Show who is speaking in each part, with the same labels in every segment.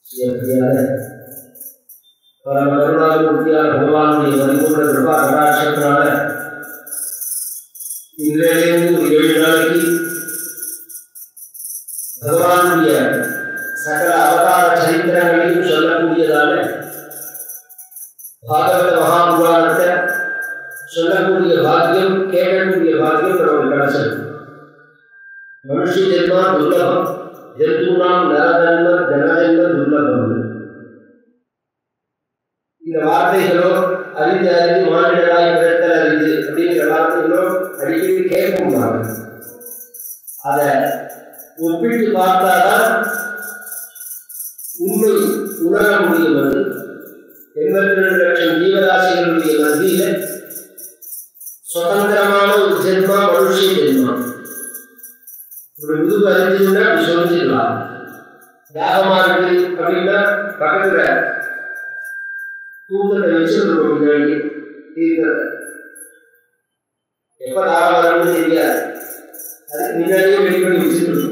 Speaker 1: செய்யக்கூடியாத பரம கருணாமூர்த்தியான பகவானுடைய பரிபூர்ண கிருபா கடாட்சத்தினால இன்றையிலிருந்து ஒரு ஏழு நாளைக்கு பகவானுடைய சகல அவதார சரித்திரங்களையும் சொல்லக்கூடியதான பாகவத மகாபுராணத்தை சொல்லக்கூடிய பாக்கியம் கேட்கக்கூடிய பாக்கியம் நமக்கு கிடைச்சது மனுஷ ஜென்மா துர்லபம் ஜந்துனாம் நரஜன்ம ஜனஜன்ம துர்லபம் இந்த வார்த்தைகளோ அறிந்து அறிந்து மாநிலராய் பிறத்தல் அறிந்து அப்படிங்கிற வார்த்தைகளோ அடிக்கடி கேட்கும் அதை ஒப்பிட்டு பார்த்தாதான் உண்மை உணர முடியும் அது எண்பத்தி ரெண்டு லட்சம் ஜீவராசிகளுடைய மத்தியில சுதந்திரமான ஒரு ஜென்மா மனுஷ ஜென்மா ஒரு முதுகு அறிஞ்சுன்னா அப்படி சொல்லிடலாம் தாகமா இருக்கு அப்படின்னா பக்கத்துல தூக்கத்தை வச்சிருக்கணும் முன்னாடி தீர்க்கிறத எப்ப தாகம் வரும்னு தெரியாது அதுக்கு முன்னாடியே ரெடி பண்ணி வச்சிருக்கணும்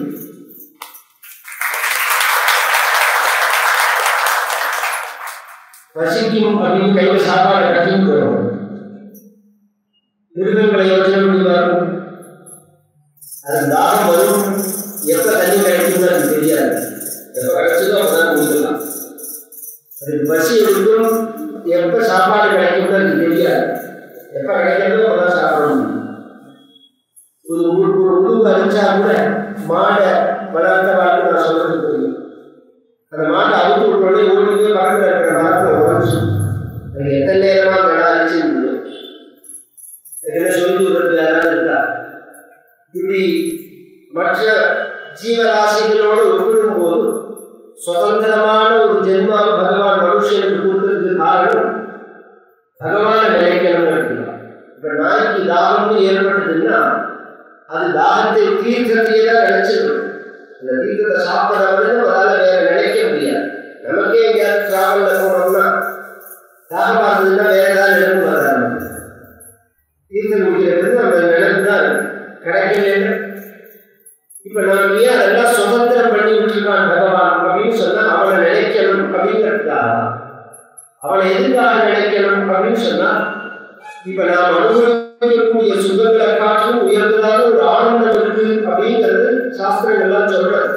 Speaker 1: பசிக்கும் அப்படின்னு கையில சாப்பாடு கட்டியும் போயிடும் மிருகங்களை யோசனை பண்ணி பாருங்க அது தாகம் வரும் எப்ப தண்ணி கிடைக்கும்னு அது தெரியாது எப்ப கிடைச்சதோ அப்பதான் குடிக்கலாம் அது பசி இருக்கும் எப்ப சாப்பாடு கிடைக்கும்னு அது தெரியாது எப்ப கிடைக்கிறதோ அப்பதான் சாப்பிடணும் ஒரு ஒரு ஒரு உணவு அரிச்சா கூட மாடை வளர்த்த வாழ்க்கை நான் சொல்றது புரியும் அந்த மாட்டை அவுத்து விட்டோடனே ஓடி போய் பக்கத்தில் இருக்கிற மரத்தை உடச்சு அது எத்தனை நேரமா கடை அரிச்சு என்ன சொல்லி விடுறது யாராவது இருக்கா இப்படி மற்ற ஜீவராசிகளோடு ஒப்பிடும்போது சுதந்திரமான ஒரு ஜென்மாவை பகவான் மனுஷனுக்கு கொடுத்ததுக்கு காரணம் பகவான நினைக்கணும் இருக்கலாம் இப்ப நாய்க்கு தாகம்னு ஏற்பட்டதுன்னா அது தாகத்தை தீர்க்கத்தையே தான் நினைச்சிருக்கணும் அந்த தீர்க்கத்தை சாப்பிட்றவங்க அதால வேற நினைக்க முடியாது நமக்கே எங்கேயாவது டிராவல்ல போனோம்னா தாகமா இருந்ததுன்னா வேற ஏதாவது நினைப்பு வராது தீர்த்தம் குடிக்கிறது நம்ம நினைப்பு தான் கிடைக்கல இப்ப நம்ம ஏன் அதெல்லாம் சுதந்திரம் பண்ணி விட்டுருக்கான் பகவான் அப்படின்னு சொன்னா அவனை நினைக்கணும் அப்படிங்கிறதுக்காக அவனை எதுக்காக நினைக்கணும் அப்படின்னு சொன்னா இப்ப நாம் அனுபவிக்கக்கூடிய சுகங்களை காட்டிலும் உயர்ந்ததாக ஒரு ஆனந்தம் இருக்கு அப்படிங்கிறது சாஸ்திரங்கள்லாம் சொல்றது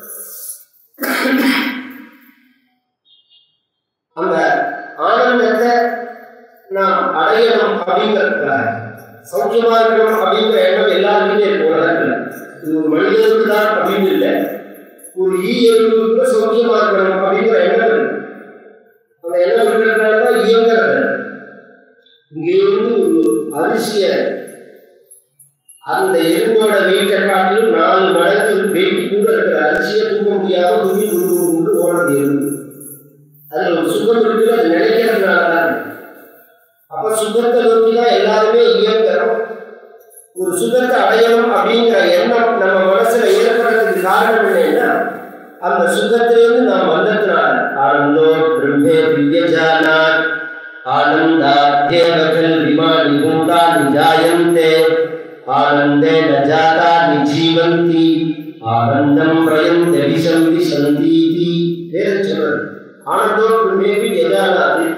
Speaker 1: அந்த ஆனந்தத்தை நாம் அடையணும் அப்படிங்கிறதுக்காக சௌக்கியமா இருக்கணும் அப்படிங்கிற எண்ணம் எல்லாருக்குமே இருக்கு உலகத்துல இது ஒரு மனிதனுக்கு தான் அப்படின்னு இல்லை ஒரு ஈ எறும்புக்கு சௌக்கியமா இருக்கணும் அப்படிங்கிற எண்ணம் இருக்கு அந்த எண்ணம் இருக்கிறதுனால தான் இயங்குறது இங்கிருந்து ஒரு அரிசிய அந்த எறும்போட வெயிட்டை காட்டிலும் நாலு மடங்கு வெயிட் கூட இருக்கிற அரிசியை தூக்க முடியாம துணி கொண்டு கொண்டு ஓடுறது எறும்பு அதுல ஒரு சுகம் இருக்குது அது நினைக்கிறதுனால தான் அப்ப சுகத்தை நோக்கி தான் எல்லாருமே இயங்குறோம் ஒரு சுகத்தை அடையணும் அப்படிங்கிற எண்ணம் நம்ம மனசுல ஏற்படுறதுக்கு காரணம் என்னன்னா அந்த சுகத்திலிருந்து நாம் வந்ததுனால ஆனந்தோ பிரம்மே பிரியஜானாத் ஆனந்தாத்யேவகல் விமானி பூதானி ஜாயந்தே ஆனந்தே ந ஜாதானி ஜீவந்தி ஆனந்தம் பிரயந்தி விசந்தி சந்தீதி வேற சொல்றது ஆனந்தோ பிரம்மேபி யஜானாதி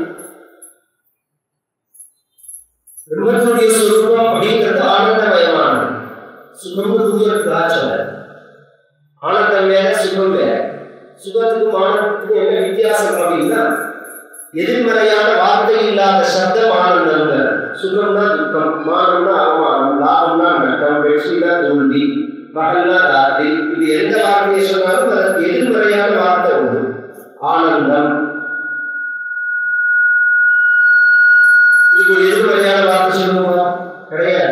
Speaker 1: பிரம்மத்துடைய சுரூபம் அப்படிங்கிறது ஆனந்தமயமானது சுகமும் துயரத்துக்காக சொல்ல ஆனந்தம் வேற சுகம் வேற சுகத்துக்கும் ஆனந்தத்துக்கும் என்ன வித்தியாசம் அப்படின்னா எதிர்மறையான வார்த்தை இல்லாத சப்தம் ஆனந்தம் சுகம்னா துக்கம் மானம்னா அவமானம் லாபம்னா நட்டம் வெற்றினா தோல்வி பகல்னா ராத்திரி இது எந்த வார்த்தையை சொன்னாலும் அதற்கு எதிர்மறையான வார்த்தை உண்டு ஆனந்தம் இது ஒரு எதிர்மறையான வார்த்தை சொல்லுமா கிடையாது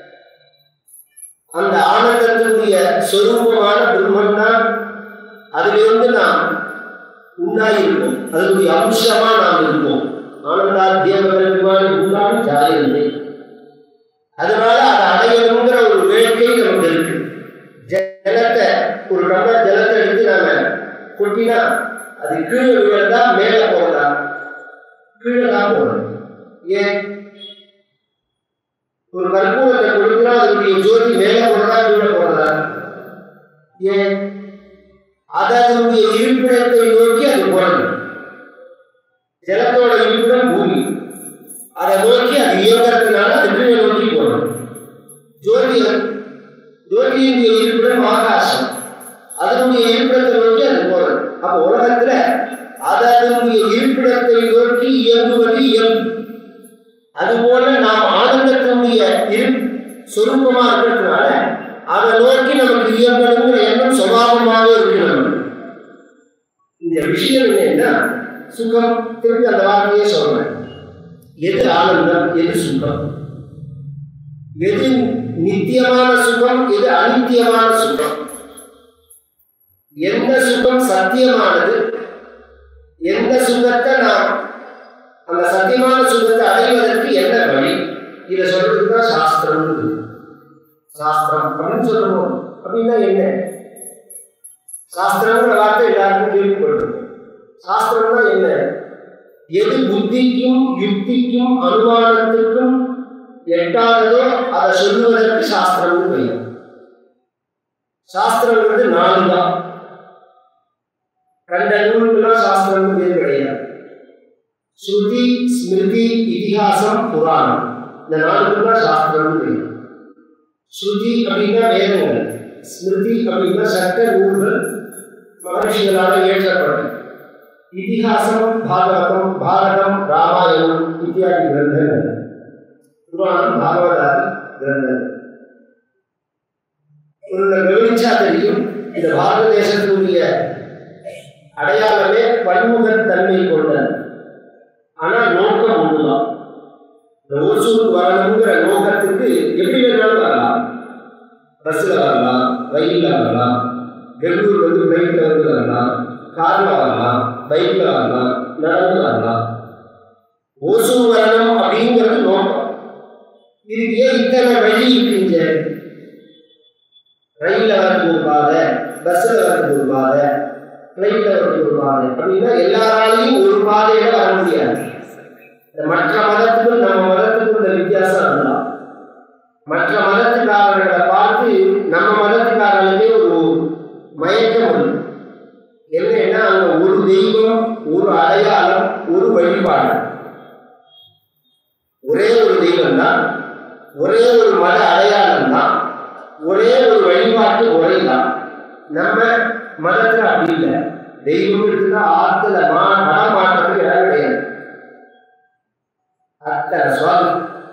Speaker 1: அந்த ஆனந்தத்தினுடைய சொரூபமான பிரம்மன் தான் அதிலிருந்து நாம் உண்டாயிருப்போம் அதனுடைய அம்சமா நாம் இருப்போம் ஆனந்தாத்தியமான உண்டான ஜாயிருந்து அதனால அதை அடையணுங்கிற ஒரு வேட்கை நமக்கு இருக்கு ஜலத்தை ஒரு டம்ளர் ஜலத்தை எடுத்து நாம கொட்டினா அது கீழே விழுந்தா மேல போறதா கீழே தான் போறது ஏன் ஒரு கற்பூரத்தை கொடுக்கிறா அதனுடைய ஜோதி மேல போறதா கீழே போறதா ஏன் அது அதனுடைய இருப்பிடத்தை நோக்கி அது போற ஜலத்தோட இருப்பிடம் பூமி அதை நோக்கி அது இயங்குறதுனால அது கீழே நோக்கி போகணும் ஜோதியம் ஜோதியினுடைய இருப்பிடம் ஆகாசம் அதனுடைய இருப்பிடத்தை நோக்கி அது போறது அப்போ உலகத்துல அது அதனுடைய இருப்பிடத்தை நோக்கி இயங்குவது இயல்பு அதுபோல நாம் ஆனந்தத்தினுடைய இரு சொரூபமா இருக்கிறதுனால அதை நோக்கி நமக்கு இயங்கணுங்கிற எண்ணம் சுபாவமாகவே இருக்கு நம்ம இந்த விஷயம் என்னன்னா சுகம் திருப்பி அந்த வார்த்தையே சொல்றேன் எது ஆனந்தம் எது சுகம் எது நித்தியமான சுகம் எது அனித்தியமான சுகம் எந்த சுகம் சத்தியமானது எந்த சுகத்தை நாம் அந்த சத்தியமான சுகத்தை அடைவதற்கு என்ன வழி இதை சொல்றதுக்கு தான் சாஸ்திரம் சாஸ்திரம் அப்படின்னு சொல்லணும் அப்படின்னா என்ன சாஸ்திரங்கிற வார்த்தை எல்லாருக்கும் கேள்விப்படும் சாஸ்திரம்னா என்ன எது புத்திக்கும் யுக்திக்கும் அனுமானத்துக்கும் எட்டாததோ அதை சொல்லுவதற்கு சாஸ்திரம்னு பெயர் சாஸ்திரங்கிறது நாலு தான் கண்ட நூலுக்கெல்லாம் சாஸ்திரம்னு பேர் கிடையாது ஸ்ருதி ஸ்மிருதி இதிகாசம் புராணம் இந்த நாலுக்கு தான் சாஸ்திரம்னு பேர் ஸ்ருதி அப்படின்னா வேதங்கள் ஸ்மிருதி அப்படின்னா சட்ட நூல்கள் மகர்ஷிகளால் இயற்றப்பட்டது இதிகாசம் பாகவதம் பாரதம் ராமாயணம் இத்தியாதி கிரந்தங்கள் புராணம் பாகவதாதி கிரந்தங்கள் உங்களை கவனிச்சா தெரியும் இந்த பாரத தேசத்தினுடைய அடையாளமே பன்முகத்தன்மை கொண்டது ஆனா நோக்கம் ஒண்ணுதான் இந்த ஓசூர் வரணுங்கிற நோக்கத்துக்கு எப்படி வேணாலும் வரலாம் பஸ்ல வரலாம் ரயில்ல வரலாம் பெங்களூர் வந்து ஃப்ளைட்ல வந்து வரலாம் கார்ல வரலாம் பைக்ல வரலாம் நடந்து வரலாம் ஓசூர் வரணும் அப்படிங்கிறது நோக்கம் இதுக்கு ஏன் இத்தனை வழி இருக்குங்க ரயில்ல வரதுக்கு ஒரு பாதை பஸ்ல வரதுக்கு ஒரு பாதை ஃப்ளைட்ல வரதுக்கு ஒரு பாதை அப்படின்னா எல்லாராலையும் ஒரு பாதையில வர முடியாது இந்த மற்ற மதத்துக்கும் நம்ம மதத்துக்கும் இந்த வித்தியாசம் அதுதான் மற்ற மதத்துக்காரர்களை பார்த்து நம்ம மதத்துக்காரர்களுக்கே ஒரு மயக்கம் உண்டு என்னன்னா அங்க ஒரு தெய்வம் ஒரு அடையாளம் ஒரு வழிபாடு ஒரே ஒரு தெய்வம் தான் ஒரே ஒரு மத அடையாளம் தான் ஒரே ஒரு வழிபாட்டு முறை தான் நம்ம மதத்துல அப்படி இல்லை தெய்வம் இருக்குன்னா ஆத்துல மா மனம் மாற்றத்துக்கு இடம் கிடையாது அத்தனை சுவாமி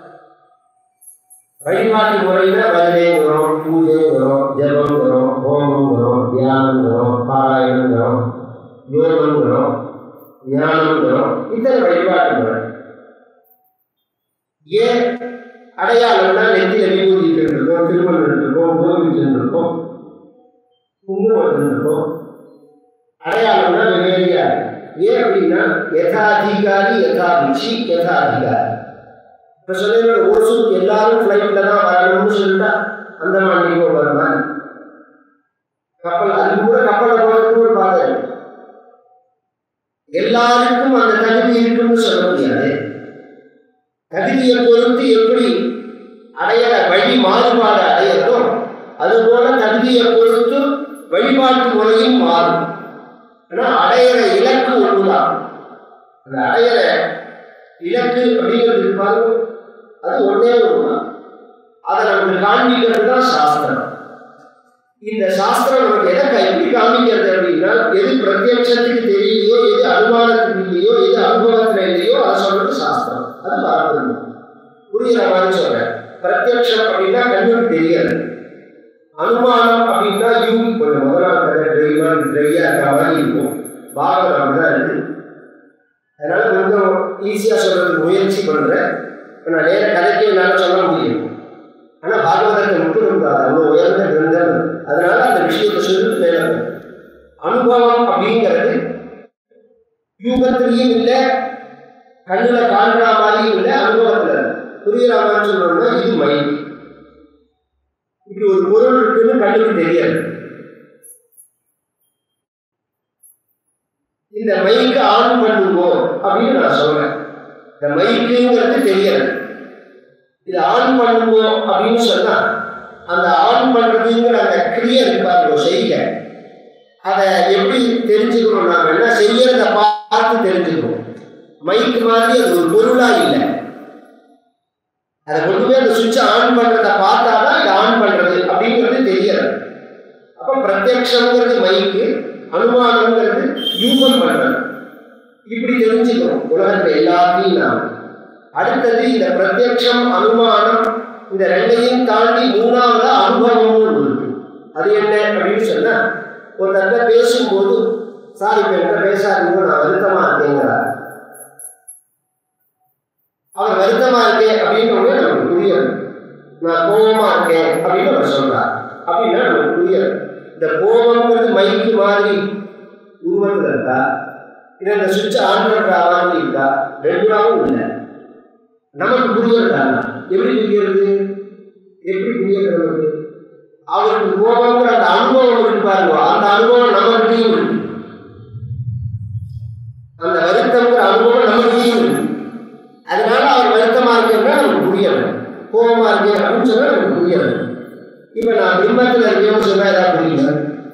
Speaker 1: வழிபாட்டு முறையில பஜனைங்கிறோம் பூஜைங்கிறோம் ஜபங்கிறோம் ஹோமங்கிறோம் தியானங்கிறோம் பாராயணங்கிறோம் யோகங்கிறோம் ஞானங்கிறோம் இத்தனை வழிபாட்டு முறை ஏன் அடையாளம்னா நெத்தியில விபூதி இருக்கோம் திருமணம் இருக்கோம் கோவில் இருக்கோம் குங்குமம் இருக்கும் அடையாளம்னா வெவ்வேறியா ஏன் அப்படின்னா யதாதிகாரி யதாபிச்சி யதாதிகாரி இப்போ சொன்னீங்க ஒரு சூட் எல்லாரும் ஃப்ளைட்ல தான் வரணும்னு சொல்லிட்டா அந்த மாதிரி வரமா கப்பல் அது கூட கப்பலை போகிறதுக்கு ஒரு பாதை இருக்கு எல்லாருக்கும் அந்த தகுதி இருக்குன்னு சொல்ல முடியாது தகுதியை பொறுத்து எப்படி அடையிற வழி மாறுபாடு அடையறதோ அதுபோல தகுதியை பொறுத்து வழிபாட்டு முறையும் மாறும் ஆனா அடையிற இலக்கு ஒன்றுதான் அந்த அடையிற இலக்கு அப்படிங்கிறது பாருங்க அது ஒன்றே ஒன்றுதான் அதை நமக்கு காண்பிக்கிறது தான் சாஸ்திரம் இந்த சாஸ்திரம் நமக்கு எதை எப்படி காமிக்கிறது அப்படின்னா எது பிரத்யட்சத்துக்கு தெரியலையோ எது அனுமானத்துக்கு இல்லையோ எது அனுபவத்துல இல்லையோ அதை சொல்றது சாஸ்திரம் அது பாரம்பரியம் புரியுற மாதிரி சொல்றேன் பிரத்யட்சம் அப்படின்னா கண்ணுக்கு தெரியாது அனுமானம் அப்படின்னா யூகி கொஞ்சம் முதலாம் ட்ரைவா ட்ரையா இருக்கிற மாதிரி இருக்கும் பாகம் அப்படிதான் இருக்கு அதனால கொஞ்சம் ஈஸியாக சொல்றதுக்கு முயற்சி பண்றேன் இப்போ நான் நேர கதைக்கு என்னால் சொல்ல முடியும் ஆனால் பாகவதத்தை மட்டும் இருக்காது அவ்வளோ உயர்ந்த கிரந்தம் அதனால அந்த விஷயத்தை சொல்லிட்டு மேலே அனுபவம் அப்படிங்கிறது யூகத்திலையும் இல்லை கண்ணில் காண்ற மாதிரியும் இல்லை அனுபவத்தில் புரியுற மாதிரி சொல்லணும்னா இது மைண்ட் இப்படி ஒரு பொருள் இருக்குன்னு கண்ணுக்கு தெரியாது இந்த மைக்கு ஆன் பண்ணுவோம் அப்படின்னு நான் சொல்றேன் இந்த மைக்குங்கிறது தெரியாது இது ஆன் பண்ணுவோம் அப்படின்னு சொன்னா அந்த ஆன் பண்றதுங்கிற அந்த கிரியை இருப்பாங்க செய்ய அதை எப்படி தெரிஞ்சுக்கணும் நாம என்ன செய்யறத பார்த்து தெரிஞ்சுக்கணும் மைக் மாதிரி அது ஒரு பொருளா இல்லை அதை கொண்டு போய் அந்த சுவிட்சை ஆன் பண்றத பார்த்தாதான் இதை ஆன் பண்றது அப்படிங்கிறது தெரியாது அப்ப பிரத்யக்ஷங்கிறது மைக்கு அனுமானங்கிறது யூகம் பண்றது இப்படி தெரிஞ்சுக்கணும் உலகத்துல எல்லாத்தையும் நாம் அடுத்தது இந்த பிரத்யக்ஷம் அனுமானம் இந்த ரெண்டையும் தாண்டி மூணாவது அனுபவமும் இருக்கு அது என்ன அப்படின்னு சொன்னா ஒரு தடவை பேசும்போது சார் இப்ப என்ன பேசாதீங்க நான் வருத்தமா இருக்கேங்கிறார் அவர் வருத்தமா இருக்கேன் அப்படின்னு உடனே நமக்கு புரியும் நான் கோபமா இருக்கேன் அப்படின்னு அவர் சொல்றார் அப்படின்னா நமக்கு புரியாது இந்த கோபம்ங்கிறது மைக்கு மாதிரி உருவத்தில் இருக்கா இல்லை இந்த சுவிட்ச் ஆன் பண்ற மாதிரி இருக்கா ரெண்டுமாவும் இல்லை நமக்கு புரியறதா எப்படி புரியுறது எப்படி புரியுறது நமக்கு அவருக்கு கோபங்கிற அந்த அனுபவம் இருக்கு பாருங்க அந்த அனுபவம் நமக்கிட்டையும் இருக்கு அந்த வருத்தங்கிற அனுபவம் நமக்கிட்டையும் இருக்கு அதனால அவர் வருத்தமா இருக்கேன்னா நமக்கு புரியல கோபமா இருக்கேன் அப்படின்னு சொன்னா நமக்கு புரியல இப்ப நான் பிரம்மத்துல இருக்கேன்னு சொன்னா ஏதாவது புரியல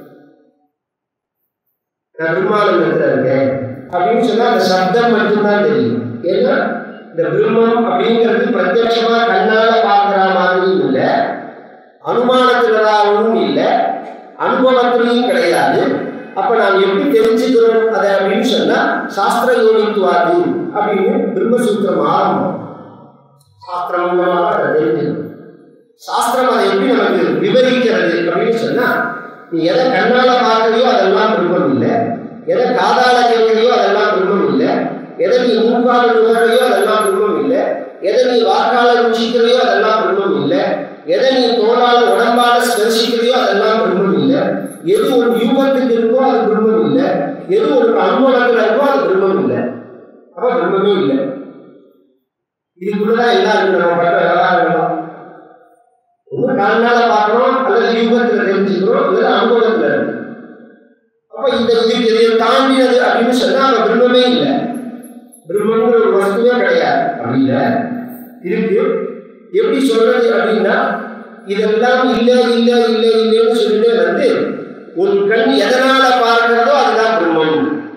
Speaker 1: நான் பிரம்மானந்தத்துல இருக்கேன் அப்படின்னு சொன்னா அந்த சப்தம் மட்டும்தான் தெரியும் ஏன்னா இந்த பிரம்மம் அப்படிங்கிறது பிரத்யட்சமா கண்ணால பார்க்கிற மாதிரியும் இல்லை அனுமானத்தினதாகவும் இல்லை அனுபவத்திலையும் கிடையாது அப்ப நாம் எப்படி தெரிஞ்சுக்கிறோம் அதை அப்படின்னு சொன்னா சாஸ்திர யோனித்துவாதி அப்படின்னு பிரம்மசூத்திரம் ஆரம்பம் சாஸ்திரம் மூலமாக அதை தெரிஞ்சுக்கணும் சாஸ்திரம் அதை எப்படி நமக்கு விவரிக்கிறது அப்படின்னு சொன்னா நீ எதை கண்ணால பார்க்கலையோ அதெல்லாம் பிரம்மம் இல்லை எதை காதால கேட்கலையோ அதெல்லாம் பிரம்மம் இல்லை எதை நீ மூக்கால நுகரையோ அதெல்லாம் பிரம்மம் இல்லை எதை நீ வாக்கால ருச்சிக்கிறையோ அதெல்லாம் பிரம்மம் இல்லை எதை நீ தோளால உடம்பால ஸ்பர்சிக்கிறையோ அதெல்லாம் பிரம்மம் இல்லை எது ஒரு யூகத்துக்கு இருக்கோ அது பிரம்மம் இல்லை எது ஒரு அனுபவத்தில் இருக்கோ அது பிரம்மம் இல்லை அப்ப பிரம்மமே இல்லை இதுக்குள்ளதான் எல்லாம் இருக்கு நம்ம பண்ற விவகாரங்களும் ஒன்று கண்ணால பார்க்கணும் அல்லது யூகத்துல தெரிஞ்சுக்கிறோம் இல்லை அனுபவத்துல இருக்கு அப்ப இந்த இதுக்கு இதை தாண்டினது அப்படின்னு சொன்னா அவன் பிரம்மமே இல்லை பிரம்மங்கிற ஒரு வஸ்துவே கிடையாது அப்படியில இருக்கு எப்படி சொல்றது அப்படின்னா இதெல்லாம் இல்லை இல்லை இல்லை இல்லைன்னு சொல்லிட்டு வந்து உன் கண் எதனால பார்க்கிறதோ அதுதான் பிரம்மம்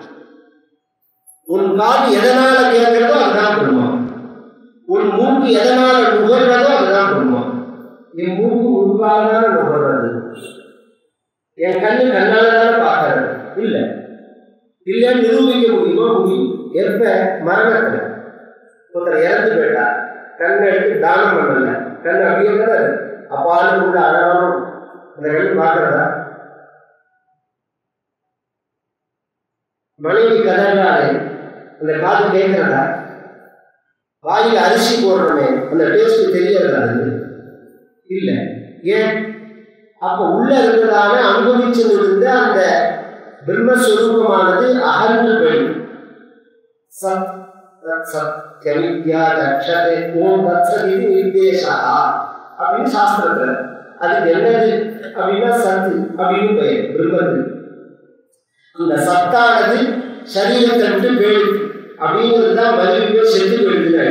Speaker 1: உன் காது எதனால கேட்கிறதோ அதுதான் பிரம்மம் உன் மூக்கு எதனால நுகர்றதோ அதுதான் பிரம்மம் என் மூக்கு உருவாக நுகர்றது என் கண்ணு கண்ணால தானே பார்க்கறது இல்லை இல்லைன்னு நிரூபிக்க முடியுமா முடியும் எப்ப மரணத்துல ஒருத்தர் இறந்து போயிட்டா கண்ணை எடுத்து தானம் பண்ணல கண் அப்படியே தானே அப்பாலும் கூட அழகாலும் அந்த கண் பார்க்கறதா மனைவி கதறாலே அந்த காது கேட்கிறதா வாயில் அரிசி போடுறோமே அந்த டேஸ்ட் தெரியறதா அது இல்லை ஏன் அப்ப உள்ள இருக்கிறதான அனுபவிச்சு இருந்த அந்த பிரம்மஸ்வரூபமானது அகன்று போயிடும் சத் சத்யமித்யா தட்சதே ஓம் தத்சதி நிர்தேசா அப்படின்னு சாஸ்திரத்துல அதுக்கு என்னது அப்படின்னா சத்து அப்படின்னு பெயர் பிரம்மத்துக்கு அந்த சத்தானது சரீரத்தை விட்டு போயிடுது அப்படிங்கிறது தான் மறுபடியும் செத்து போயிடுதுன்னு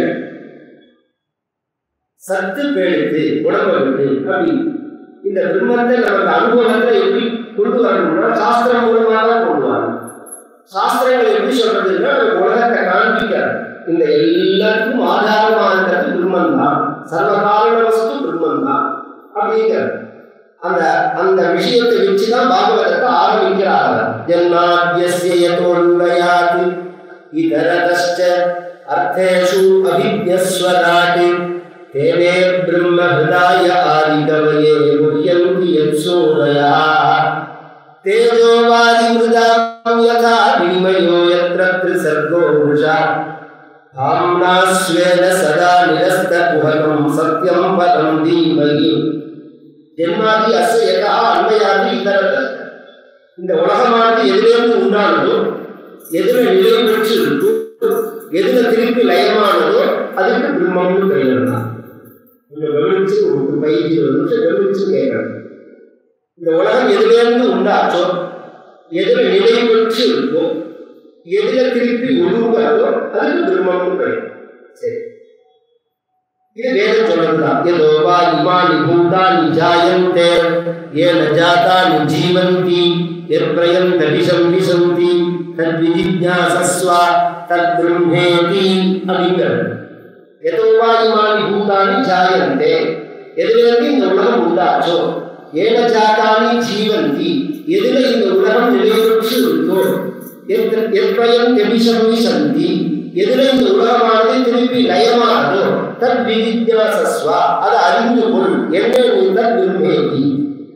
Speaker 1: சத்து போயிடுது உடம்பை விட்டு அப்படின்னு இந்த பிரம்மத்தை நமக்கு அனுபவத்தை எப்படி கொண்டு வரணும்னா சாஸ்திரம் மூலமாக தான் கொண்டு வரணும் சாஸ்திரங்கள் எப்படி சொல்றதுன்னா நமக்கு உலகத்தை காண்பிக்கிறார் இந்த எல்லாத்துக்கும் ஆதாரமா இருக்கிறது பிரம்மன் தான் சர்வகாரண வஸ்து பிரம்மன் தான் அப்படிங்கிறது அந்த அந்த விஷயத்தை வச்சுதான் பாகவதத்தை ஆரம்பிக்கிறார் ஜன்மாத்யஸ்ய யதோன்வயாத் இதரதश्च அர்த்தேஷு அபித்யஸ்வராட் தேவே பிரம்ம ஹிருதாய ஆதிகவயே முஹ்யந்தி யத்சூரயா தேஜோ வாதி மிருதாம் யதா வினிமயோ யத்ர த்ரிசர்கோ புருஷா ஆம்னா ஸ்வேன சதா நிரஸ்த குஹகம் சத்யம் பதம் தீமகி ஜென்மாதி அச எதா அன்மையாதி இதரத இந்த உலகமானது எதிலிருந்து உண்டானதோ எதுல நிலை பெற்று இருக்கோ எதுல திருப்பி லயமானதோ அதுக்கு பிரம்மம்னு பெயர் தான் கொஞ்சம் கவனிச்சு ஒரு பயிற்சி வந்து கவனிச்சு கேட்கணும் இந்த உலகம் எதிலிருந்து உண்டாச்சோ எதுல நிலை பெற்று இருக்கோ எதுல திருப்பி ஒழுங்காதோ அதுக்கு பிரம்மம்னு பெயர் சரி இது வேதம் சொல்றதுதான் ஏதோ வா இமானி பூதானி ஜாயந்தே ஏன ஜாதானி ஜீவந்தி நிர்பிரயம் தபிசம் விசந்தி தத் விஜிஜாசஸ்வ தத் பிரம்மேதி அப்படிங்கிறது எதோவா இமானி பூதானி ஜாயந்தே எதிலிருந்து இந்த உலகம் உண்டாச்சோ ஏன ஜாதானி ஜீவந்தி எதுல இந்த உலகம் நிலையுற்று இருக்கோ எப்பயம் எபிசமி சந்தி எதுல இந்த உலகமானது திருப்பி லயமானதோ தத் விஜிஜாசஸ்வா அதை அறிந்து கொள் என்ன நீ தத் பிரம்மேதி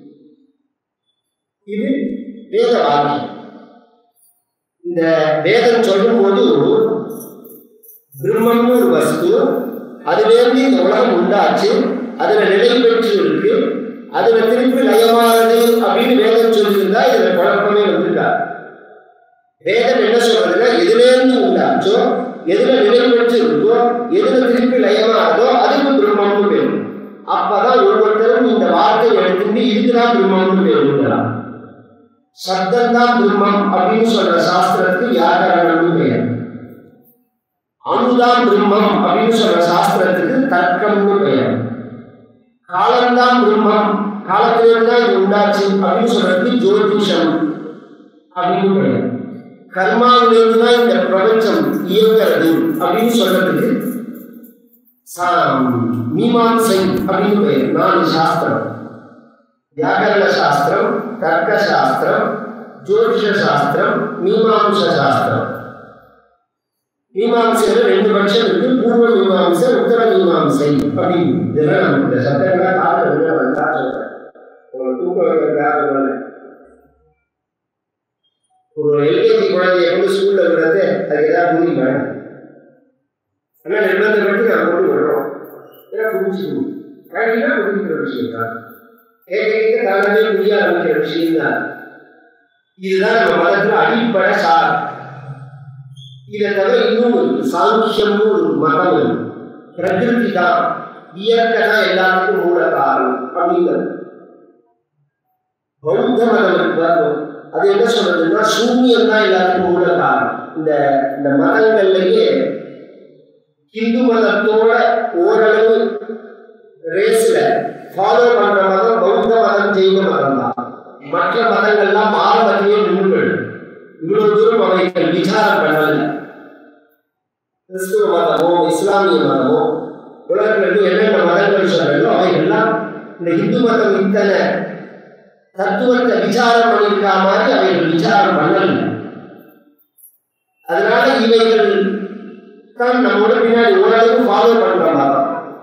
Speaker 1: இது வேத வாக்கியம் இந்த வேதம் சொல்லும்போது பிரம்மம்னு ஒரு வஸ்து அதுலேருந்து இந்த உலகம் உண்டாச்சு அதுல நிலை பெற்று இருக்கு அதுல திருப்பி லயமானது அப்படின்னு வேதம் சொல்லியிருந்தா இதுல குழப்பமே வந்திருக்கா வேதம் என்ன சொல்றதுன்னா எதுலேருந்து உண்டாச்சோ எதுல நிலை பெற்று இருக்கோ எதுல திருப்பி லயமானதோ அதுக்கு பிரம்மம்னு பேரும் அப்பதான் ஒவ்வொருத்தரும் இந்த வார்த்தை எடுத்துட்டு இதுக்குதான் பிரம்மம்னு பேருங்கிறான் சப்தம் தான் பிரம்மம் அப்படின்னு சொல்ற சாஸ்திரத்துக்கு வியாக்கரணம்னு பெயர் அணுதான் பிரம்மம் அப்படின்னு சொல்ற சாஸ்திரத்துக்கு தர்க்கம்னு பெயர் காலம்தான் பிரம்மம் காலத்திலிருந்து தான் இது உண்டாச்சு அப்படின்னு சொல்றதுக்கு ஜோதிஷம் அப்படின்னு பெயர் கர்மாவிலிருந்து தான் இந்த பிரபஞ்சம் இயங்குறது அப்படின்னு சொல்றதுக்கு மீமாசை அப்படின்னு பெயர் நாலு சாஸ்திரம் வியாக்கரண சாஸ்திரம் தர்க்க சாஸ்திரம் ஜோதிஷ சாஸ்திரம் மீமாம்ச சாஸ்திரம் மீமாம்சையில ரெண்டு பட்சம் இருக்கு பூர்வ மீமாம்சை உத்தர மீமாம்சை அப்படின்னு இதெல்லாம் நமக்கு இந்த சப்தங்கள்லாம் காரணம் வந்தா சொல்றேன் உங்களுக்கு தூக்கம் வருவதற்காக ஒரு எல்கேஜி குழந்தைய கொண்டு ஸ்கூல்ல விடுறது அதுக்கு ஏதாவது புரியுமா ஆனால் நிர்பந்தப்பட்டு நான் கொண்டு விடுறோம் ஏன்னா புரிஞ்சுக்கணும் கண்டிப்பா புரிஞ்சுக்கிற விஷயம் தான் கேட்க கேட்க தானாவே புரிய ஆரம்பிக்கிற விஷயம் தான் இதுதான் நம்ம மதத்துல அடிப்படை சார் இதை தவிர இன்னொரு சாங்கியம்னு ஒரு மதம் இருக்கு பிரகிருதி தான் இயற்கை தான் எல்லாத்துக்கும் மூல காரணம் அப்படிங்கிறது பௌத்த மதம் இருக்கு அது என்ன சொல்றதுன்னா சூன்யம் தான் எல்லாத்துக்கும் மூல காரணம் இந்த இந்த மதங்கள்லயே இந்து மதத்தோட ஓரளவு ரேஸ்ல ஃபாலோ பண்ற மதம் பௌத்த மதம் ஜெயின மதம் தான் மற்ற மதங்கள்லாம் பாரம்பரிய நூல்கள் இவ்வளவு தூரம் அவைகள் விசாரம் பண்ணல கிறிஸ்துவ மதமோ இஸ்லாமிய மதமோ உலகத்தில் இருந்து என்னென்ன மதங்கள் சொல்றதோ அவைகள்லாம் இந்த இந்து மதம் இத்தனை தத்துவத்தை விசாரம் பண்ணியிருக்கா மாதிரி அவைகள் விசாரம் பண்ணல அதனால இவைகள் தான் நம்மோட பின்னாடி ஓரளவுக்கு ஃபாலோ பண்ற மதம்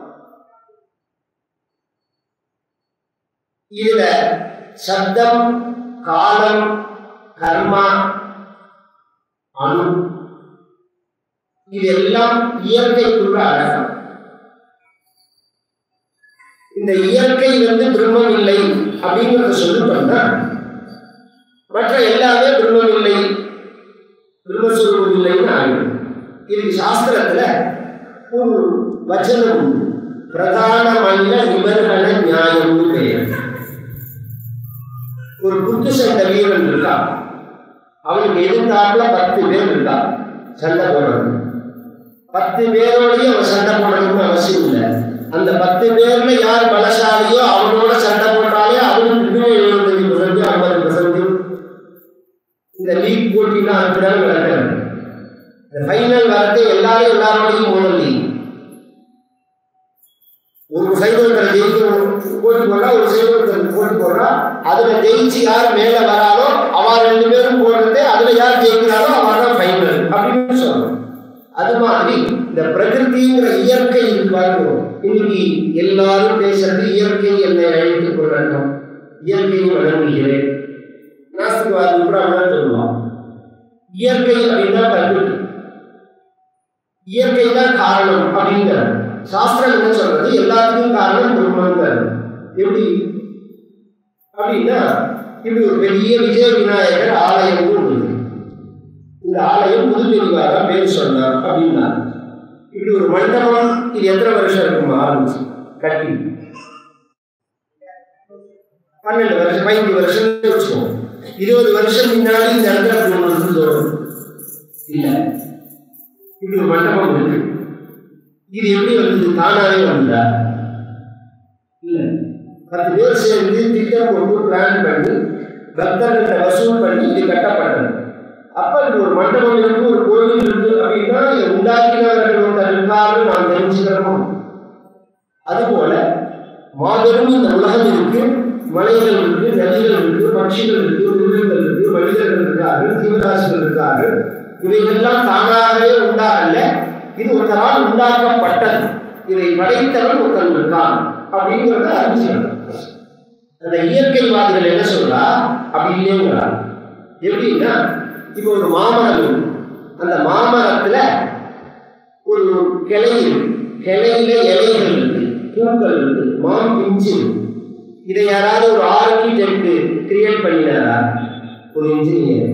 Speaker 1: இதுல சப்தம் காலம் கர்மா அணு இதெல்லாம் இயற்கைக்குள்ள அடக்கம் இந்த இயற்கை வந்து பிரம்மம் இல்லை அப்படிங்கிறத சொல்லிட்டோம்னா மற்ற எல்லாமே பிரம்மம் இல்லை பிரம்மஸ்வரூபம் இல்லைன்னு ஆகிடும் இது சாஸ்திரத்துல ஒரு வச்சனம் உண்டு பிரதானமல்ல நிபந்தன நியாயம்னு பெயர் ஒரு குத்து சண்டை வீரன் இருக்கா அவனுக்கு எதிர்த்தாப்புல பத்து பேர் இருக்கா சண்டை போடணும் பத்து பேரோடய அவன் சண்டை போடணும்னு அவசியம் இல்லை அந்த பத்து பேர்ல யார் பலசாலியோ அவனோட சண்டை போட்டாலே அவனுக்கு இன்னும் எழுபத்தஞ்சு பர்சன்ட் ஐம்பது பர்சன்ட் இந்த லீக் போட்டிலாம் அப்படிதான் நடக்கிறது இந்த ஃபைனல் வரது எல்லாரும் எல்லாரோடையும் மோதல் லீக் ஒரு சைவத்தில் ஜெயிக்கணும் போட்டி போடுறா ஒரு சைவத்தில் போட்டி போடுறா அதுல ஜெயிச்சு யார் மேல வராலோ அவன் ரெண்டு பேரும் போடுறது அதுல யார் ஜெயிக்கிறாரோ அவன் தான் ஃபைனல் அப்படின்னு சொல்லணும் அது மாதிரி இந்த பிரகிருதிங்கிற இயற்கை இருக்காரு இன்னைக்கு எல்லாரும் பேசுறது இயற்கை என்னை அழைத்துக் கொள்ளணும் இயற்கையை வழங்குகிறேன் நாஸ்திகவாதி கூட அப்படிதான் சொல்லுவான் இயற்கை அப்படின்னா பிரகிருதி இயற்கை தான் காரணம் அப்படிங்கிறார் சாஸ்திரம் என்ன சொல்றது எல்லாத்துக்கும் காரணம் பிரம்மங்கிறது எப்படி அப்படின்னா இப்படி ஒரு பெரிய விஜய விநாயகர் ஆலயம் இருக்கு இந்த ஆலயம் புதுப்பெரிவாரா பேர் சொன்னார் அப்படின்னா இப்படி ஒரு மண்டபம் இது எத்தனை வருஷம் இருக்கும் ஆரம்பிச்சு கட்டி பன்னெண்டு வருஷம் பதினஞ்சு வருஷம் வச்சுக்கோங்க இருபது வருஷம் முன்னாடி இந்த இடத்துல அப்படி ஒன்று இருந்ததோ இல்லை இப்படி ஒரு மண்டபம் இருக்கு இது எப்படி வந்தது தானாவே வந்ததா இல்ல பத்து பேர் சேர்ந்து திட்டம் போட்டு பிளான் பண்ணி பக்தர்கிட்ட வசூல் பண்ணி இது கட்டப்பட்டது அப்ப இது ஒரு மண்டபம் இருக்கு ஒரு கோவில் இருக்கு அப்படின்னா இதை உண்டாக்கினவர்கள் ஒருத்தர் இருக்காருன்னு நாம் தெரிஞ்சுக்கிறோம் அதுபோல மாபெரும் இந்த உலகம் இருக்கு மலைகள் இருக்கு நதிகள் இருக்கு பட்சிகள் இருக்கு மிருகங்கள் இருக்கு மனிதர்கள் இருக்கார்கள் ஜீவராசிகள் இருக்கார்கள் இவைகள்லாம் தானாகவே உண்டாகல இது ஒருத்தரால் உண்டாக்கப்பட்டது இதை படைத்தவன் ஒருத்தன் இருக்கான் அப்படிங்கிறத அறிஞ்சிக்கணும் அந்த இயற்கைவாதிகள் என்ன சொல்றா அப்படி இல்லைங்கிறா எப்படின்னா இப்போ ஒரு மாமரம் இருக்கு. அந்த மாமரத்துல ஒரு கிளை இருக்கு. கிளையில இலைகள் இருக்கு பூக்கள் இருக்கு மாம் பிஞ்சு இருக்கு. இதை யாராவது ஒரு ஆர்கிடெக்ட் கிரியேட் பண்ணினாரா ஒரு இன்ஜினியர்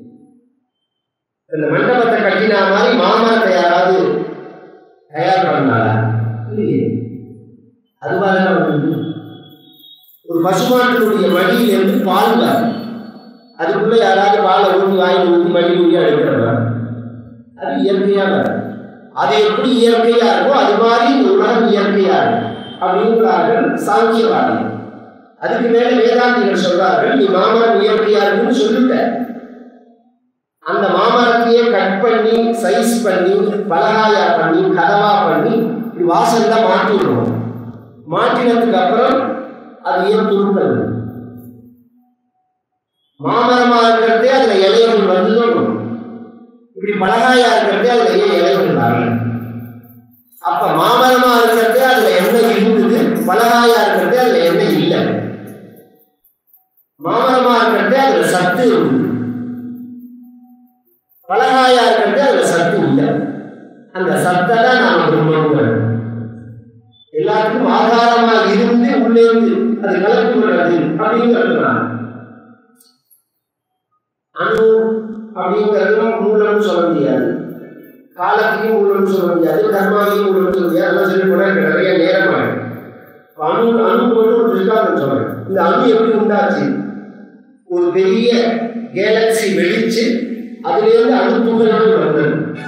Speaker 1: இந்த மண்டபத்தை கட்டினா மாதிரி மாமரத்தை யாராவது தயார் பண்ணாரா இல்லையே அதுவாக வந்து ஒரு பசுமாட்டினுடைய மடியிலிருந்து பால் வரும் அதுக்குள்ள யாராவது பாலை ஊற்றி வாங்கி ஊற்றி மடி ஊற்றி எடுக்கிறவா அது இயற்கையா வரும் அது எப்படி இயற்கையா இருக்கோ அது மாதிரி இந்த உலகம் இயற்கையா இருக்கும் அப்படிங்கிறார்கள் சாங்கியவாதிகள் அதுக்கு மேல வேதாந்திகள் சொல்றார்கள் நீ மாமரம் இயற்கையா இருக்குன்னு சொல்லிட்ட அந்த மாமரத்தையே கட் பண்ணி சைஸ் பண்ணி பலகாயா பண்ணி கதவா பண்ணி இப்படி வாசல்ல மாட்டிடுவோம் மாட்டினதுக்கு அப்புறம் அது ஏன் துருக்கள் மாமரமா இருக்கிறதே அதுல இலைகள் வந்து தோணும் இப்படி பலகாயா இருக்கிறதே அதுல ஏன் இலைகள் வரல அப்ப மாமரமா இருக்கிறதே அதுல எண்ணெய் இருந்தது பலகாயா இருக்கிறதே அதுல எண்ணெய் இல்லை மாமரமா இருக்கிறதே அதுல சத்து இருந்தது பலகாயா இருக்கிறதே அதுல சத்து இல்லை அந்த சத்தை தான் நாம விரும்புகிறோம் எல்லாத்துக்கும் ஆதாரமா இருந்து உள்ளே இருந்து அது கலந்து கொள்றது அப்படிங்கிறது நான் அணு அப்படிங்கிறது மூலம்னு சொல்ல முடியாது காலத்தையும் மூலம்னு சொல்ல முடியாது கர்மாவையும் மூலம்னு சொல்ல முடியாது அதெல்லாம் சொல்லி போனா எனக்கு நிறைய நேரம் ஆகும் அணு அணு மட்டும் ஒரு திருஷ்டாந்தம் சொல்றேன் இந்த அணு எப்படி உண்டாச்சு ஒரு பெரிய கேலக்சி வெடிச்சு அதிலிருந்து அணுத்துகள்கள் வந்தது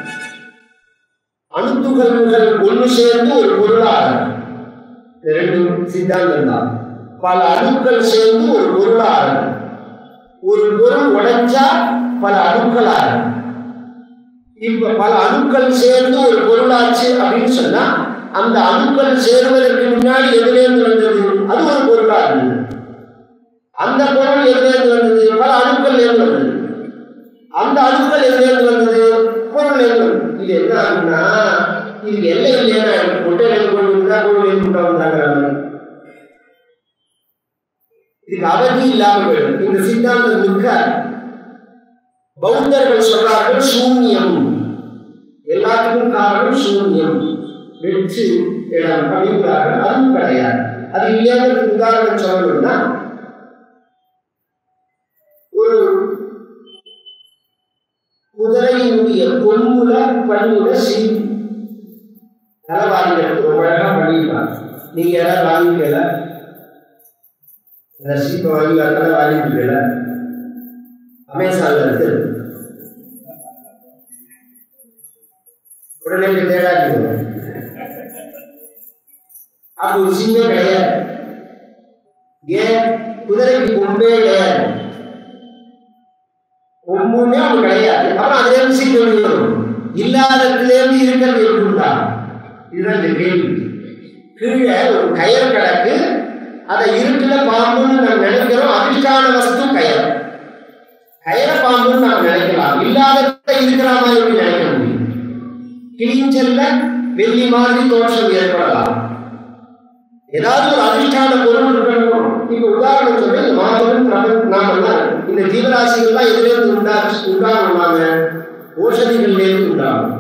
Speaker 1: அணுத்துகள்கள் ஒன்று சேர்ந்து ஒரு பொருளாக இந்த ரெண்டு சித்தாந்தம் தான் பல அணுக்கள் சேர்ந்து ஒரு பொருளாக ஒரு பொருள் உடைஞ்சா பல அணுக்களாக இப்ப பல அணுக்கள் சேர்ந்து ஒரு பொருளாச்சு அப்படின்னு சொன்னா அந்த அணுக்கள் சேர்வதற்கு முன்னாடி எதிலேருந்து வந்தது அது ஒரு பொருளா இருந்தது அந்த பொருள் எதிலேருந்து வந்தது பல அணுக்கள் இருந்து வந்தது அந்த அணுக்கள் எதிலேருந்து வந்தது பொருள் இருந்து வந்தது இது என்ன ஆகுன்னா இது எல்லை இல்லையா முட்டையில கொண்டு வந்தா கோவில் கொண்டு வந்தாங்க இதுக்கு அவதி இல்லாம போயிடும் இந்த சித்தாந்தம் இருக்காது பௌத்தர்கள் சொல்றார்கள் சூன்யம் எல்லாத்துக்கும் காரணம் சூன்யம் வெற்று இடம் அப்படிங்கிறார்கள் அதுவும் கிடையாது அது இல்லையாங்கிறதுக்கு உதாரணம் சொல்லணும்னா ஒரு குதிரையினுடைய கொம்புல பண்ணுற சீன் தலைவாரிகளுக்கு ரொம்ப அழகா பண்ணிருப்பாங்க நீங்க யாராவது வாங்கிக்கல அந்த சீப்பை வாங்கி தலை வாங்கிக்கல அமேசான்ல இருக்கு உடனே போய் தேடாதீங்க அப்ப ஒரு சின்ன கிடையாது ஏன் குதிரைக்கு கொம்பே கிடையாது கொம்புமே அவங்க கிடையாது அப்புறம் அதுல இருந்து சீக்கிரம் வரும் இல்லாததுல இருந்து இருக்கிறது இருக்குண்டா இதுதான் இந்த கேள்வி கீழே ஒரு கயர் கிடக்கு அதை இருட்டுல பாம்புன்னு நம்ம நினைக்கிறோம் அதிர்ஷ்டான வஸ்து கயர் கயர பாம்புன்னு நாம் நினைக்கலாம் இல்லாததை இருக்கிற மாதிரி எப்படி நினைக்க முடியும் கிழிஞ்சல்ல வெள்ளி மாதிரி தோற்றம் ஏற்படலாம் ஏதாவது ஒரு அதிர்ஷ்டான பொருள் இருக்கணும் இப்ப உதாரணம் சொல்ல இந்த மாபெரும் பிரபஞ்ச நாமெல்லாம் இந்த ஜீவராசிகள்லாம் எதுலேருந்து உண்டாச்சு உண்டாகுவாங்க ஓஷதிகள்ல இருந்து உண்டாகும்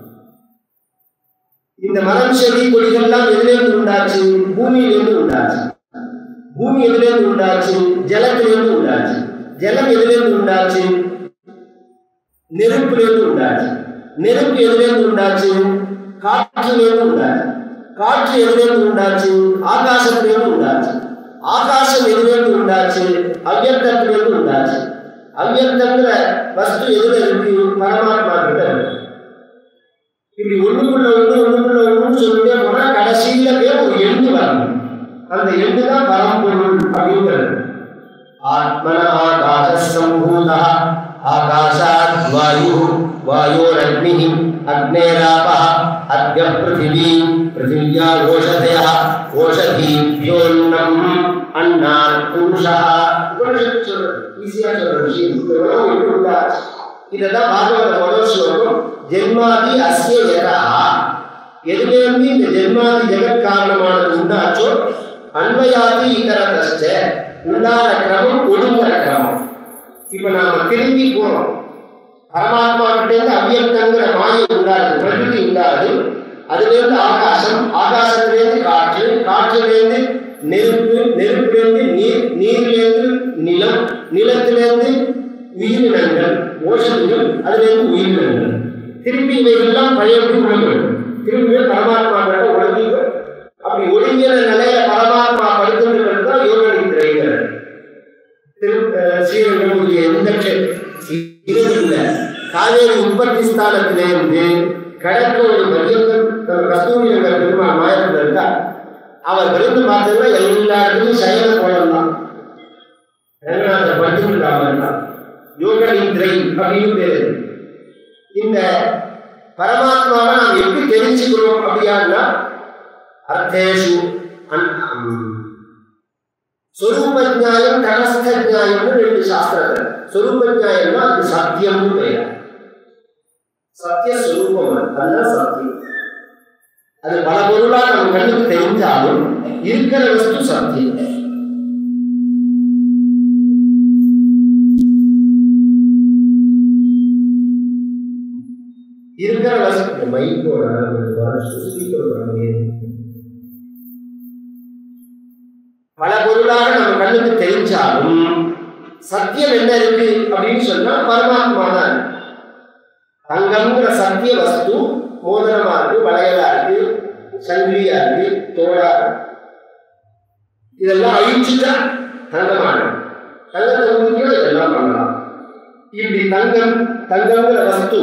Speaker 1: இந்த மரம் செடி கொடிகள்லாம் எதுலேருந்து உண்டாச்சு பூமியிலிருந்து உண்டாச்சு பூமி எதுலேருந்து உண்டாச்சு ஜலத்திலிருந்து உண்டாச்சு ஜலம் எதுலேருந்து உண்டாச்சு நெருப்பிலிருந்து உண்டாச்சு நெருப்பு எதுலேருந்து உண்டாச்சு காற்றிலிருந்து உண்டாச்சு காற்று எதுலேருந்து உண்டாச்சு ஆகாசத்திலிருந்து உண்டாச்சு ஆகாசம் எதுலேருந்து உண்டாச்சு அவ்யக்தத்திலிருந்து உண்டாச்சு அவ்யக்தங்கிற வஸ்து எதுல இருக்கு பரமாத்மா கிட்ட இருக்கு இப்படி ஒண்ணுக்குள்ள ஒண்ணு ஒண்ணுக்குள்ள ஒண்ணுன்னு சொல்லிட்டே போனா கடைசியில போய் ஒரு எண்ணு வரணும் அந்த எண்ணு தான் பரம்பொருள் அப்படிங்கிறது ஆத்மன ஆகாச சம்பூதா ஆகாசாத் வாயு வாயோரக்னிः அக்னேராபः அத்ய பிருथिवी பிருथिव्या ஓஷதயः ஓஷதீभ्योऽन्नम् அன்னாத் புருஷः உபனிஷத்து சொல்றது ஈஸியா சொல்ற விஷயம் இந்த உலகம் எப்படி உண்டாச்சு இதெல்லாம் பாகவத முதல் ஸ்லோகம் ஜென்மாதி அஸ்ய யதா எதுலேருந்து இந்த ஜென்மாதி ஜெகத் காரணமானது உண்டாச்சோ அன்வயாதி இதரதஸ்ட உண்டான கிரமம் ஒழுங்குற கிரமம் இப்ப நாம திரும்பி போறோம் பரமாத்மா கிட்ட இருந்து அவ்வியக்தங்கிற மாயை உண்டாது பிரகிருதி உண்டாது அதிலிருந்து ஆகாசம் ஆகாசத்திலிருந்து காற்று காற்றிலிருந்து நெருப்பு நெருப்பிலிருந்து நீர் நீரிலிருந்து நிலம் நிலத்திலிருந்து உயிரினங்கள் ஓஷதிகள் அதிலிருந்து உயிரினங்கள் திரும்பி இவைகள்லாம் பழையபடி உலகம் திரும்பியே பரமாத்மா கிட்ட ஒழுங்கி அப்படி ஒழுங்கின நிலையில பரமாத்மா படுத்துகிறது தான் யோக நித்திரைங்கிறது ஸ்ரீரங்கமுடைய எந்த இல்லை காவேரி உற்பத்தி ஸ்தானத்திலிருந்து கடற்கோடு பரியந்தம் கஸ்தூரி நகர் பெருமாள் மாயத்தில் இருக்கா அவர் விருந்து பார்த்ததுன்னா எல்லா இடத்துலையும் சைவ கோலம் தான் ரங்கநாதர் படுத்துருக்காம தான் யோக நித்ரை அப்படின்னு பேரு இந்த பரமாத்மாவை நாம் எப்படி தெரிஞ்சுக்கிறோம் அப்படின்னா அர்த்தேஷு சொரூப நியாயம் தடஸ்த நியாயம்னு ரெண்டு சாஸ்திரங்கள் சொரூப நியாயம்னா அது சத்தியம்னு பெயர் சத்திய சொரூபம் அதுதான் சத்தியம் அது பல பொருளா நம்ம கண்ணுக்கு தெரிஞ்சாலும் இருக்கிற வஸ்து சத்தியம் இருக்கிற வஸ்து மைக்கோட பல பொருளாக நம்ம கண்ணுக்கு தெரிஞ்சாலும் சத்தியம் என்ன இருக்கு அப்படின்னு சொன்னா பரமாத்மா தான் தங்கம்ங்கிற சத்திய வஸ்து மோதிரமா இருக்கு வளையலா இருக்கு சங்கிலியா இருக்கு தோடா இருக்கு இதெல்லாம் அழிச்சுட்டா தங்கமான தங்கத்தை உறுதியோ இதெல்லாம் பண்ணலாம் இப்படி தங்கம் தங்கம்ங்கிற வஸ்து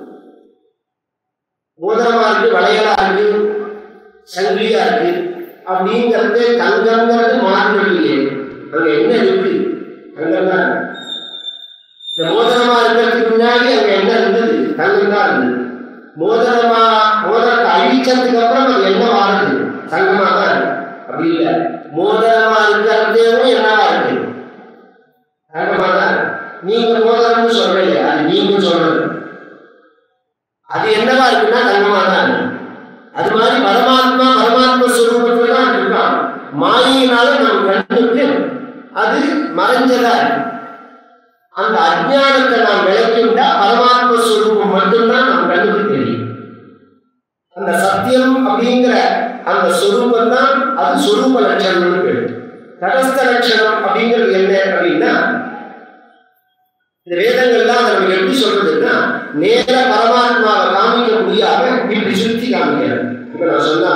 Speaker 1: மோதிரமா இருக்கு வளையலா இருக்கு சங்கிலியா இருக்கு அப்படிங்கிறது தங்கம்ங்கிறது மாறவில்லையே அங்க என்ன இருக்கு தங்கம் தான் இந்த மோதிரமா இருக்கிறதுக்கு முன்னாடி அங்க என்ன இருந்தது தங்கம் தான் இருந்தது மோதிரமா மோதிரத்தை அழிச்சதுக்கு அப்புறம் அது என்ன மாறுது தங்கமா தான் இருக்கு அப்படி இல்லை மோதிரமா இருக்கிறதேவும் என்னவா இருக்கு தங்கமா தான் நீங்க மோதிரம்னு சொல்றீங்க அது நீங்க சொல்றது அது என்னவா இருக்குன்னா தங்கமா தான் இருக்கு அது மாதிரி பரமாத்மா பரமாத்மா சுரூபத்தில் தான் இருக்கான் மாயினால நம் கண்ணுக்கு அது மறைஞ்சதா அந்த அஜானத்தை நாம் விளக்கிவிட்டா பரமாத்ம சுரூபம் மட்டும்தான் நம் கண்ணுக்கு தெரியும் அந்த சத்தியம் அப்படிங்கிற அந்த சுரூபம் தான் அது சுரூப லட்சணம்னு பேரு தடஸ்த லட்சணம் அப்படிங்கிறது என்ன அப்படின்னா இந்த வேதங்கள்லாம் நம்ம எப்படி சொல்றதுன்னா நேர பரமாத்மாவை காமிக்க முடியாம இப்படி சுத்தி காமிக்கிறார் இப்ப நான் சொன்ன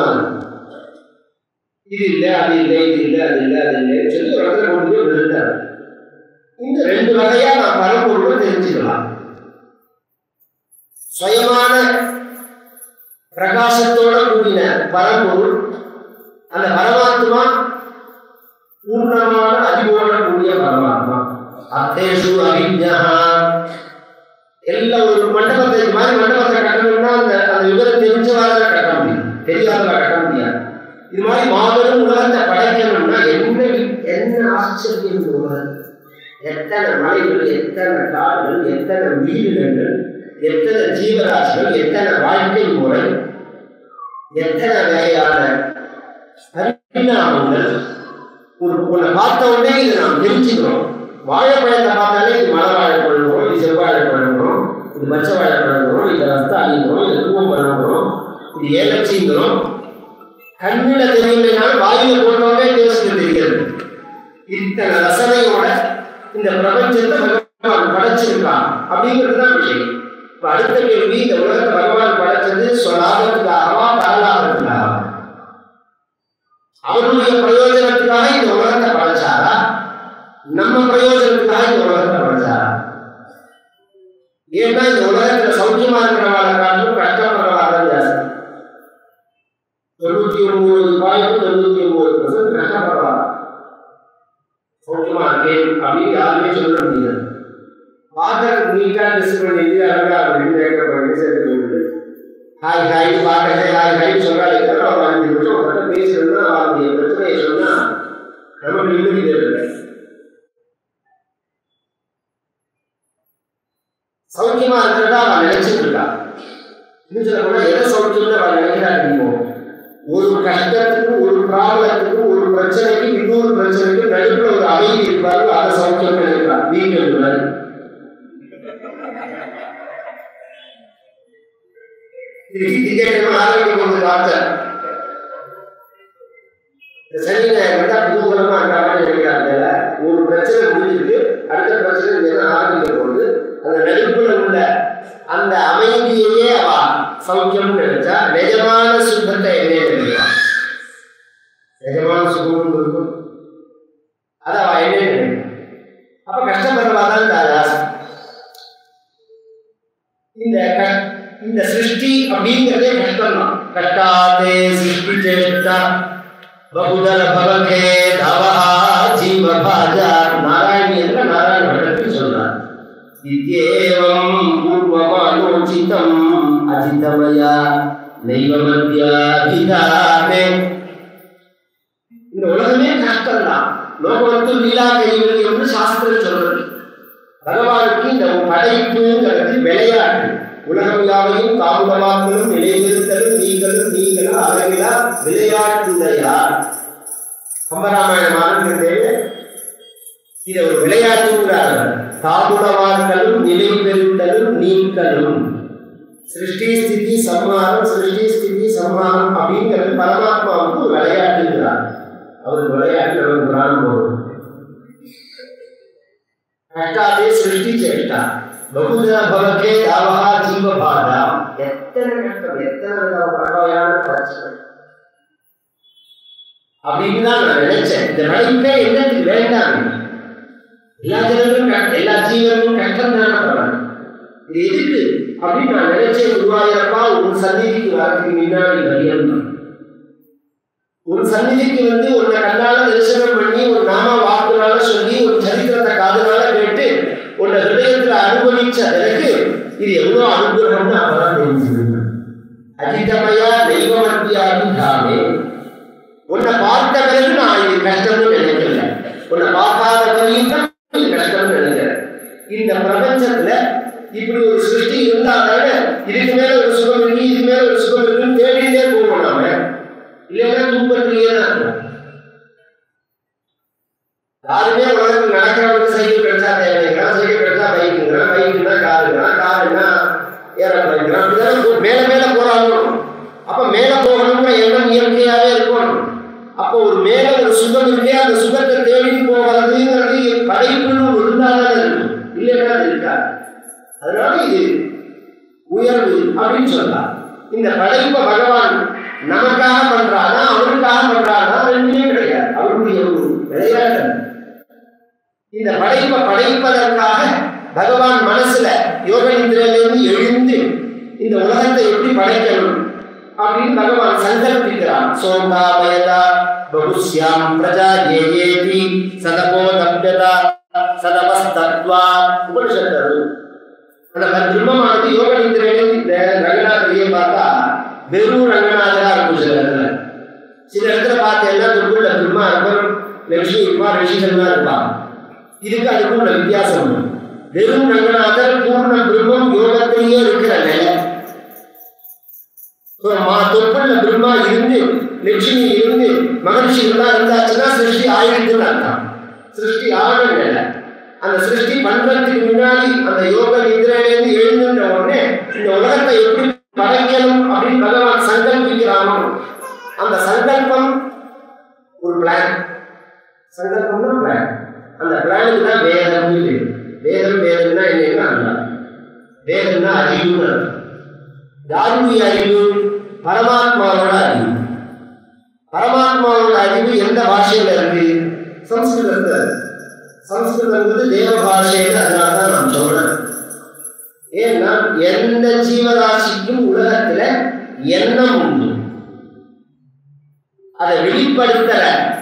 Speaker 1: இது இல்லை அது இல்லை இது இல்லை அது இல்லை அது இல்லை சொல்லி ஒரு இடத்துல கொண்டு போய் விழுந்தார் இந்த ரெண்டு வகையா நான் பரம்பொருளை தெரிஞ்சுக்கலாம் சுயமான பிரகாசத்தோட கூடின பரம்பொருள் அந்த பரமாத்மா பூர்ணமான அறிவோட கூடிய பரமாத்மா அத்தேஷு அவிஞா எல்லாம் ஒரு மண்டபத்தை இது மாதிரி மண்டபத்தை கட்டணும்னா அந்த அந்த விவரம் தெரிஞ்சவாறு கட்ட முடியும் தெரியாதவா கட்ட முடியாது இது மாதிரி மாபெரும் உலகத்தை படைக்கணும்னா என்ன என்ன ஆச்சரியம் இந்த உலகம் எத்தனை மலைகள் எத்தனை காடுகள் எத்தனை உயிரினங்கள் எத்தனை ஜீவராசிகள் எத்தனை வாழ்க்கை முறை எத்தனை வகையான பரிணாமங்கள் ஒரு உன்னை பார்த்த உடனே இதை நாம் தெரிஞ்சுக்கிறோம் வாழைப்பழத்தை பார்த்தாலே இது மலை வாழைப்பழம் இது செவ்வாழைப்பழம் இது பச்சை வாழைப்பழம் இது ரஸ்தாலிங்கிறோம் இது பூவம்பழம் இது ஏலச்சிங்கிறோம் கண்ணில் தெரியலைனாலும் வாயில போட்டோடனே டேஸ்ட் தெரிகிறது இத்தனை ரசனையோட இந்த பிரபஞ்சத்தை பகவான் படைச்சிருக்கான் அப்படிங்கிறது தான் விஷயம் இப்ப அடுத்த கேள்வி இந்த உலகத்தை பகவான் படைச்சது சொல்லாததுக்காகவா பரலாததுக்காகவா அவருடைய பிரயோஜனத்துக்காக இந்த உலகத்தை படைச்சாரா நம்ம பிரயோஜனத்துக்காக இந்த உலகத்தை படைச்சாரா ஏன்னா இந்த உலகத்துல சௌக்கியமா இருக்கிறவாளை காட்டிலும் கஷ்டப்படுறவாள் ஜாஸ்தி தொண்ணூத்தி ஒன்பது ரூபாய்க்கு தொண்ணூத்தி ஒன்பது பர்சன்ட் கஷ்டப்படுறாங்க சௌக்கியமா இருக்கேன் அப்படின்னு யாருமே சொல்ல முடியாது பார்க்கறதுக்கு நீ ஹாய் ஹாய் பார்க்கறது ஹாய் ஹாய் சொல்றாங்க தவிர அவங்க அஞ்சு நிமிஷம் உட்காந்து பேசுறதுன்னா அவருடைய பிரச்சனையை சொன்னா நமக்கு நிம்மதி தேவை சௌக்கியமா இருக்கிறதா அவன் நினைச்சிட்டு இருக்கா இன்னும் சொல்ல போனா எதை சௌக்கியம்னு அவன் நினைக்கிறாங்க ஒரு கஷ்டத்துக்கு ஒரு ப்ராப்ளத்துக்கு ஒரு பிரச்சனைக்கு இன்னொரு பிரச்சனைக்கு நடுப்புல ஒரு அமைதி இருப்பாரு அதை சௌக்கியம் நினைக்கிறான் நீங்கள் முன்னாடி இதுக்கு திங்கட்கிழமை ஆரோக்கியம் கொண்டு வார்த்தை இந்த சனி ஞாயிறு வந்தா குதூகலமா இருக்காங்க நினைக்கிறாங்க ஒரு பிரச்சனை முடிஞ்சிருக்கு அடுத்த பிரச்சனை என்ன ஆரம்பிக்க போது அந்த நடுப்புல உள்ள அந்த அமைதியையே அவ சௌக்கியம் நினைச்சா நிஜமான சுத்தத்தை என்ன நினைக்கிறான் நிஜமான சுகம் இருக்கும் அதை அவ என்ன நினைக்கிறான் அப்ப கஷ்டப்படுறவாதான் இந்த ஆசை இந்த க- இந்த சிருஷ்டி அப்படிங்கிறதே கஷ்டம் தான் கஷ்டாதே சிருஷ்டி சேஷ்டா பகுதர பவகே தவஹா ஜீவ பாஜா நாராயணியத்துல நாராயண பட்டத்தை சொல்றார் இத்யேவம் பூர்வமானோச்சிதம் அஜிதமயா நைவ மத்தியாபிதாமே இந்த உலகமே கஷ்டம் தான் லோகத்து லீலா கைவினை என்று சாஸ்திரம் சொல்றது பகவானுக்கு இந்த படைப்புங்கிறது விளையாட்டு உலகம் யாவையும் காமுகமாக்களும் நிலைநிறுத்தலும் நீங்களும் நீங்களும் அளவிலா விளையாட்டுடையா கம்பராமாயணம் ஆரம்பிக்கிறது இதை ஒரு விளையாட்டுங்கிறார்கள் காமுகமாக்களும் நிலை பெறுத்தலும் நீங்களும் சிருஷ்டி ஸ்திதி சம்மானம் சிருஷ்டி ஸ்திதி சம்மானம் அப்படிங்கிறது பரமாத்மாவுக்கு ஒரு விளையாட்டுங்கிறார் அவருக்கு விளையாட்டு நமக்கு பிராணம் போகும் கஷ்டாதே சிருஷ்டி சேஷ்டா பகுதா பவகே தாவகா ஜீவ பாதா எத்தனை கஷ்டம் எத்தனை வகையான பிரச்சனை அப்படின்னு தான் நான் நினைச்சேன் இந்த நடிப்பே என்னத்துக்கு வேண்டாம் எல்லா ஜனங்களும் கஷ்ட- எல்லா ஜீவனும் கஷ்டம் தானே பரவாயில்ல இது எதுக்கு அப்படின்னு நான் நினைச்சேன் குருவாயிரப்பா உன் சந்நிதிக்கு வரதுக்கு முன்னாடி வரியன் ஒரு சந்நிதிக்கு வந்து உன்னை கண்ணால தரிசனம் பண்ணி ஒரு நாம வாக்குனால சொல்லி ஒரு சரித்திரத்தை காதுனால கேட்டு உன்னை ஹிருதயத்துல அனுபவிச்ச பிறகு இது எவ்வளவு அனுகிரகம்னு அப்பதான் தெரிஞ்சுக்கணும் அஜிதமயா தெய்வமத்தியாகி தாமே உன்னை பார்த்த பிறகு நான் இது கஷ்டம்னு நினைக்கல உன்னை பார்க்காத பிறகு தான் இது கஷ்டம்னு நினைக்கிறேன் இந்த பிரபஞ்சத்துல இப்படி ஒரு சிருஷ்டி இருந்தாதானே இதுக்கு மேல ஒரு சுகம் இருக்கு இதுக்கு மேல ஒரு சுகம் இருக்குன்னு தேடிட்டே போவோம் நாம இல்லைன்னா தூக்கத்திலேயே தான் இருக்கும். யாருமே உலகத்தில் நடக்கிறவங்க சைக்கிள் கிடைச்சா தேவைங்கிறான் சைக்கிள் கிடைச்சா பைக்குங்கிறான் பைக்குன்னா காருங்கிறான் காருன்னா ஏரோப்ளைன்ங்கிறான் அப்படிதான் போ- மேல மேல போறாங்க அப்ப மேல போகணுங்கிற எண்ணம் இயற்கையாவே இருக்கணும் அப்போ ஒரு மேல ஒரு சுகம் இருக்கே அந்த சுகத்தை தேடி போகிறதுங்கிறது படைப்புன்னு இருந்தாலும் இருக்கும் இல்லைன்னா அது இருக்காது அதனால இது உயர்வு அப்படின்னு சொல்லலாம் இந்த படைப்பை பகவான் நமக்காக பண்றானா அவருக்காக பண்றானா ரெண்டுமே கிடையாது அவருடைய ஒரு விளையாட்டு இந்த படைப்பை படைப்பதற்காக பகவான் மனசுல யோக நிதிரையிலிருந்து எழுந்து இந்த உலகத்தை எப்படி படைக்கணும் அப்படின்னு பகவான் சங்கல்பிக்கிறான் சோகாமயதா பகுஸ்யாம் பிரஜா ஏயேதி சதபோதப்யதா சதவஸ்தத்வா உபனிஷத்தரு அந்த பிரம்மமானது யோக நிதிரையில இந்த ரங்கநாதரையே பார்த்தா வெறும் ரங்கநாதரா இருக்கும் சில இடத்துல சில இடத்துல பார்த்தேன்னா துர்குள்ள பிரம்மா இருப்பார் லட்சுமி இருப்பா ரிஷிகள்லாம் இருப்பான் இதுக்கு அதுக்கும் உள்ள வித்தியாசம் உண்டு. வெறும் ரங்கநாதர் பூர்ண பிரம்மம் யோகத்திலேயே இருக்கிற நிலை ஒரு மா தொப்புள்ள பிரம்மா இருந்து லட்சுமி இருந்து மகர்ஷிகள்லாம் இருந்தாச்சுன்னா சிருஷ்டி ஆயிரத்துன்னு அர்த்தம் சிருஷ்டி ஆன நிலை அந்த சிருஷ்டி பண்றதுக்கு முன்னாடி அந்த யோக நிதிரையிலேருந்து எழுந்துட்ட உடனே இந்த உலகத்தை எப்படி படைக்கணும் அப்படின்னு பகவான் சங்கல்பிக்கிறானோ அந்த சங்கல்பம் ஒரு பிளான் சங்கல்பம்னா பிளான் அந்த பிளானுக்கு தான் வேதம்னு பேரு வேதம் வேதம்னா என்னன்னா அல்ல வேதம்னா அறிவுன்னு அர்த்தம் யாருடைய அறிவு பரமாத்மாவோட அறிவு பரமாத்மாவோட அறிவு எந்த பாஷையில இருக்கு சம்ஸ்கிருதத்துல இருக்கு. சம்ஸ்கிருதம் என்பது தேவ பாஷைன்னு அதனால தான் நான் சொல்றேன் ஏன்னா எந்த ஜீவராசிக்கும் உலகத்துல எண்ணம் உண்டு அதை வெளிப்படுத்துற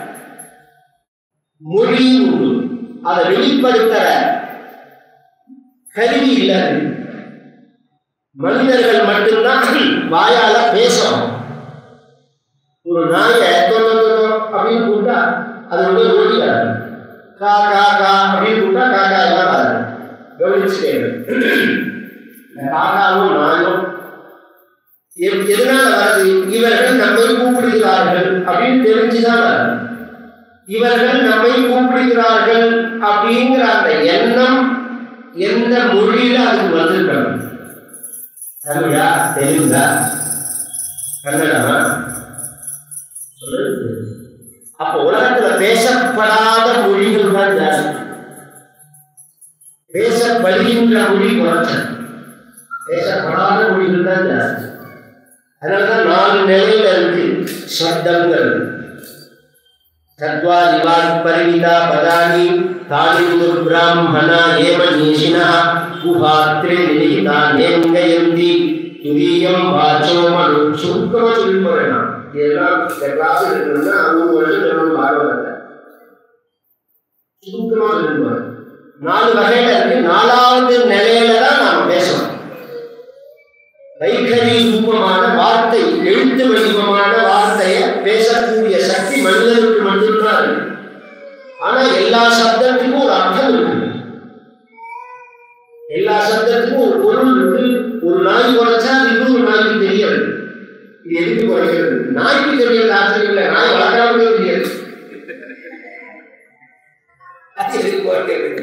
Speaker 1: மொழி உண்டு அதை வெளிப்படுத்துற கருவி இல்லாது மனிதர்கள் மட்டும்தான் வாயால பேசணும் ஒரு நாயை தொ, தொ, தொ, தொ அப்படின்னு கூப்பிட்டா அது வந்து ஓடிக்காது கா கா கா அப்படின்னு கூப்பிட்டா காக்கா எல்லாம் வராது கவனிச்சுட்டே இரு. இந்த காக்காவும் நாயும் எ- எதனால வருது இவர்கள் நம்மை கூப்பிடுகிறார்கள் அப்படின்னு தெரிஞ்சுதான் வருது இவர்கள் நம்மை கூப்பிடுகிறார்கள் அப்படிங்கிற அந்த எண்ணம் எந்த மொழியில அதுக்கு வந்திருக்கணும் தமிழா தெலுங்கா கன்னடமா சொல்லுங்க. அப்ப உலகத்துல பேசப்படாத மொழிகள் தான் ஜாஸ்தி பேசப்படுகின்ற மொழி குறைச்சல் பேசப்படாத மொழிகள் தான் ஜாஸ்தி அதனாலதான் நாலு நிலையில இருக்கு சப்தங்கள் சத்வாதி வாக்பரிமிதா பதானி தாலிந்து பிராமணா ஏவ நீஷினா குஹாத்ரே நிலிகிதா நேங்கயந்தி துரியம் வாச்சோ மனு சுருக்கமா சொல்லி போறேன் நான் இதெல்லாம் இந்த கிளாஸ் இருக்கணும்னா மூணு வருஷம் சொல்லணும் பாகவதத்தை சுருக்கமா சொல்லி போறேன் நாலு வகையில இருக்கு நாலாவது நிலையில தான் நாம் பேசணும் வைகரி ரூபமான வார்த்தை எழுத்து வடிவமான வார்த்தையை பேசக்கூடிய சக்தி மனிதனுக்கு மட்டும்தான் இருக்கு ஆனா எல்லா சப்தத்துக்கும் ஒரு அர்த்தம் இருக்கு எல்லா சப்தத்துக்கும் ஒரு பொருள் இருக்கு ஒரு நாய் குறைச்சா அது இன்னொரு நாய்க்கு தெரியாது இது எதுக்கு குறைக்கிறது நாய்க்கு தெரியல ஆச்சரியம் இல்லை நாய் வளர்க்காமலே தெரியாது அது எதுக்கு குறைக்கிறது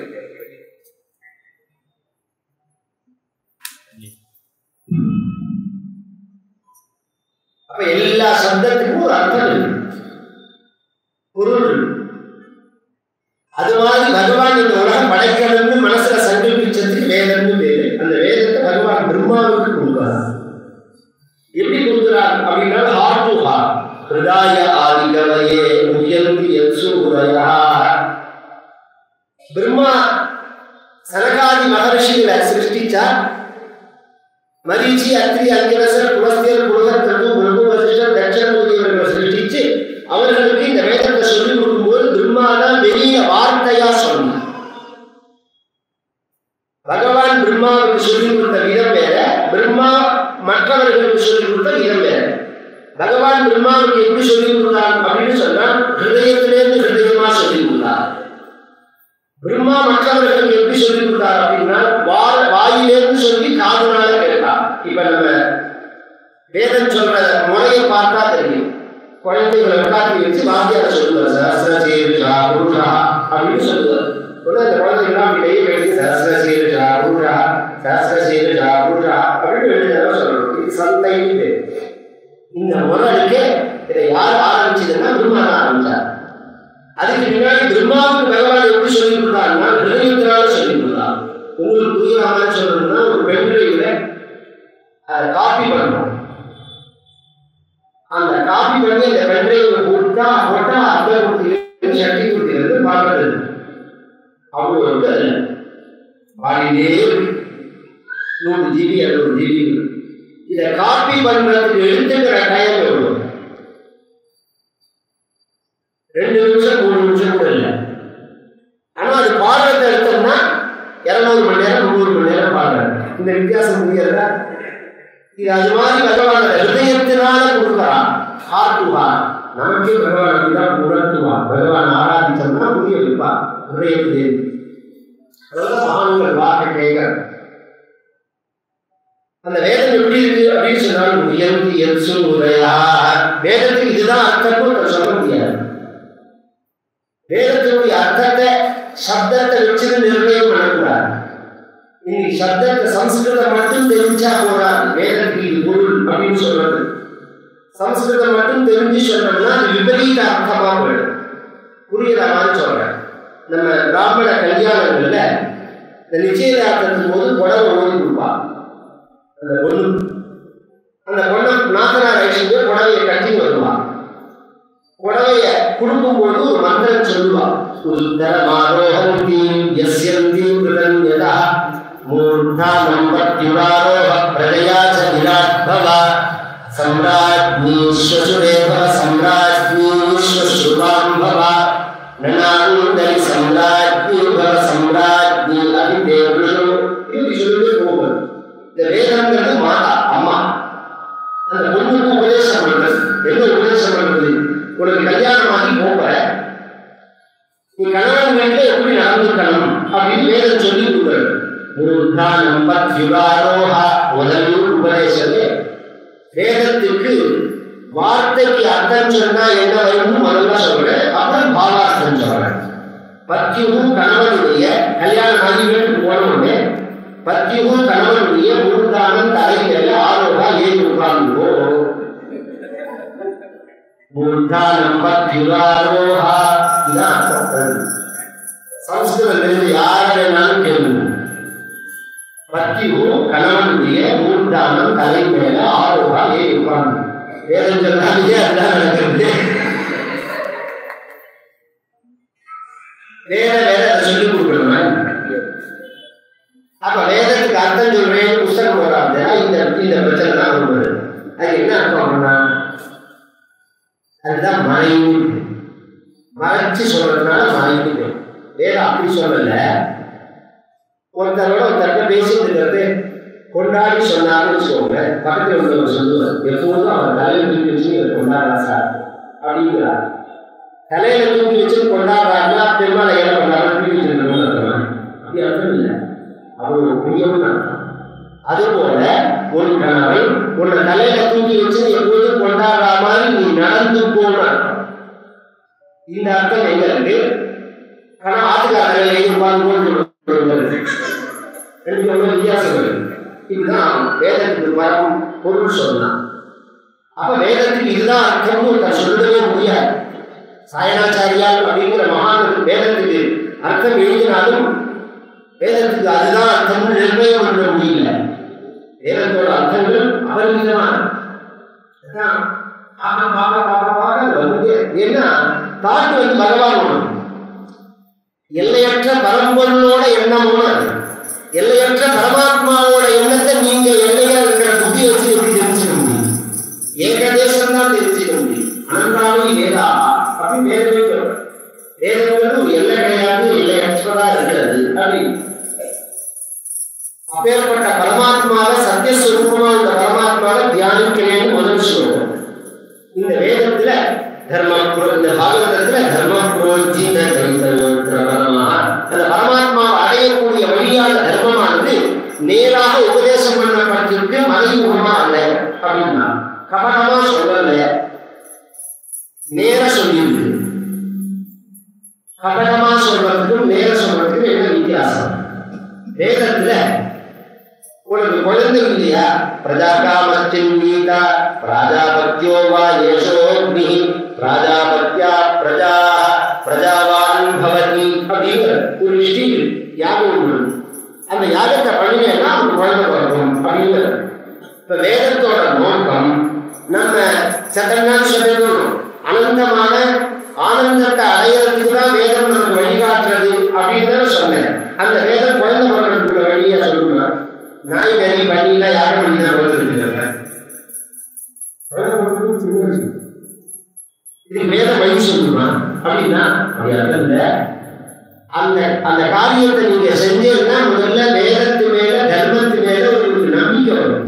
Speaker 1: அப்ப எல்லா சப்தத்துக்கும் ஒரு அர்த்தம் இருக்கு பொருள் இருக்கு. அது மாதிரி பகவான் இந்த உலகம் படைக்கணும்னு மனசுல சங்கல்பிச்சதுக்கு வேதம்னு பேரு அந்த வேதத்தை பகவான் பிரம்மாவுக்கு கொடுக்கிறார் எப்படி கொடுக்கிறார் அப்படின்னா ஹார்ட் டு ஹார்ட் ஹிருதாய ஆதிகவையே முயந்தி யசூரயா பிரம்மா சனகாதி மகர்ஷிகளை சிருஷ்டிச்சார் மரீச்சி அத்திரி அங்கிரசர் குலஸ்தியர் புலகர் பிரபு பிரபு வசிஷ்டர் தட்சணபூதி இவர்களை சிருஷ்டிச்சு அவர்களுக்கு இந்த வேதத்தை சொல்லிக் கொடுக்கும்போது பிரம்மா தான் பெரிய வார்த்தையா சொன்னார் பகவான் பிரம்மாவுக்கு சொல்லிக் கொடுத்த விதம் வேற பிரம்மா மற்றவர்களுக்கு சொல்லிக் கொடுத்த விதம் வேற பகவான் பிரம்மாவுக்கு எப்படி சொல்லிக் கொடுத்தார் அப்படின்னு சொன்னா ஹிருதயத்திலேருந்து ஹிருதயமா சொல்லிக் கொடுத்தார் பிரம்மா மற்றவர்களுக்கு எப்படி சொல்லிக் கொடுத்தார் அப்படின்னா வா- வாயிலேருந்து சொல்லி காதுனால கேட்டார் இப்ப நம்ம வேதம் சொல்ற முறையை பார்த்தா தெரியும் குழந்தைகளை உட்காந்து வச்சு வாத்தியார சொல்லுவார் சஹஸ்ர சீருஷா புருஷா அப்படின்னு சொல்லுவார் உடனே அந்த குழந்தைகள்லாம் அப்படி கையை கட்டி சஹஸ்ர சீருஷா புருஷா சஹஸ்ர சீருஷா புருஷா அப்படின்னு எழுதி சொல்லணும் இது சந்தைன்னு பேரு. இந்த முறைக்கு இதை யார் ஆரம்பிச்சதுன்னா பிரம்மா தான் ஆரம்பிச்சார் அதுக்கு முன்னாடி பிரம்மாவுக்கு பகவான் எப்படி சொல்லி கொடுத்தாருன்னா ஹிருதயத்தினால சொல்லி கொடுத்தார் உங்களுக்கு புரியாம சொல்லணும்னா ஒரு பெண்களில காப்பி பண்ணணும் அந்த காப்பி பண்ணி அந்த பெண்களை போட்டா போட்டா அந்த கொடுத்து சக்தி கொடுக்கிறது பார்க்கறது அவ்வளோ வந்து அது பாடினே நூறு ஜிபி அறுநூறு ஜிபி இதை காப்பி பண்றதுக்கு எடுத்துக்கிற டைம் எவ்வளோ ரெண்டு நிமிஷம் மூணு நிமிஷம் கூட இல்லை ஆனா அது பாடுறத எடுத்தோம்னா இருநூறு மணி நேரம் முந்நூறு மணி நேரம் பாடுறாரு இந்த வித்தியாசம் புரியல இது அது மாதிரி பகவான் ஹிருதயத்தினால கொடுக்குறான் ஹார்ட் டு ஹார்ட் நமக்கே பகவான் அப்படிதான் உணர்த்துவான் பகவான் ஆராதிச்சோம்னா புரிய வைப்பா ஹிருதயத்திலே அதெல்லாம் மகான்கள் வாக்க கேட்க அந்த வேதம் எப்படி இருக்கு அப்படின்னு சொன்னால் உயர்ந்து எல்சு உரையா வேதத்துக்கு இதுதான் அர்த்தம்னு சொல்ல முடியாது வேதத்தினுடைய அர்த்தத்தை சப்தத்தை வச்சு நிர்ணயம் பண்ணக்கூடாது இன்னைக்கு சப்தத்தை சம்ஸ்கிருதம் மட்டும் தெரிஞ்சா போறாது வேதத்துக்கு இது பொருள் அப்படின்னு சொல்றது சம்ஸ்கிருதம் மட்டும் தெரிஞ்சு சொன்னோம்னா அது விபரீத அர்த்தமா போயிடும் புரியுற மாதிரி சொல்றேன் நம்ம பிராமண கல்யாணங்கள்ல இந்த நிச்சயதார்த்தத்தின் போது புடவை ஓடி கொடுப்பா அந்த பொண்ணு அந்த பொண்ணை நாத்தனார் ஐஷங்க புடவையை கட்டி வருவா புடவைய கொடுக்கும்போது ஒரு மந்திரம் சொல்லுவா உத்தரமாரோகந்தி யஸ்யந்தி கிருதன்யதா மூர்த்தா நம்பத்யுராரோக பிரஜயா ச விராட் பவ சம்ராஜ்ஞி ஸ்வசுரேவ சம்ராஜ்ஞி ஸ்வசுவாம் பவ நனாந்தரி சம்ராஜ்ஞி பவ சம்ராஜ்ஞி அபிதேவృషు இப்படி சொல்லிட்டு போகும் இந்த வேதங்கிறது உனக்கு கல்யாணமாகி போற நீ கணவன் வீட்டில் எப்படி நடந்துக்கணும் அப்படின்னு வேதம் சொல்லி கொடுக்குறது மூர்தானம் பத்யுகாரோஹா முதலில் உபதேசமே வேதத்துக்கு வார்த்தைக்கு அர்த்தம் சொன்னா என்ன வரும்னு முதல்ல சொல்றேன் அப்புறம் பாவார்த்தம் சொல்றேன் பத்தியும் கணவனுடைய கல்யாணம் ஆகி வீட்டுக்கு போனோடனே பத்தியும் கணவனுடைய மூர்தானம் தலைமையில ஆரோகா ஏழு உட்கார்ந்துவோ மூர்தானம் பத்யுகாரோஹா இதான் அர்த்தம் சம்ஸ்கிருதத்திலிருந்து யார வேணாலும் கேள்வி பத்தியும் கணவனுடைய மூர்தானம் தலை மேல ஆரோகா ஏழு உட்கார்ந்து வேதம் சொன்னாலே அதுதான் நடக்கிறது வேற வேற அதை சொல்லி கொடுக்கணும் அப்ப வேதத்துக்கு அர்த்தம் சொல்றேன் புஸ்தகம் வராது இந்த இந்த பிரச்சனை தான் வருவது அது என்ன அர்த்தம் அப்படின்னா அதுதான் மறைவு மறைச்சு சொல்றதுனால மறைவு வேதம் அப்படி சொல்லல ஒருத்தரோட ஒருத்தர்கிட்ட பேசிட்டு இருக்கிறது கொண்டாடி சொன்னாருன்னு வச்சுக்கோங்க பக்கத்தில் உள்ளவர் சொல்லுவார் எப்போதும் அவர் தலையில தூக்கி வச்சு இவர் கொண்டாடுறா சார் அப்படிங்கிறார் தலையில தூக்கி வச்சு கொண்டாடுறாருன்னா பெருமாள் ஏன் கொண்டாடுறா தூக்கி வச்சிருக்கணும்னு அர்த்தம் அப்படி அர்த்தம் இல்லை அவர் ஒரு பிரியம்னு அர்த்தம் அதுபோல ஒரு கணவன் உன்னை தலையில தூக்கி வச்சு எப்போதும் கொண்டாடுற மாதிரி நீ நடந்து போன அர்த்தம் இந்த அர்த்தம் எங்க இருக்கு ஆனா ஆத்துக்காரர்கள் எதிர்பார்த்து ரெண்டு ரொம்ப வித்தியாசம் இருக்கு இதுதான் வேதத்துக்கு வரும் பொருள் சொல்லலாம் அப்ப வேதத்துக்கு இதுதான் அர்த்தம்னு ஒருத்தர் சொல்லவே முடியாது சாயணாச்சாரியால் அப்படிங்கிற மகான் வேதத்துக்கு அர்த்தம் எழுதினாலும் வேதத்துக்கு அதுதான் அர்த்தம்னு நிர்ணயம் பண்ண முடியல வேதத்தோட அர்த்தங்கள் அபரிமிதமான அதான் பார்க்க பார்க்க பார்க்க பார்க்க வந்து ஏன்னா தாட்டு வந்து பகவான் ஒண்ணு எல்லையற்ற பரம்பொருளோட எண்ணம் ஒண்ணு எல்லையற்ற பரமாத்மாவோட எண்ணத்தை நீங்க எல்லையா இருக்கிற புத்தி வச்சு எப்படி தெரிஞ்சுக்க முடியும் ஏகதேசம் தான் தெரிஞ்சுக்க முடியும் அனந்தாவி வேதா அப்படின்னு வேதமே சொல்ற வேதங்கிறது ஒரு எல்லை கிடையாது எல்லையற்றதா இருக்கிறது அப்படின்னு அப்பேற்பட்ட பரமாத்மாவை சத்தியஸ்வரூபமா இந்த பரமாத்மாவை தியானிக்கிறேன்னு முதல் சொல்றோம் இந்த வேதத்துல தர்ம இந்த பாகவதத்துல தர்ம புரோஜின அந்த பரமாத்மாவை அடையக்கூடிய வழியான தர்மமானது நேராக உபதேசம் பண்ணப்பட்டிருக்கு மறைமுகமா அல்ல அப்படின்னா கபடமா சொல்லல நேர சொல்லியிருக்கு கபடமா சொல்றதுக்கும் நேர சொல்றதுக்கும் என்ன வித்தியாசம் வேதத்துல உனக்கு குழந்தை இல்லையா பிரஜாகாமத்தின் கீதா பிராஜாபத்தியோ வா யசோக்னி பிராஜாபத்தியா பிரஜா பிரஜாவான் பவதி அப்படிங்கிற ஒரு ஸ்ரீ யாகம் ஒன்று அந்த யாகத்தை பண்ணினேன்னா அவனுக்கு குழந்தை பிறக்கும் அப்படிங்கிற இப்ப வேதத்தோட நோக்கம் நம்ம சட்டங்கள் சொல்லணும் அனந்தமான ஆனந்தத்தை அடையிறதுக்கு தான் வேதம் நமக்கு வழிகாட்டுறது அப்படின்னு தான் சொன்னேன் அந்த வேதம் குழந்தை பிறக்கிறதுக்கு வழியை சொல்லணும் நாய் கறி பண்ணிலாம் யாரும் பண்ணி தான் வளர்த்துருக்காங்க இது வேத வழி சொல்லுமா அப்படின்னா அப்படி அர்த்தம் இல்லை அந்த அந்த காரியத்தை நீங்க செஞ்சீங்கன்னா முதல்ல வேதத்து மேல தர்மத்து மேல உங்களுக்கு நம்பிக்கை வரும்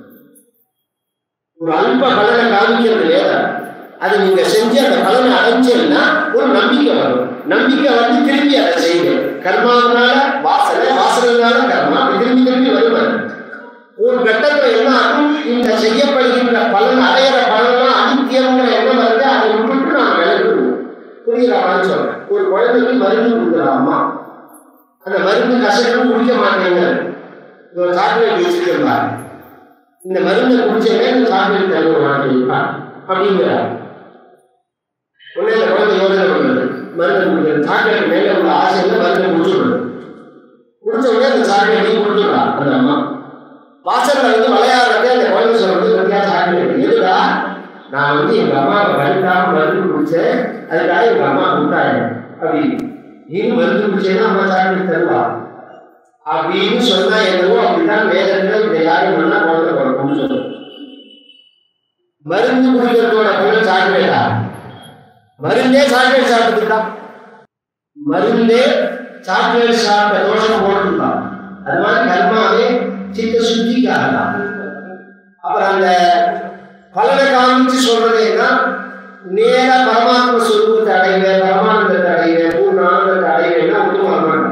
Speaker 1: ஒரு அல்ப பலனை காமிக்கிறது வேதம் அதை நீங்க செஞ்சு அந்த பலனை அடைஞ்சீங்கன்னா ஒரு நம்பிக்கை வரும் நம்பிக்கை வந்து திரும்பி அதை செய்யுங்க கர்மாவனால வாசனை வாசனைனால கர்மா அப்படி திரும்பி திரும்பி வருவார் ஒரு கட்டத்துல என்ன ஆகும் இந்த செய்யப்படுகின்ற பலன் அடையிற பலன்லாம் அனித்தியங்கிற எண்ணம் வருது அதை விட்டுட்டு நான் விளக்குவோம் புரியுறாமான்னு சொல்றேன் ஒரு குழந்தைக்கு மருந்து கொடுக்குறாமா அந்த மருந்து கசக்கும் குடிக்க மாட்டேங்க ஒரு சாக்லேட் வச்சுருப்பார் இந்த மருந்தை குடிச்சவே இந்த சாக்லேட் தருவ மாட்டேங்கப்பா அப்படிங்கிறார் உடனே அந்த குழந்தை யோசனை பண்ணுறது மருந்து குடிக்கிறது சாக்லேட் மேலே உள்ள ஆசையில் மருந்தை குடிச்சுடுறது குடிச்ச உடனே அந்த சாக்லேட்டையும் கொடுத்துடுறா அந்த அம்மா வாசல்ல வந்து விளையாடுறதே அந்த குழந்தை சொல்றது பத்தியா சாக்லேட் எதுடா நான் வந்து எங்க அம்மாவை வலிக்காம மருந்து குடிச்சேன் அதுக்காக எங்க அம்மா கொடுத்தாங்க அப்படி நீ மருந்து குடிச்சேன்னா அம்மா சாக்லேட் தருவா அப்படின்னு சொன்னா என்னவோ அப்படிதான் வேதத்துல இந்த யாரும் பண்ணா குழந்தை பிறக்கும்னு சொல்லுவோம் மருந்து குடிக்கிறதோட பலன் சாக்லேட்டா மருந்தே சாக்லேட் சாப்பிட்டுதான் மருந்தே சாக்லேட் சாப்பிட்ட தோஷம் போட்டுருந்தான் அது மாதிரி கர்மாவே சித்த சுத்திக்காக தான் அப்புறம் அந்த பலனை காமிச்சு சொல்றது என்ன நேர பரமாத்ம சுரூபத்தை அடைவேன் பரமானந்தத்தை அடைவேன் பூர்ண ஆனந்தத்தை அடைவேன்னா ஒன்றும் வரமாட்டான்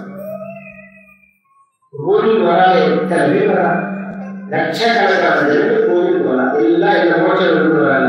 Speaker 1: கோவிலுக்கு வராது எத்தனை பேர் வரா லட்சக்கணக்கான ஜனங்கள் கோவிலுக்கு வரா எல்லாம் இந்த மோட்சம் கொண்டு வராங்க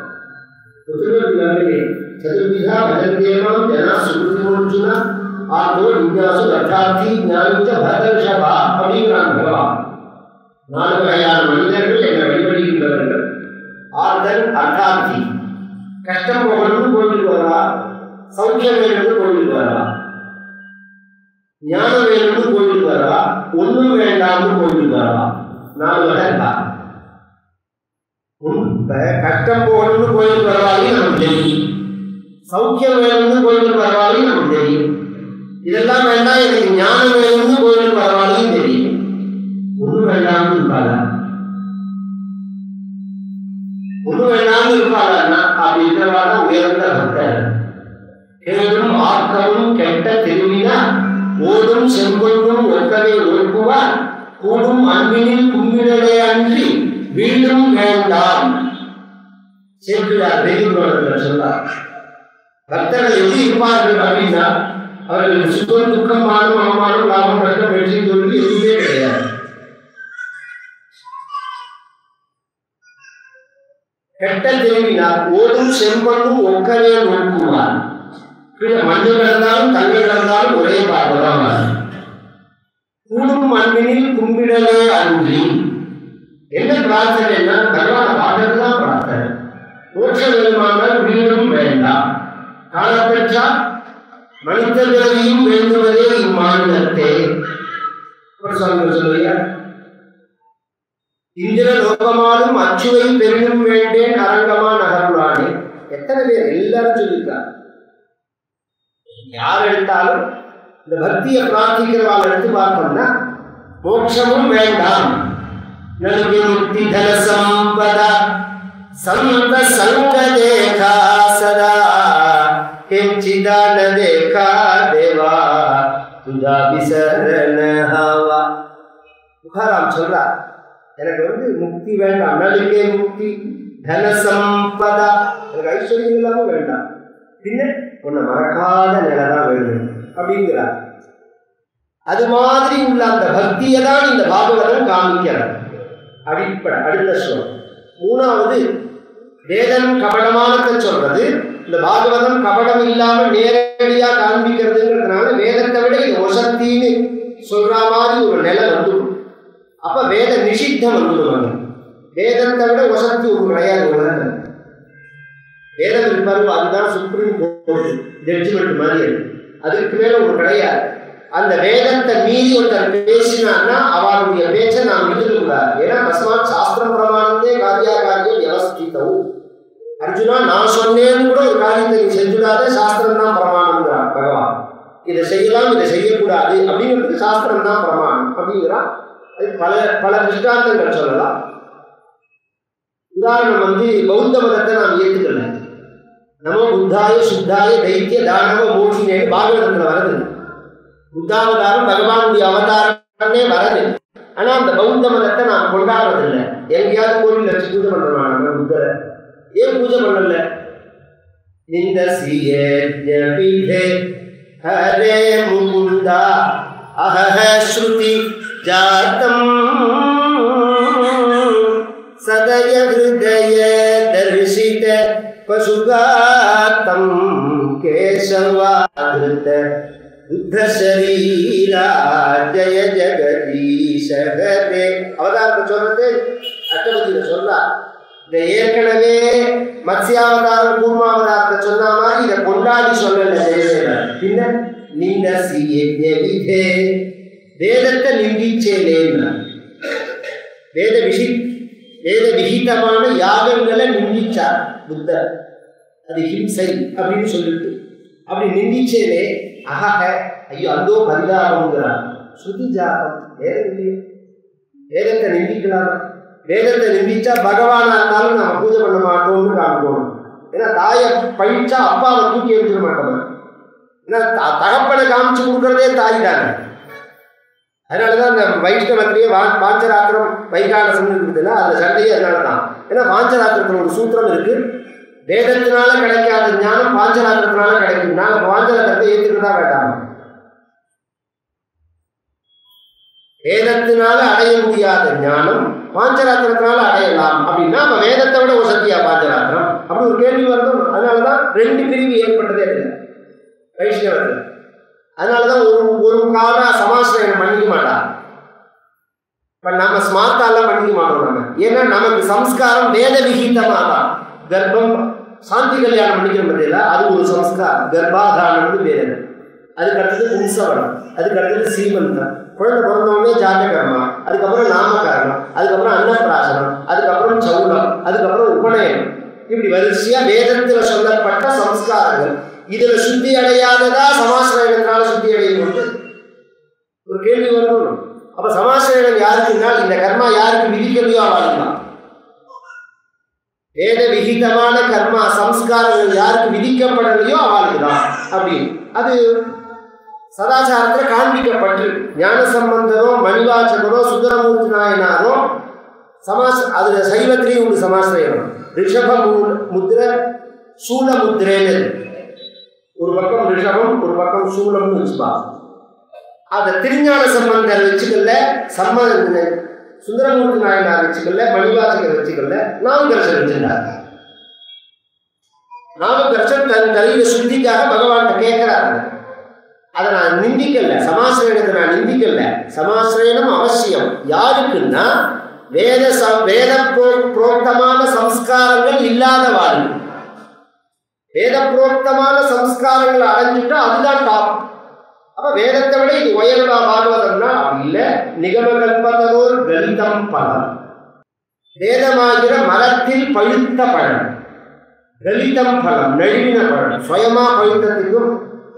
Speaker 1: चतुर्विधा भजन्त्येवं जना सुकृतिमोर्जुन आत्मो जिज्ञासु रथार्थी ज्ञानी च भरतर्षभा அப்படிங்கிறான் பகவான் நாலு வகையான மனிதர்கள் என்னை வழிபடுகின்றவர்கள் ஆர்தன் அர்த்தார்த்தி கஷ்டம் போகணும்னு கோவிலுக்கு வரா சௌக்கியம் வேணும்னு கோவிலுக்கு வரா ஞானம் வேணும்னு கோவிலுக்கு வரா ஒண்ணும் வேண்டாம்னு கோவிலுக்கு வரா நாலு வகை இருக்கா இப்ப கஷ்டம் போகணும்னு கோயிலுக்கு வரவாலையும் நமக்கு தெரியும் சௌக்கியம் வேணும்னு கோயிலுக்கு வரவாலையும் நமக்கு தெரியும் இதெல்லாம் வேண்டாம் எனக்கு ஞானம் வேணும்னு கோயிலுக்கு வரவாலையும் தெரியும் ஒண்ணு வேண்டாம்னு இருப்பாளா ஒண்ணு வேண்டாம்னு இருப்பாளா அப்படி இருக்கிறவாடா உயர்ந்த பக்தர் கேடும் ஆக்கமும் கெட்ட திரும்பினா ஓடும் செங்கொண்டும் ஒக்கவே ஒழுக்குவார் கூடும் அன்பினில் கும்பிடலே அன்றி வீடும் வேண்டாம் சேர்க்கிறார் தெய்வத்தில் சொன்னார் பக்தர்கள் எப்படி இருப்பார்கள் அப்படின்னா அவர்கள் சுகம் துக்கம் மானம் அவமானம் லாபம் நஷ்டம் வெற்றி தோல்வி எதுவுமே கிடையாது கெட்ட திரும்பினார் ஓடும் செம்பனும் ஒக்கவே நோக்குவார் கீழே மண்ணு கிடந்தாலும் தங்க கிடந்தாலும் ஒரே பார்க்கலாம் கூடும் அன்பினில் கும்பிடலே அன்றி என்ன பிரார்த்தனைன்னா பகவான பாடல் தான் பிரார்த்தனை மோட்ச வேணுமானால் வீடும் வேண்டாம் காலப்பெற்றா மனித பிறவியும் வேண்டுவதே இம்மாநிலத்தே சொல்லுங்க இந்திர லோகமாலும் அச்சுவை பெரிதும் வேண்டேன் அரங்கமா நகருளானே எத்தனை பேர் எல்லாரும் சொல்லியிருக்காங்க யார் எடுத்தாலும் இந்த பக்தியை பிரார்த்திக்கிறவாள் எடுத்து பார்த்தோம்னா மோட்சமும் வேண்டாம் ನನಗೆ ಮುಕ್ತಿ ಧನ ಸಂಪದ ಸಂತ ಸಂಗ ದೇಖಾ ಸದಾ ಹೆಚ್ಚಿದಾನ ದೇಖಾ ದೇವಾ துதா விசரண ஹவா துகாராம் சொல்றார் எனக்கு வந்து முக்தி வேண்டாம் நலுக்கே முக்தி தன சம்பதா எனக்கு ஐஸ்வர்யம் இல்லாம வேண்டாம் பின்ன உன்னை மறக்காத நிலை தான் வேணும் அப்படிங்கிறார் அது மாதிரி உள்ள அந்த பக்தியை தான் இந்த பாகவதம் காமிக்கிறார் அடிப்படை அடுத்த ஸ்லோகம் மூணாவது வேதம் கபடமானத்தை சொல்றது இந்த பாகவதம் கபடம் இல்லாம நேரடியா காண்பிக்கிறதுங்கிறதுனால வேதத்தை விட இது ஒசத்தின்னு சொல்ற மாதிரி ஒரு நிலை வந்துடும் அப்ப வேத நிஷித்தம் வந்துடுவாங்க வேதத்தை விட ஒசத்தி ஒரு கிடையாது உலகம் வேதம் இருப்பாரு அதுதான் சுப்ரீம் கோர்ட் ஜட்ஜ்மெண்ட் மாதிரி அதுக்கு மேல ஒரு கிடையாது அந்த வேதத்தை மீறி ஒருத்தர் பேசினான்னா அவருடைய பேச்சை நாம் எடுத்துக்கூடாது ஏன்னா தஸ்மாத் சாஸ்திரம் பிரமாணத்தே காரியா காரியம் வியவஸ்தித்தவும் அர்ஜுனா நான் சொன்னேன்னு கூட ஒரு காரியத்தை நீ செஞ்சுடாத சாஸ்திரம் தான் பிரமாணம்ங்கிறான் பகவான் இதை செய்யலாம் இதை செய்யக்கூடாது அப்படிங்கிறதுக்கு சாஸ்திரம் தான் பிரமாணம் அப்படிங்கிறான் அது பல பல திருஷ்டாந்தங்கள் சொல்லலாம் உதாரணம் வந்து பௌத்த மதத்தை நாம் ஏற்றுக்கல நமோ புத்தாய சுத்தாய தைத்திய தானவ மோட்சினேன்னு பாகவதத்தில் வருது புத்தாவதாரம் பகவானுடைய அவதாரமே வரது ஆனா அந்த பௌத்த மதத்தை நாம் கொண்டாடுறதில்லை எங்கேயாவது கோவில் வச்சு பூஜை பண்றோமா நம்ம புத்தரை ஏன் பூஜை பண்ணல இந்த சியே ஹரே முகுந்தா அஹ ஸ்ருதி ஜாத்தம் சதய ஹிருதய தரிசித பசுகாத்தம் கேசவாதிருத்த புத்த சரீரா ஜய ஜெகதீஷ ஹரே அவதாரத்தை சொல்றது அட்டபதியில சொல்றார் இந்த ஏற்கனவே மத்ஸ்யாவதாரம் கூர்மாவதாரத்தை சொன்ன மாதிரி இதை கொண்டாடி சொல்லல ஜெயதேவன் பின்ன நீங்க விதே வேதத்தை நிந்திச்சேனேன்னா வேத விஷி வேத விகிதமான யாகங்களை நிந்திச்சார் புத்தர் அது ஹிம்சை அப்படின்னு சொல்லிட்டு அப்படி நிந்திச்சேனே அகக ஐயோ அந்தோ பரிதாபங்கிறார் ஸ்ருதி ஜாதம் வேதம் இல்லையே வேதத்தை நிந்திக்கலாமா வேதத்தை நிந்திச்சா பகவானா இருந்தாலும் நம்ம பூஜை பண்ண மாட்டோம்னு காமிக்கணும் ஏன்னா தாயை பழிச்சா அப்பாவை தூக்கி எரிஞ்சிட மாட்டோம் ஏன்னா த- தகப்பனை காமிச்சு கொடுக்கறதே தாய் தானே அதனாலதான் இந்த வைஷ்ணவத்திலேயே வா பாஞ்சராத்திரம் வைகாலசம் இருக்குதுன்னா அந்த சண்டையே அதனால தான் ஏன்னா பாஞ்சராத்திரத்தில் ஒரு சூத்திரம் இருக்கு வேதத்தினால கிடைக்காத ஞானம் பாஞ்சராத்திரத்தினால கிடைக்கும் நாங்க பாஞ்சராத்திரத்தை ஏற்றுக்கிறதா வேண்டாம் வேதத்தினால அடைய முடியாத ஞானம் பாஞ்சராத்திரத்தினால அடையலாம் அப்படின்னா நம்ம வேதத்தை விட ஒரு சத்தியா பாஞ்சராத்திரம் அப்படி ஒரு கேள்வி வரணும் அதனாலதான் ரெண்டு பிரிவு ஏற்பட்டதே இல்லை வைஷ்ணவத்தில் அதனாலதான் ஒரு ஒரு கால சமாசிரயம் பண்ணிக்க மாட்டான் இப்ப நம்ம ஸ்மார்த்தாலாம் பண்ணிக்க மாட்டோம் நம்ம ஏன்னா நமக்கு சம்ஸ்காரம் வேத விகிதமாக தான் கர்ப்பம் சாந்தி கல்யாணம் பண்ணிக்கிற பத்தியில அது ஒரு சம்ஸ்காரம் கர்ப்பாதானம்னு பேரு அதுக்கு அடுத்தது பும்சவனம் அதுக்கு அடுத்தது சீமந்தம் குழந்தை பிறந்தவொடனே ஜாதகர்மா அதுக்கப்புறம் நாமகரணம் அதுக்கப்புறம் அன்னப்பிராசனம் அதுக்கப்புறம் சௌலம் அதுக்கப்புறம் உபநயனம் இப்படி வரிசையா வேதத்துல சொல்லப்பட்ட சம்ஸ்காரங்கள் இதுல சுத்தி அடையாததா சமாசிரயத்தினால சுத்தி அடையும் போது ஒரு கேள்வி வரணும் அப்ப சமாசிரயம் யாருக்குன்னா இந்த கர்மா யாருக்கு விதிக்கலையோ அவளுதான் வேத விகிதமான கர்மா சம்ஸ்காரங்கள் யாருக்கு விதிக்கப்படலையோ அவளுக்கு தான் அப்படி அது சதாச்சாரத்துல காண்பிக்கப்பட்டு ஞான சம்பந்தரோ மணிவாச்சகரோ சுந்தரமூர்த்தி நாயனாரோ சமாஸ் அதுல சைவத்திலையும் உண்டு சமாசிரயம் ரிஷப மூ- முத்திரை சூல முத்திரேன்னு ஒரு பக்கம் ரிஷபம் ஒரு பக்கம் சூலம்னு வச்சுப்பா அதை திருஞான சம்பந்தர் வச்சுக்கல சம்ம சுந்தரமூர்த்தி நாயனார் வச்சுக்கல மணிவாசகர் வச்சுக்கல நாமகரசர் வச்சிருந்தார் நாமகரசர் தன் தலையில சுத்திக்காக பகவான் கேட்கிறாரு அதை நான் நிந்திக்கல சமாசிரயணத்தை நான் நிந்திக்கல சமாசிரயணம் அவசியம் யாருக்குன்னா வேத ச- வேத புரோ- புரோக்தமான சம்ஸ்காரங்கள் இல்லாத வாழ்வு வேத புரோக்தமான சம்ஸ்காரங்களை அடைஞ்சிட்டா அதுதான் டாப் அப்ப வேதத்தை விட இது உயர்வா பாகவதம்னா அப்படி இல்ல நிகம கல்பதோர் கலிதம் பலம் வேதமாகிற மரத்தில் பழுத்த பழம் கலிதம் பலம் நழுவின பழம் சுயமா பழுத்ததுக்கும்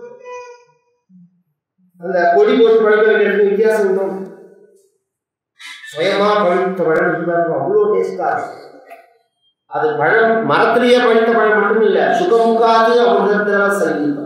Speaker 1: அந்த கொடி போட்டு பழுக்கிறதுக்கு வித்தியாசம் உண்டும் சுயமா பழுத்த பழம் இருந்தாலும் அவ்வளோ டேஸ்டா இருக்கும் அது பழம் மரத்திலேயே பழுத்த பழம் மட்டும் இல்ல சுகமுகாது அமிர்தத்தில சங்கீதம்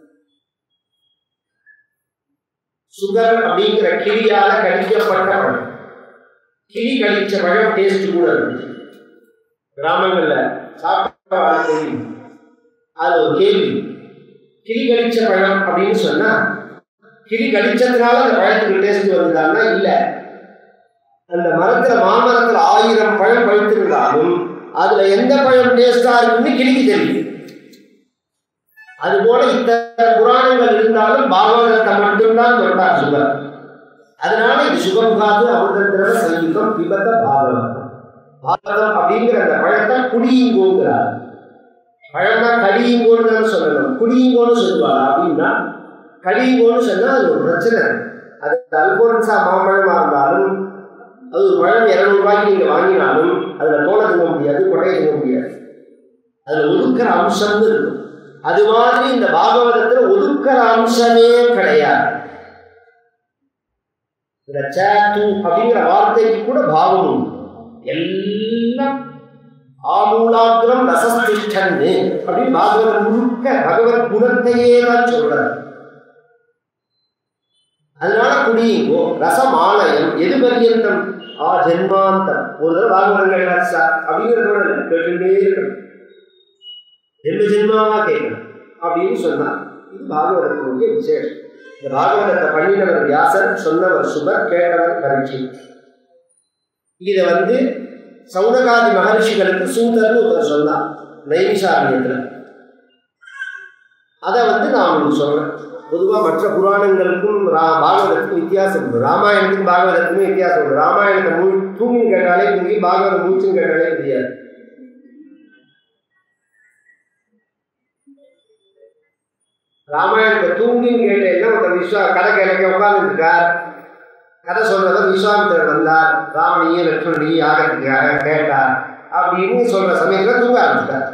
Speaker 1: சுகர் அப்படிங்கிற கிளியால கடிக்கப்பட்ட பழம் கிளி கடிச்ச பழம் டேஸ்ட் கூட இருந்துச்சு கிராமங்கள்ல சாப்பிட்ட ஆள் தெரியும் அது ஒரு கேள்வி கிளி கடிச்ச பழம் அப்படின்னு சொன்னா கிளி கடிச்சதுனால அந்த பழத்துக்கு டேஸ்ட் வருதான்னா இல்ல அந்த மரத்துல மாமரத்துல ஆயிரம் பழம் பழுத்திருந்தாலும் அதுல எந்த பழம் டேஸ்டா இருக்குன்னு கிளிக்கு தெரியும் அது போல இத்தனை புராணங்கள் இருந்தாலும் பாகவதத்தை மட்டும்தான் சொல்றார் சுகர் அதனால இது சுகமுகாது அமிர்தத்திர சங்கீதம் பிபத்த பாகவதம் பாகவதம் அப்படிங்கிற அந்த பழத்தை குடியுங்கோங்கிறார் பழம்னா கடியுங்கோன்னு சொல்லணும் குடியுங்கோன்னு சொல்லுவாங்க அப்படின்னா கடியுங்கோன்னு சொன்னா அது ஒரு பிரச்சனை அது அல்போன்சா மாம்பழமா இருந்தாலும் அது ஒரு பழம் இருநூறு ரூபாய்க்கு நீங்க வாங்கினாலும் அதுல தோலை திங்க முடியாது கொடையை திங்க முடியாது அதுல ஒதுக்குற அம்சம்னு இருக்கும் அது மாதிரி இந்த பாகவதத்துல ஒதுக்குற அம்சமே கிடையாது இந்த சேத்து அப்படிங்கிற வார்த்தைக்கு கூட பாவம் உண்டு எல்லாம் ஆமூலாக்கிரம் ரசஸ்திஷ்டன்னு அப்படின்னு பாகவதம் முழுக்க பகவத் குணத்தையே தான் சொல்றாரு அதனால குடியுங்கோ ரசம் ஆலயம் எது பர்யந்தம் ஆ ஜென்மாந்தம் ஒரு தடவை பாகவதம் கேட்டார் சார் அப்படிங்கிறதோட இல்லை, கேட்டுட்டே இருக்கணும் ஜென்ம ஜென்மாவா கேட்கணும் அப்படின்னு சொன்னார் இது பாகவதத்தினுடைய விசேஷம் இந்த பாகவதத்தை பண்ணினவர் வியாசர் சொன்னவர் சுபர் கேட்டவர் பரீட்சை இதை வந்து சௌனகாதி மகர்ஷிகளுக்கு சூதர்னு ஒருத்தர் சொன்னார் நைமிஷாரண்யத்தில் அதை வந்து நான் உங்களுக்கு சொல்றேன் பொதுவாக மற்ற புராணங்களுக்கும் ரா பாகவதத்துக்கும் வித்தியாசம் உண்டு ராமாயணத்துக்கும் பாகவதத்துக்கும் வித்தியாசம் உண்டு ராமாயணத்தை மூ தூங்கின்னு கேட்டாலே புரியும் பாகவதம் மூச்சுன்னு கேட்டாலே தெரியாது ராமாயணத்தை தூங்கின்னு கேட்டேன்னா ஒருத்தர் விஸ்வா கதை கேட்க உட்கார்ந்துருக்கார் கதை சொல்றவர் விஸ்வாமித்தர் வந்தார் ராமனையும் லட்சுமணையும் யாகத்துக்காக கேட்டார் அப்படின்னு சொல்ற சமயத்துல தூங்க ஆரம்பிச்சிட்டார்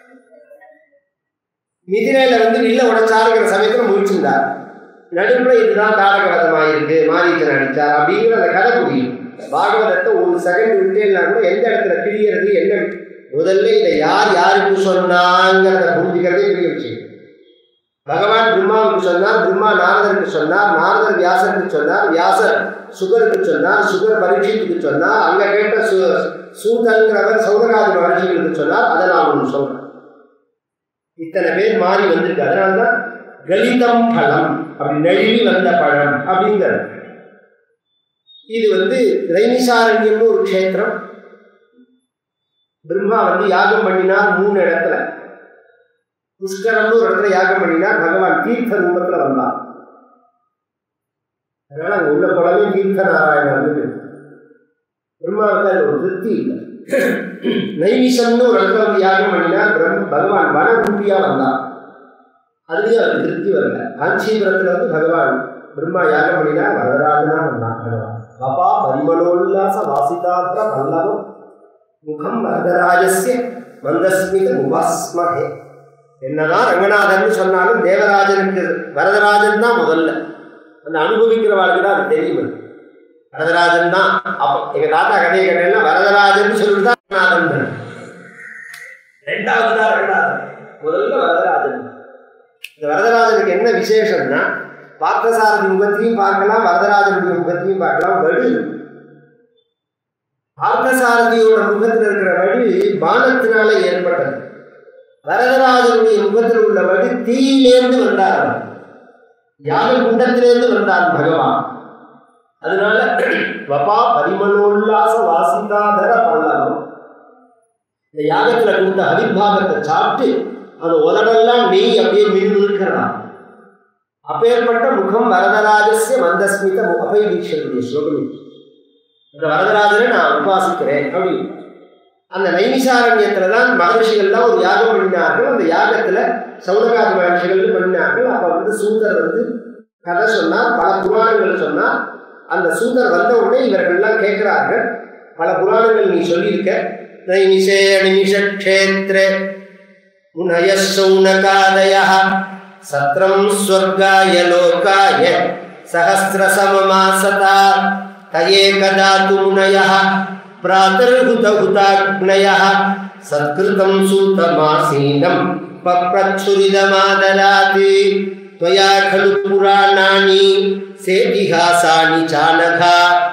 Speaker 1: மிதிரையில வந்து வில்ல உடைச்சாருங்கிற சமயத்துல முழிச்சிருந்தார் நடுப்புல இதுதான் தாரகவதமாக இருக்கு மாரீச்சன் அடிச்சார் அப்படிங்கிற அந்த கதை புரியும் பாகவதத்தை ஒரு செகண்ட் விட்டேன்னா கூட எந்த இடத்துல பிரியறது என்ன முதல்ல இதை யார் யாருக்கு சொன்னாங்கிறத புரிஞ்சுக்கிறதே பெரிய விஷயம் பகவான் பிரம்மாவுக்கு சொன்னார் பிரம்மா நாரதருக்கு சொன்னார் நாரதர் வியாசருக்கு சொன்னார் வியாசர் சுகருக்கு சொன்னார் சுகர் பரீட்சத்துக்கு சொன்னார் அங்க கேட்ட சு சூதங்கிறவர் சௌதகாதி மகர்ஷிகளுக்கு சொன்னார் அதை நான் உங்களுக்கு சொல்றேன் இத்தனை பேர் மாறி வந்திருக்கு அதனால்தான் கலிதம் பழம் அப்படி நழுவி வந்த பழம் அப்படிங்கிறது இது வந்து ரைனிசாரண்யம்னு ஒரு க்ஷேத்திரம் பிரம்மா வந்து யாகம் பண்ணினார் மூணு இடத்துல புஷ்கரம்னு ஒரு இடத்துல யாகம் பண்ணினார் பகவான் தீர்த்த ரூபத்துல வந்தான் அதனால அங்க உள்ள குழந்தை தீர்த்த நாராயணன் பிரம்மாவுக்கு அது ஒரு திருப்தி இல்லை நைமிஷம்னு ஒரு இடத்துல வந்து யாகம் பண்ணினார் பிரம் பகவான் வனரூபியா வந்தான் அதுலயும் அவருக்கு திருப்தி வரல காஞ்சிபுரத்துல வந்து பகவான் பிரம்மா யாகம் பண்ணினா வரதராஜனா வந்தான் பகவான் பபா பரிமளோல்லாச வாசிதாத்ர பல்லவம் முகம் வரதராஜஸ்ய மந்தஸ்மித முபாஸ்மகே என்னதான் ரங்கநாதன் சொன்னாலும் தேவராஜனுக்கு வரதராஜன் தான் முதல்ல அந்த அனுபவிக்கிறவாளுக்கு தான் அது தெரியும் வரதராஜன் தான் அப்போ எங்க தாத்தா கதையை கேட்டேன்னா வரதராஜன் சொல்லிட்டு தான் ரங்கநாதன் ரெண்டாவது தான் ரங்கநாதன் முதல்ல வரதராஜன் இந்த வரதராஜனுக்கு என்ன விசேஷம்னா பார்த்தசாரதி முகத்தையும் பார்க்கலாம் வரதராஜனுடைய முகத்தையும் பார்க்கலாம் வடு பார்த்தசாரதியோட முகத்தில் இருக்கிற வடு பானத்தினால ஏற்பட்டது வரதராஜனுடைய முகத்தில் உள்ள வடு தீயிலேருந்து வந்தார் அவர் யாக குண்டத்திலேருந்து வந்தார் பகவான் அதனால வபா பரிமளோல்லாச வாசிதாதர பல்லவம் இந்த யாகத்துல கொடுத்த அவிர்வாகத்தை சாப்பிட்டு அந்த உதடெல்லாம் நெய் அப்படியே மின்னிருக்கிறான் அப்பேற்பட்ட முகம் வரதராஜஸ்ய மந்தஸ்மித அபய தீட்சனுடைய ஸ்லோகம் இது. அந்த வரதராஜனை நான் உபாசிக்கிறேன் அப்படின்னு அந்த நைமிசாரண்யத்துல தான் மகர்ஷிகள்லாம் ஒரு யாகம் பண்ணினார்கள் அந்த யாகத்துல சௌனகாதி மகர்ஷிகள் பண்ணினார்கள் அப்ப வந்து சூதர் வந்து கதை சொன்னார் பல புராணங்கள் சொன்னார் அந்த சூதர் வந்த உடனே இவர்கள்லாம் கேட்கிறார்கள் பல புராணங்கள் நீ சொல்லியிருக்க நைமிஷே அனிமிஷ க்ஷேத்ரே முனய சௌனகாதய சத்ரம் ஸ்வர்காய லோகாய சஹசிரசமமாசதா தயே கதாத்து முனயः प्रातर्हुतहुताग्नयः सत्कृतं सूतमासीनं पप्रच्छुरिदमादरात् त्वया खलु पुराणानि सेतिहासानि चानघा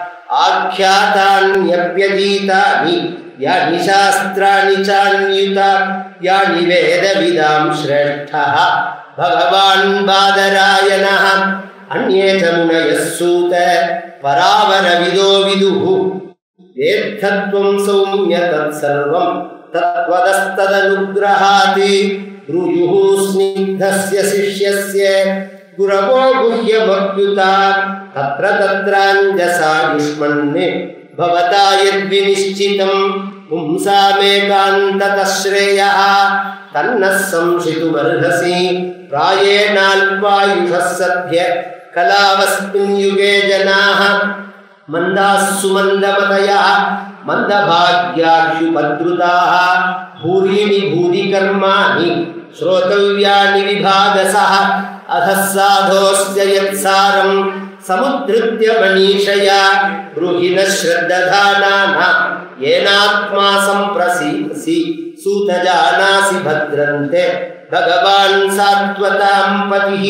Speaker 1: आख्यातान्यप्यधीतानि यानि शास्त्राणि चान्युता यानि वेदविदां श्रेष्ठः भगवान् बादरायणः अन्ये च मुनयः सूत परावरविदो विदुः वेत्थत्वं सौम्य तत्सर्वं तत्त्वदस्तदनुग्रहात् रुजुः स्निग्धस्य शिष्यस्य गुरवो गुह्यमप्युता तत्र तत्राञ्जसा युष्मन् भवता यद्विनिश्चितं पुंसामेकान्ततः श्रेयः तन्नः संशितुमर्हसि प्रायेणाल्पायुषः सद्य कलावस्मिन् युगे जनाः मन्दाः सुमन्दमतयः मन्दभाग्याक्षुपद्रुताः भूरीणि भूरिकर्माणि श्रोतव्यानि विभागसः अधः साधोऽस्य यत्सारं समुद्धृत्य मनीषया ब्रूहि न श्रद्दधानाः येनात्मा सम्प्रसीदसि सूतजानासि भद्रन्ते भगवान् सात्वतां पतिः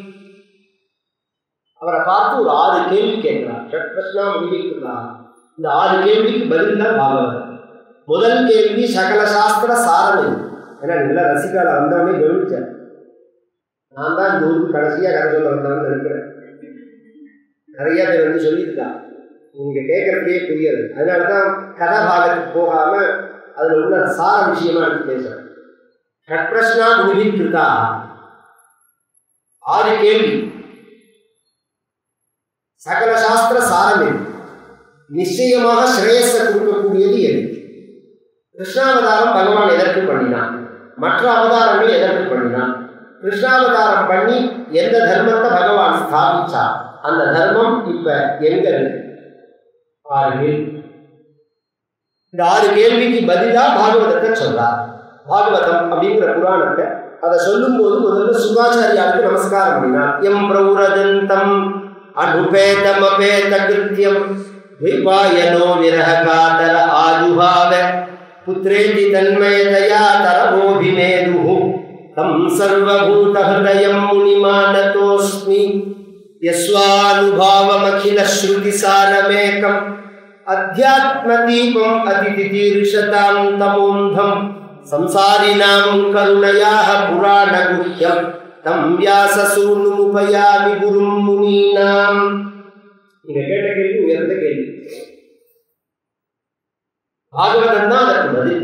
Speaker 1: அவரை பார்த்து ஒரு ஆறு கேள்வி கேட்கிறார் ஷட்பிரஷ்னா முடிவிக்கிறார் இந்த ஆறு கேள்விக்கு பதில் தான் பாகவதம் முதல் கேள்வி சகல சாஸ்திர சாரம் இது ஏன்னா நல்லா ரசிகால வந்தவனே கவனிச்சேன் நான் தான் இந்த ஊருக்கு கடைசியாக கதை சொல்ல வந்தவன்னு நினைக்கிறேன் நிறைய பேர் வந்து சொல்லியிருக்கான் நீங்க கேட்கறதே புரியாது அதனால தான் கதை பாகத்துக்கு போகாம அதுல உள்ள சார விஷயமா எடுத்து பேசுறேன் ஷட்பிரஷ்னா முடிவிக்கிறதா ஆறு கேள்வி சகல சாஸ்திர சாரம் எது நிச்சயமாக ஸ்ரேயஸை கொடுக்கக்கூடியது எது கிருஷ்ணாவதாரம் பகவான் எதற்கு பண்ணினான் மற்ற அவதாரங்கள் எதற்கு பண்ணினான் கிருஷ்ணாவதாரம் பண்ணி எந்த தர்மத்தை பகவான் ஸ்தாபிச்சார் அந்த தர்மம் இப்ப எங்க இருக்கு ஆறு கேள்வி இந்த ஆறு கேள்விக்கு பதிலா பாகவதத்தை சொல்றார் பாகவதம் அப்படிங்கிற புராணத்தை அதை சொல்லும்போது முதல்ல சுகாச்சாரியாருக்கு நமஸ்காரம் பண்ணினார் எம் பிரௌரஜந்தம் अनुपेतमपेतकृत्यं द्वैपायनो विरहकातर आजुहाव पुत्रेति तन्मयतया तरवोऽभिमेदुः तं सर्वभूतहृदयं मुनिमानतोऽस्मि यस्वानुभावमखिलश्रुतिसारमेकम् अध्यात्मदीपम् अतिथितीर्षतां तमोन्धं சம்சாரினாம் கருணையாக புராண குஹ்யம் தம் வியாசசூனுமுபயாமி குரும் முனீனாம் நீங்க கேட்ட கேள்வி உயர்ந்த கேள்வி பாகவதம் தான் அதற்கு பதில்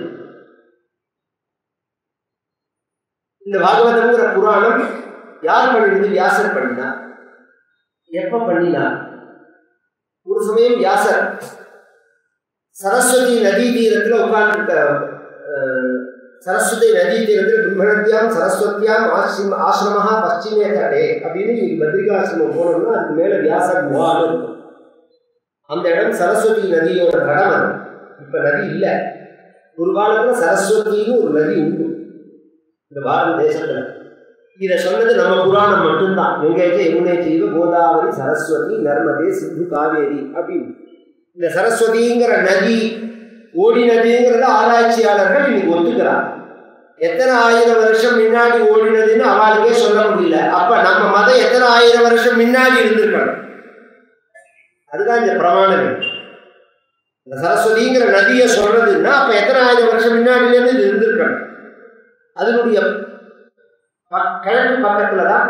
Speaker 1: இந்த பாகவதம்ங்கிற புராணம் யார் பண்ணினது வியாசர் பண்ணினார் எப்ப பண்ணினார் ஒரு சமயம் வியாசர் சரஸ்வதி நதி தீரத்தில் உட்கார்ந்துருக்க சரஸ்வதி நதி தீரத்தில் பிரம்மணத்தியாம் சரஸ்வத்தியாம் ஆசிரம ஆசிரமஹா பশ্চিமே தடே அப்படின்னு நீங்க பத்ரிகாசிரமம் போனோம்னா அதுக்கு மேல வியாசர் குவான்னு இருக்கும் அந்த இடம் சரஸ்வதி நதியோட தடம் அது இப்ப நதி இல்லை ஒரு காலத்துல சரஸ்வதின்னு ஒரு நதி உண்டு இந்த பாரத தேசத்துல இதை சொன்னது நம்ம புராணம் மட்டும்தான் எங்கேயாச்சும் யமுனை செய்வ கோதாவரி சரஸ்வதி நர்மதே சிந்து காவேரி அப்படின்னு இந்த சரஸ்வதிங்கிற நதி ஓடி நதிங்கிறத ஆராய்ச்சியாளர்கள் இன்னைக்கு ஒத்துக்கிறாங்க எத்தனை ஆயிரம் வருஷம் முன்னாடி ஓடினதுன்னு அவளுக்கே சொல்ல முடியல அப்ப நம்ம மதம் எத்தனை ஆயிரம் வருஷம் முன்னாடி இருந்திருக்கணும் அதுதான் இந்த பிரமாணம் இந்த சரஸ்வதிங்கிற நதியை சொல்றதுன்னா அப்ப எத்தனை ஆயிரம் வருஷம் முன்னாடில இருந்து இது இருந்திருக்கணும் அதனுடைய கிழக்கு பக்கத்துல தான்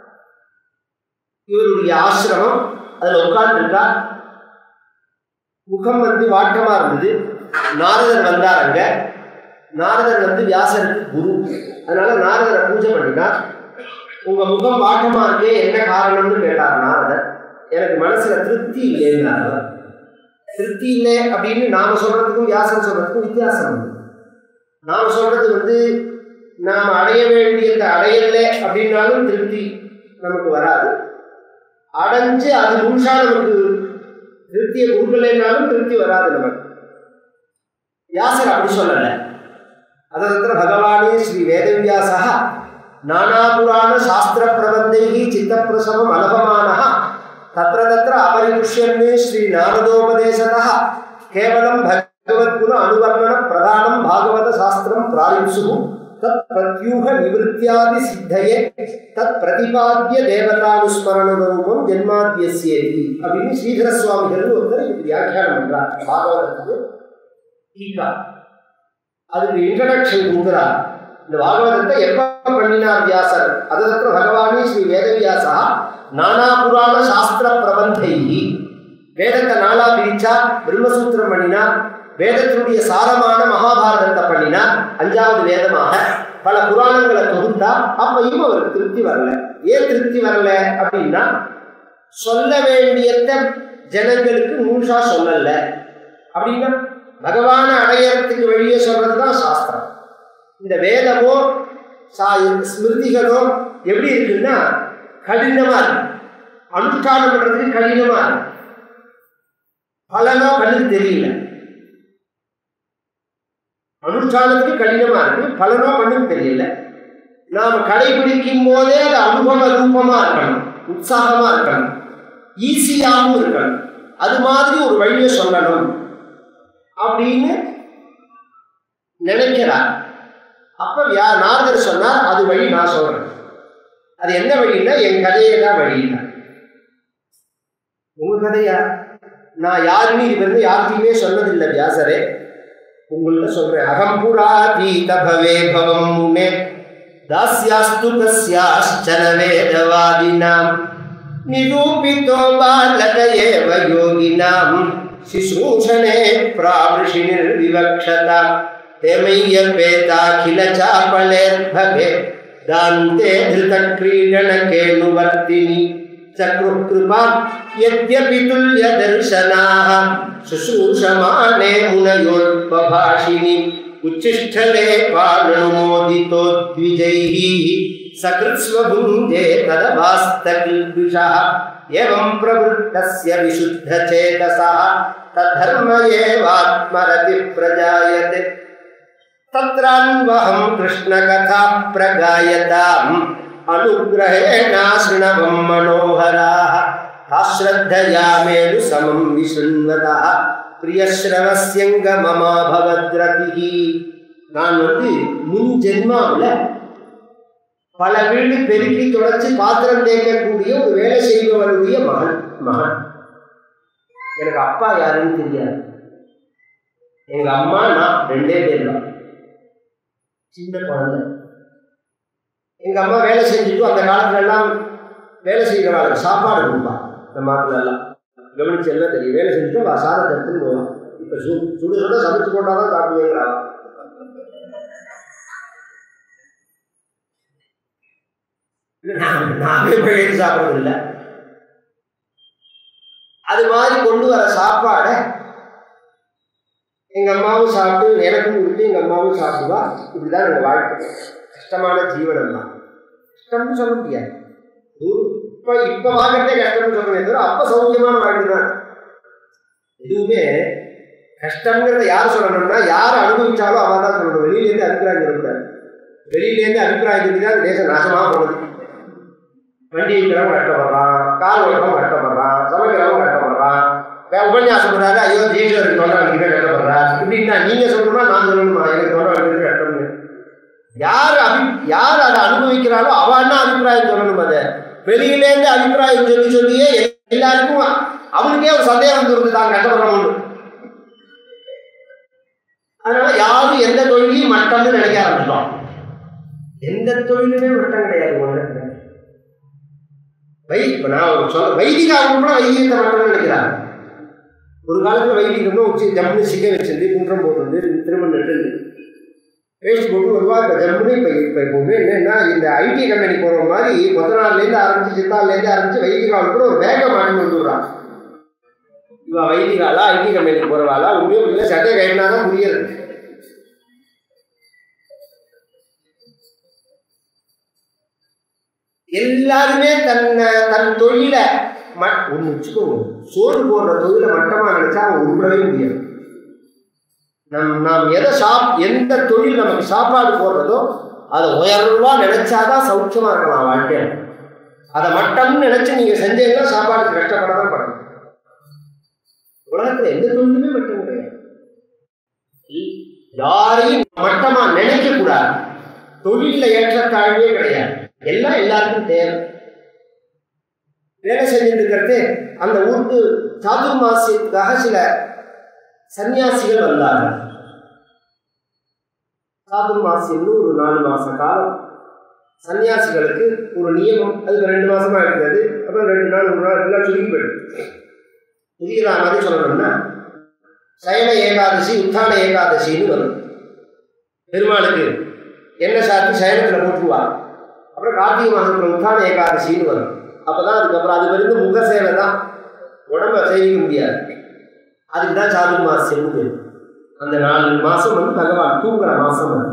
Speaker 1: இவருடைய ஆசிரமம் அதுல உட்கார்ந்துருக்கா முகம் வந்து வாட்டமா இருந்தது நாரதர் வந்தார் அங்க நாரதர் வந்து வியாசருக்கு குரு அதனால நாரதரை பூஜை பண்ணினார் உங்க முகம் வாட்டமா இருக்கே என்ன காரணம்னு கேட்டார் நாரதர் எனக்கு மனசுல திருப்தி இல்லைன்னார் அவர். திருப்தி இல்லை அப்படின்னு நாம சொல்றதுக்கும் வியாசன் சொல்றதுக்கும் வித்தியாசம் உண்டு நாம சொல்றது வந்து நாம் அடைய வேண்டியதை அடையல அப்படின்னாலும் திருப்தி நமக்கு வராது அடைஞ்சு அது முழுசா நமக்கு திருப்தியை கொடுக்கலைன்னாலும் திருப்தி வராது நமக்கு வியாசர் அப்படி சொல்லல அதனத்திர பகவானே ஸ்ரீ வேதவியாசா நானாபுராண சாஸ்திர பிரபந்தைः சித்தப்பிரசவம் அலபமானः தத்ர தத்ர அபரிபுஷ்யன்னே ஸ்ரீ நாரதோபதேசதः கேவலம் பகவத்குண அனுவர்ணன பிரதானம் பாகவத சாஸ்திரம் பிராயுஷு தத் பிரத்யூக நிவృత్యాది சித்தயே தத் பிரதிபாத்திய தேவதானுஸ்மரண ரூபம் ஜென்மாத்தியசேதி அப்படின்னு ஸ்ரீதர சுவாமிகள் ஒருத்தர் இதுக்கு வியாக்கியானம் பண்றார் பாகவதத்துக்கு டீகா அதுக்கு இன்ட்ரடக்ஷன் கொடுக்குறார் இந்த பாகவதத்தை எப்ப பண்ணினார் வியாசர் அதற்கு பகவானே ஸ்ரீ வேதவியாசா நானா புராண சாஸ்திர பிரபந்தை வேதத்தை நாளா பிரிச்சா பிரம்மசூத்திரம் பண்ணினா வேதத்தினுடைய சாரமான மகாபாரதத்தை பண்ணினா அஞ்சாவது வேதமாக பல புராணங்களை தொகுத்தா அப்பையும் அவருக்கு திருப்தி வரல ஏன் திருப்தி வரல அப்படின்னா சொல்ல வேண்டியத ஜனங்களுக்கு முழுசா சொல்லல அப்படின்னா பகவான அடையறதுக்கு வெளியே சொல்றதுதான் சாஸ்திரம் இந்த வேதமோ சா ஸ்மிருதிகளோ எப்படி இருக்குன்னா கடினமா இருக்கு அனுஷ்டானம் பண்றதுக்கு கடினமா இருக்கு பலனோ கண்ணுக்கு தெரியல அனுஷ்டானத்துக்கு கடினமா இருக்கு பலனோ கண்ணுக்கு தெரியல நாம கடைபிடிக்கும் போதே அது அனுபவ ரூபமா இருக்கணும் உற்சாகமா இருக்கணும் ஈஸியாகவும் இருக்கணும் அது மாதிரி ஒரு வழியை சொல்லணும் அப்படின்னு நினைக்கிறார் அப்ப யா நாரதர் சொன்னார் அது வழி நான் சொல்றேன் அது என்ன வழின்னா என் கதையை தான் வழின்னா உங்க கதையா நான் யாருன்னு இது வந்து யார்கிட்டயுமே சொன்னதில்லை வியாசரே உங்கள்ட்ட சொல்றேன் அகம்புரா தீத பவே பவம் முனே தாஸ்யாஸ்து கஸ்யாச்சன வேதவாதினாம் நிரூபிதோ பாலக ஏவ யோகினாம் சிசூஷணே பிராவృషినిర్వివక్షతాம் तेमय्यपेताखिल चापलेर्भगे दान्ते धृतक्रीडनकेऽनुवर्तिनि चक्रुः कृपां यद्यपि तुल्यदर्शनाः शुश्रूषमाणे मुनयोद्बभाषिणि उच्छिष्ठले पाणनुमोदितो द्विजैः सकृत्स्वभुञ्जे तदवास्तकिल्बिषः एवं प्रवृत्तस्य विशुद्धचेतसः तद्धर्म एवात्मरति प्रजायते तत्रान्वहं कृष्णकथा प्रगायताम् अनुग्रहेणाशृणवं मनोहराः आश्रद्धया मेलु समं विशृण्वतः பிரியஸ்ரவசியங்க மமா பவத்ரதிஹி நான் வந்து முன் ஜென்மாவில் பல வீடு பெருக்கி தொடச்சி பாத்திரம் தேய்க்கக்கூடிய ஒரு வேலை செய்பவருடைய மகன் மகன் எனக்கு அப்பா யாருன்னு தெரியாது எங்க அம்மா நான் ரெண்டே பேர் தான் சின்ன குழந்தை எங்க அம்மா வேலை செஞ்சுட்டு அந்த காலத்துல எல்லாம் வேலை செய்கிறவாளுக்கு சாப்பாடு கொடுப்பா இந்த மாட்டுல எல்லாம் கவனிச்சு எல்லாம் தெரியும் வேலை செஞ்சுட்டு அவ சாதத்தை எடுத்துன்னு போவான் இப்ப சு சுடு சுட சமைச்சு போட்டாதான் சாப்பிடுவேங்கிறா நான் நாமே போய் சாப்பிட்றது இல்லை அது மாதிரி கொண்டு வர சாப்பாடை எங்க அம்மாவும் சாப்பிட்டு எனக்கும் கொடுத்து எங்க அம்மாவும் சாப்பிடுவா இப்படிதான் எங்க வாழ்க்கை கஷ்டமான ஜீவனம் தான் கஷ்டம்னு சொல்ல முடியாது ஒரு- இப்ப இப்ப வாழ்க்கை கஷ்டம்னு சொல்றேன் தவிர அப்ப சௌக்கியமான வாழ்க்கை தான் எதுவுமே கஷ்டங்கிறத யார் சொல்லணும்னா யார் அனுபவிச்சாலும் அவன் தான் சொல்லணும் வெளியிலேருந்து அபிப்பிராயம் சொல்லக்கூடாது வெளியிலேருந்து அபிப்பிராயம் சொல்லி தான் தேசம் நாசமாக போகுது வண்டி இருக்கிறவங்க கஷ்டப்படுறான் கார் ஓட்டுறவங்க கஷ்டப்படுறான் சமைக்கிறவங்க கஷ்டப்படுறான் வே- உபன்யாசம் பண்ணாரு ஐயோ ஜெயிச்சவர் தொண்டை வலிக்கிட்ட கஷ்டப்படுறா இப்படின்னா நீங்க சொல்லணுமா நான் சொல்லணுமா எனக்கு தொண்டை வலிக்கிட்டு கஷ்டம்னு யார் அபி யார் அதை அனுபவிக்கிறாளோ அவ என்ன அபிப்பிராயம் சொல்லணும் அதை வெளியிலேருந்து அபிப்பிராயம் சொல்லி சொல்லியே எல்லாருக்கும் அவனுக்கே ஒரு சந்தேகம் வந்துருந்து தான் கஷ்டப்படுறவங்க அதனால யாரும் எந்த தொழிலையும் மட்டம்னு நினைக்க ஆரம்பிச்சிட்டோம் எந்த தொழிலுமே மட்டம் கிடையாது உலகத்துல வை இப்ப நான் ஒரு சொல்ல வைதிக அவங்க கூட வைதிகத்தை மட்டும் நினைக்கிறாங்க ஒரு காலத்துல வைதிகம்னா உச்சி ஜம்முன்னு சிக்க வச்சிருந்து குன்றம் போட்டு திரும்ப நட்டு வேஸ்ட் போட்டு வருவா இப்போ ஜம்முன்னு இப்போ இப்போ இப்போ என்னன்னா இந்த ஐடி கம்பெனி போகிற மாதிரி மொத்த நாள்லேருந்து ஆரம்பிச்சு சித்தாள்லேருந்து ஆரம்பிச்சு வைதிகாவில் கூட ஒரு வேகம் ஆண்டு வந்துடுறான் இவன் வைதிகாலா ஐடி கம்பெனி போகிறவாளா உண்மையும் இல்லை சட்டை கையினா தான் புரியுது எல்லாருமே தன்னை தன் தொழிலை மட் ஒன்று வச்சுக்கோங்க சோறு போடுற தொழிலை மட்டமாக நினைச்சா அவன் உருப்படவே முடியாது நம் நாம் எதை சாப் எந்த தொழில் நமக்கு சாப்பாடு போடுறதோ அதை உயர்வா நினைச்சாதான் சௌக்கியமா இருக்கலாம் வாழ்க்கையில அதை மட்டம்னு நினைச்சு நீங்க செஞ்சீங்கன்னா சாப்பாடுக்கு கஷ்டப்பட தான் படணும் உலகத்துல எந்த தொழிலுமே மட்டம் கிடையாது யாரையும் மட்டமா நினைக்க கூடாது தொழில ஏற்றத்தாழ்வே கிடையாது எல்லாம் எல்லாருக்கும் தேவை வேலை செஞ்சுட்டு இருக்கிறது அந்த ஊருக்கு சாதுர்மாசியத்துக்காக சில சன்னியாசிகள் வந்தார்கள் சாதுர்மாசியம்னு ஒரு நாலு மாச காலம் சன்னியாசிகளுக்கு ஒரு நியமம் அதுக்கு ரெண்டு மாசமா இருந்தது அப்புறம் ரெண்டு நாள் ஒரு நாள் எல்லாம் சுருங்கி போயிடுது புரியுற மாதிரி சொல்லணும்னா சயன ஏகாதசி உத்தான ஏகாதசின்னு வரும் பெருமாளுக்கு என்ன சாத்தி சயனத்துல போட்டுருவா அப்புறம் கார்த்திகை மாசத்துல உத்தான ஏகாதசின்னு வரும் அப்பதான் அதுக்கப்புறம் அது வரைக்கும் முக சேவை தான் உடம்ப செய்ய முடியாது அதுக்கு தான் சாதுர்மாசியம் பேர் அந்த நாலு மாசம் வந்து பகவான் தூங்குற மாசம் அது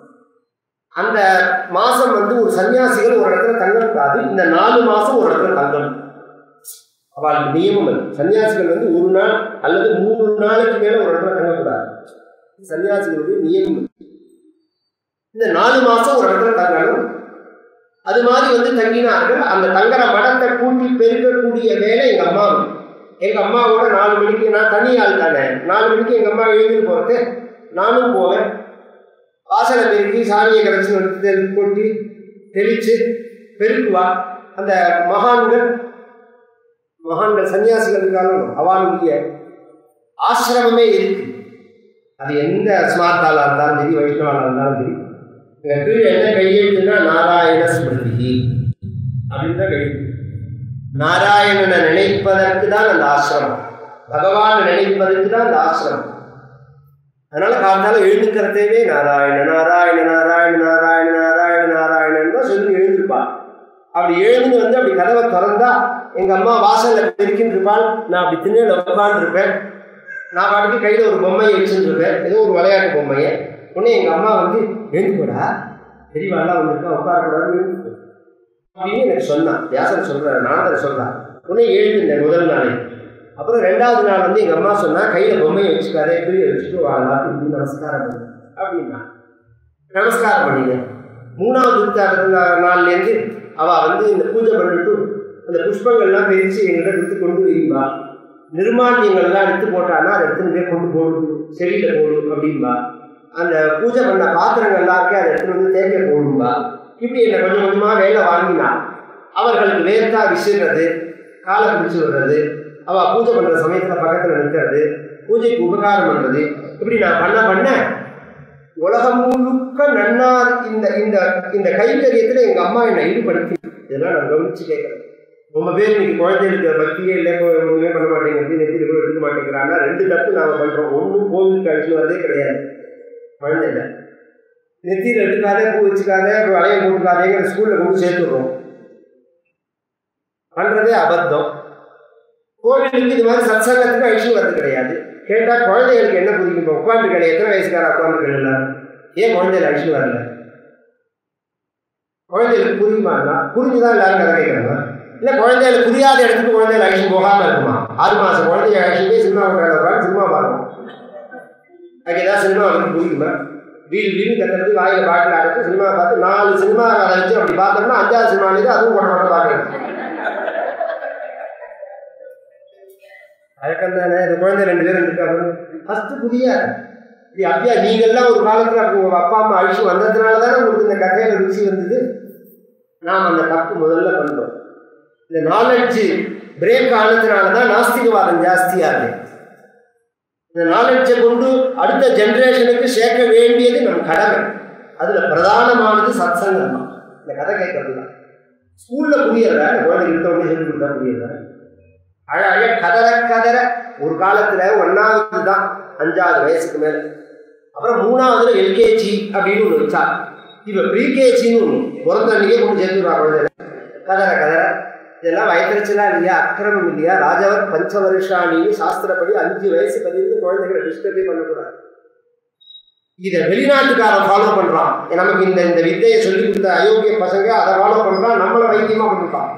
Speaker 1: அந்த மாசம் வந்து ஒரு சன்னியாசிகள் ஒரு இடத்துல தங்கக்கூடாது இந்த நாலு மாசம் ஒரு இடத்துல தங்கணும் அவளுக்கு நியமம் அது சன்னியாசிகள் வந்து ஒரு நாள் அல்லது மூணு நாளைக்கு மேல ஒரு இடத்துல தங்கக்கூடாது சன்னியாசிகளுடைய நியமம் அது. இந்த நாலு மாசம் ஒரு இடத்துல தங்கணும் அது மாதிரி வந்து தங்கினார்கள் அந்த தங்குற மடத்தை கூட்டி பெருக்கக்கூடிய வேலை எங்க அம்மா எங்க அம்மாவோட நாலு மணிக்கு நான் தனி ஆள் தானே நாலு மணிக்கு எங்க அம்மா எழுதி போறது நானும் போவேன் வாசலை பெருக்கி சாமியை கரைச்சி எடுத்து தெளி- கொட்டி தெளிச்சு பெருக்குவா அந்த மகான்கள் மகான்கள் சன்னியாசிகள் இருக்காலும் அவனுடைய ஆசிரமமே இருக்கு அது எந்த ஸ்மார்த்தாலா இருந்தாலும் சரி வைஷ்ணவாலா இருந்தாலும் சரி இங்க கீழே என்ன கையெழுத்துனா நாராயண ஸ்மிருதி அப்படின்னு தான் கையெழுத்து நாராயணனை நினைப்பதற்கு தான் அந்த ஆசிரமம் பகவானை நினைப்பதற்கு தான் அந்த ஆசிரமம் அதனால காலத்தால எழுந்துக்கிறதேவே நாராயண நாராயண நாராயண நாராயண நாராயண நாராயணன் தான் சொல்லி எழுந்திருப்பா அப்படி எழுந்து வந்து அப்படி கதவை திறந்தா எங்க அம்மா வாசல்ல பெருக்கின்னு இருப்பாள் நான் அப்படி திண்ணையில உட்கார்ந்து இருப்பேன் நான் பாட்டுக்கு கையில ஒரு பொம்மையை வச்சுட்டு இருப்பேன் ஏதோ ஒரு விளையாட்டு பொம்மையை உடனே எங்க அம்மா வந்து எழுந்து போடா பெரியவாள்லாம் வந்திருக்கா உட்காரக்கூடாது எழுந்து போ." அப்படின்னு எனக்கு சொன்னான் வியாசர் சொல்றாரு நாரதர் சொல்றார் உடனே எழுந்திருந்தேன் முதல் நாளே அப்புறம் ரெண்டாவது நாள் வந்து எங்க அம்மா சொன்னா கையில பொம்மையை வச்சுக்காதே கீழே வச்சுட்டு வாழலாம் இப்படி நமஸ்காரம் பண்ணு அப்படின்னா நமஸ்காரம் பண்ணிங்க மூணாவது உற்சாக நாள்லேருந்து அவ வந்து இந்த பூஜை பண்ணிட்டு அந்த புஷ்பங்கள்லாம் பிரித்து எங்கிட்ட எடுத்து கொண்டு வரீங்களா நிர்மாணியங்கள்லாம் எடுத்து போட்டான்னா அதை எடுத்து போய் கொண்டு போடு செடியில் போடு அப்படின்பா அந்த பூஜை பண்ண பாத்திரங்கள்லாம் இருக்கு அதை எடுத்து வந்து தேய்க்க போடும்பா இப்படி என்னை கொஞ்சம் கொஞ்சமாக வேலை வாங்கினா அவர்களுக்கு வேர்த்தா விசிறது காலை பிடிச்சி விடுறது அவ பூஜை பண்ற சமயத்துல பக்கத்துல நிற்கிறது பூஜைக்கு உபகாரம் பண்றது இப்படி நான் பண்ண பண்ண உலகம் முழுக்க நன்னார் இந்த இந்த இந்த கைங்கரியத்துல எங்க அம்மா என்னை ஈடுபடுத்தி இதெல்லாம் நான் கவனிச்சு கேட்கிறேன் ரொம்ப பேர் இன்னைக்கு குழந்தைகளுக்கு பக்தியே இல்லை கோ- ஒண்ணுமே பண்ண மாட்டேங்கிறது நெத்தியில் கூட எடுக்க மாட்டேங்கிறாங்க ரெண்டு தப்பு நாம பண்றோம் ஒன்றும் கோவிலுக்கு அழிச்சு வரதே கிடையாது குழந்தைல நெத்தியில் எடுக்காதே பூ வச்சுக்காதே வளைய போட்டுக்காதேங்கிற ஸ்கூல்ல கொண்டு சேர்த்துடுறோம் பண்றதே அபத்தம் கோவிலுக்கு இது மாதிரி சத்சங்கத்துக்கு அழிச்சு வரது கிடையாது கேட்டா குழந்தைகளுக்கு என்ன புரியும் இப்போ உட்காந்துருக்கல எத்தனை வயசுக்கார உட்காந்துருக்கல எல்லாரும் ஏன் குழந்தைகள் அழிச்சு வரல குழந்தைகளுக்கு புரியுமான்னா புரிஞ்சுதான் எல்லாரும் கதை கேட்கறாங்க இல்ல குழந்தைகளுக்கு புரியாத இடத்துக்கு குழந்தைகள் அழிச்சு போகாம இருக்குமா ஆறு மாசம் குழந்தைய அழிச்சு போய் சினிமா உட்காந்து சினிமா பார்க்கணும் அதுக்கு ஏதாவது சினிமா வந்து புரியுமா வீடு வீடு கத்துறது வாயில பாட்டில் அடைச்சு சினிமா பார்த்து நாலு சினிமா அதை வச்சு அப்படி பார்த்தோம்னா அஞ்சாவது சினிமாலேருந்து அதுவும் கொண்ட கொண்ட பார்க்கணும் வழக்கம் தானே இந்த குழந்தை ரெண்டு பேரும் இருக்காங்க ஃபஸ்ட்டு புரியாது இது அப்படியா நீங்கள்லாம் ஒரு காலத்தில் அப்போ உங்கள் அப்பா அம்மா அழிச்சு வந்ததுனால தானே உங்களுக்கு இந்த கதையில ருசி வந்தது நாம் அந்த தப்பு முதல்ல பண்ணுறோம் இந்த நாலெட்ஜ் பிரேக் ஆனதுனால தான் நாஸ்திகவாதம் ஜாஸ்தியாக இருக்கு இந்த நாலெட்ஜை கொண்டு அடுத்த ஜென்ரேஷனுக்கு சேர்க்க வேண்டியது நம் கடமை அதில் பிரதானமானது சத்சங்கம் தான் இந்த கதை கேட்கறது தான் ஸ்கூலில் புரியல குழந்தைங்க இருந்தவங்க சொல்லி கொடுத்தா புரியல அழ அழ கதற கதற ஒரு காலத்துல ஒன்னாவது தான் அஞ்சாவது வயசுக்கு மேல அப்புறம் மூணாவதுல எல்கேஜி அப்படின்னு ஒன்று வச்சா இப்ப ப்ரீகேஜின்னு ஒன்று பிறந்த அன்னைக்கே கொண்டு சேர்த்துடுவா குழந்தை கதற கதற இதெல்லாம் வயத்தறிச்சலா இல்லையா அக்கிரமம் இல்லையா ராஜவர் பஞ்ச வருஷாணின்னு சாஸ்திரப்படி அஞ்சு வயசு பதிந்து குழந்தைகளை டிஸ்டர்பே பண்ணக்கூடாது இதை வெளிநாட்டுக்காரன் ஃபாலோ பண்றான் நமக்கு இந்த இந்த வித்தையை சொல்லி கொடுத்த அயோக்கிய பசங்க அதை ஃபாலோ பண்றான் நம்மளை வைத்தியமா பண்ணிப்பான்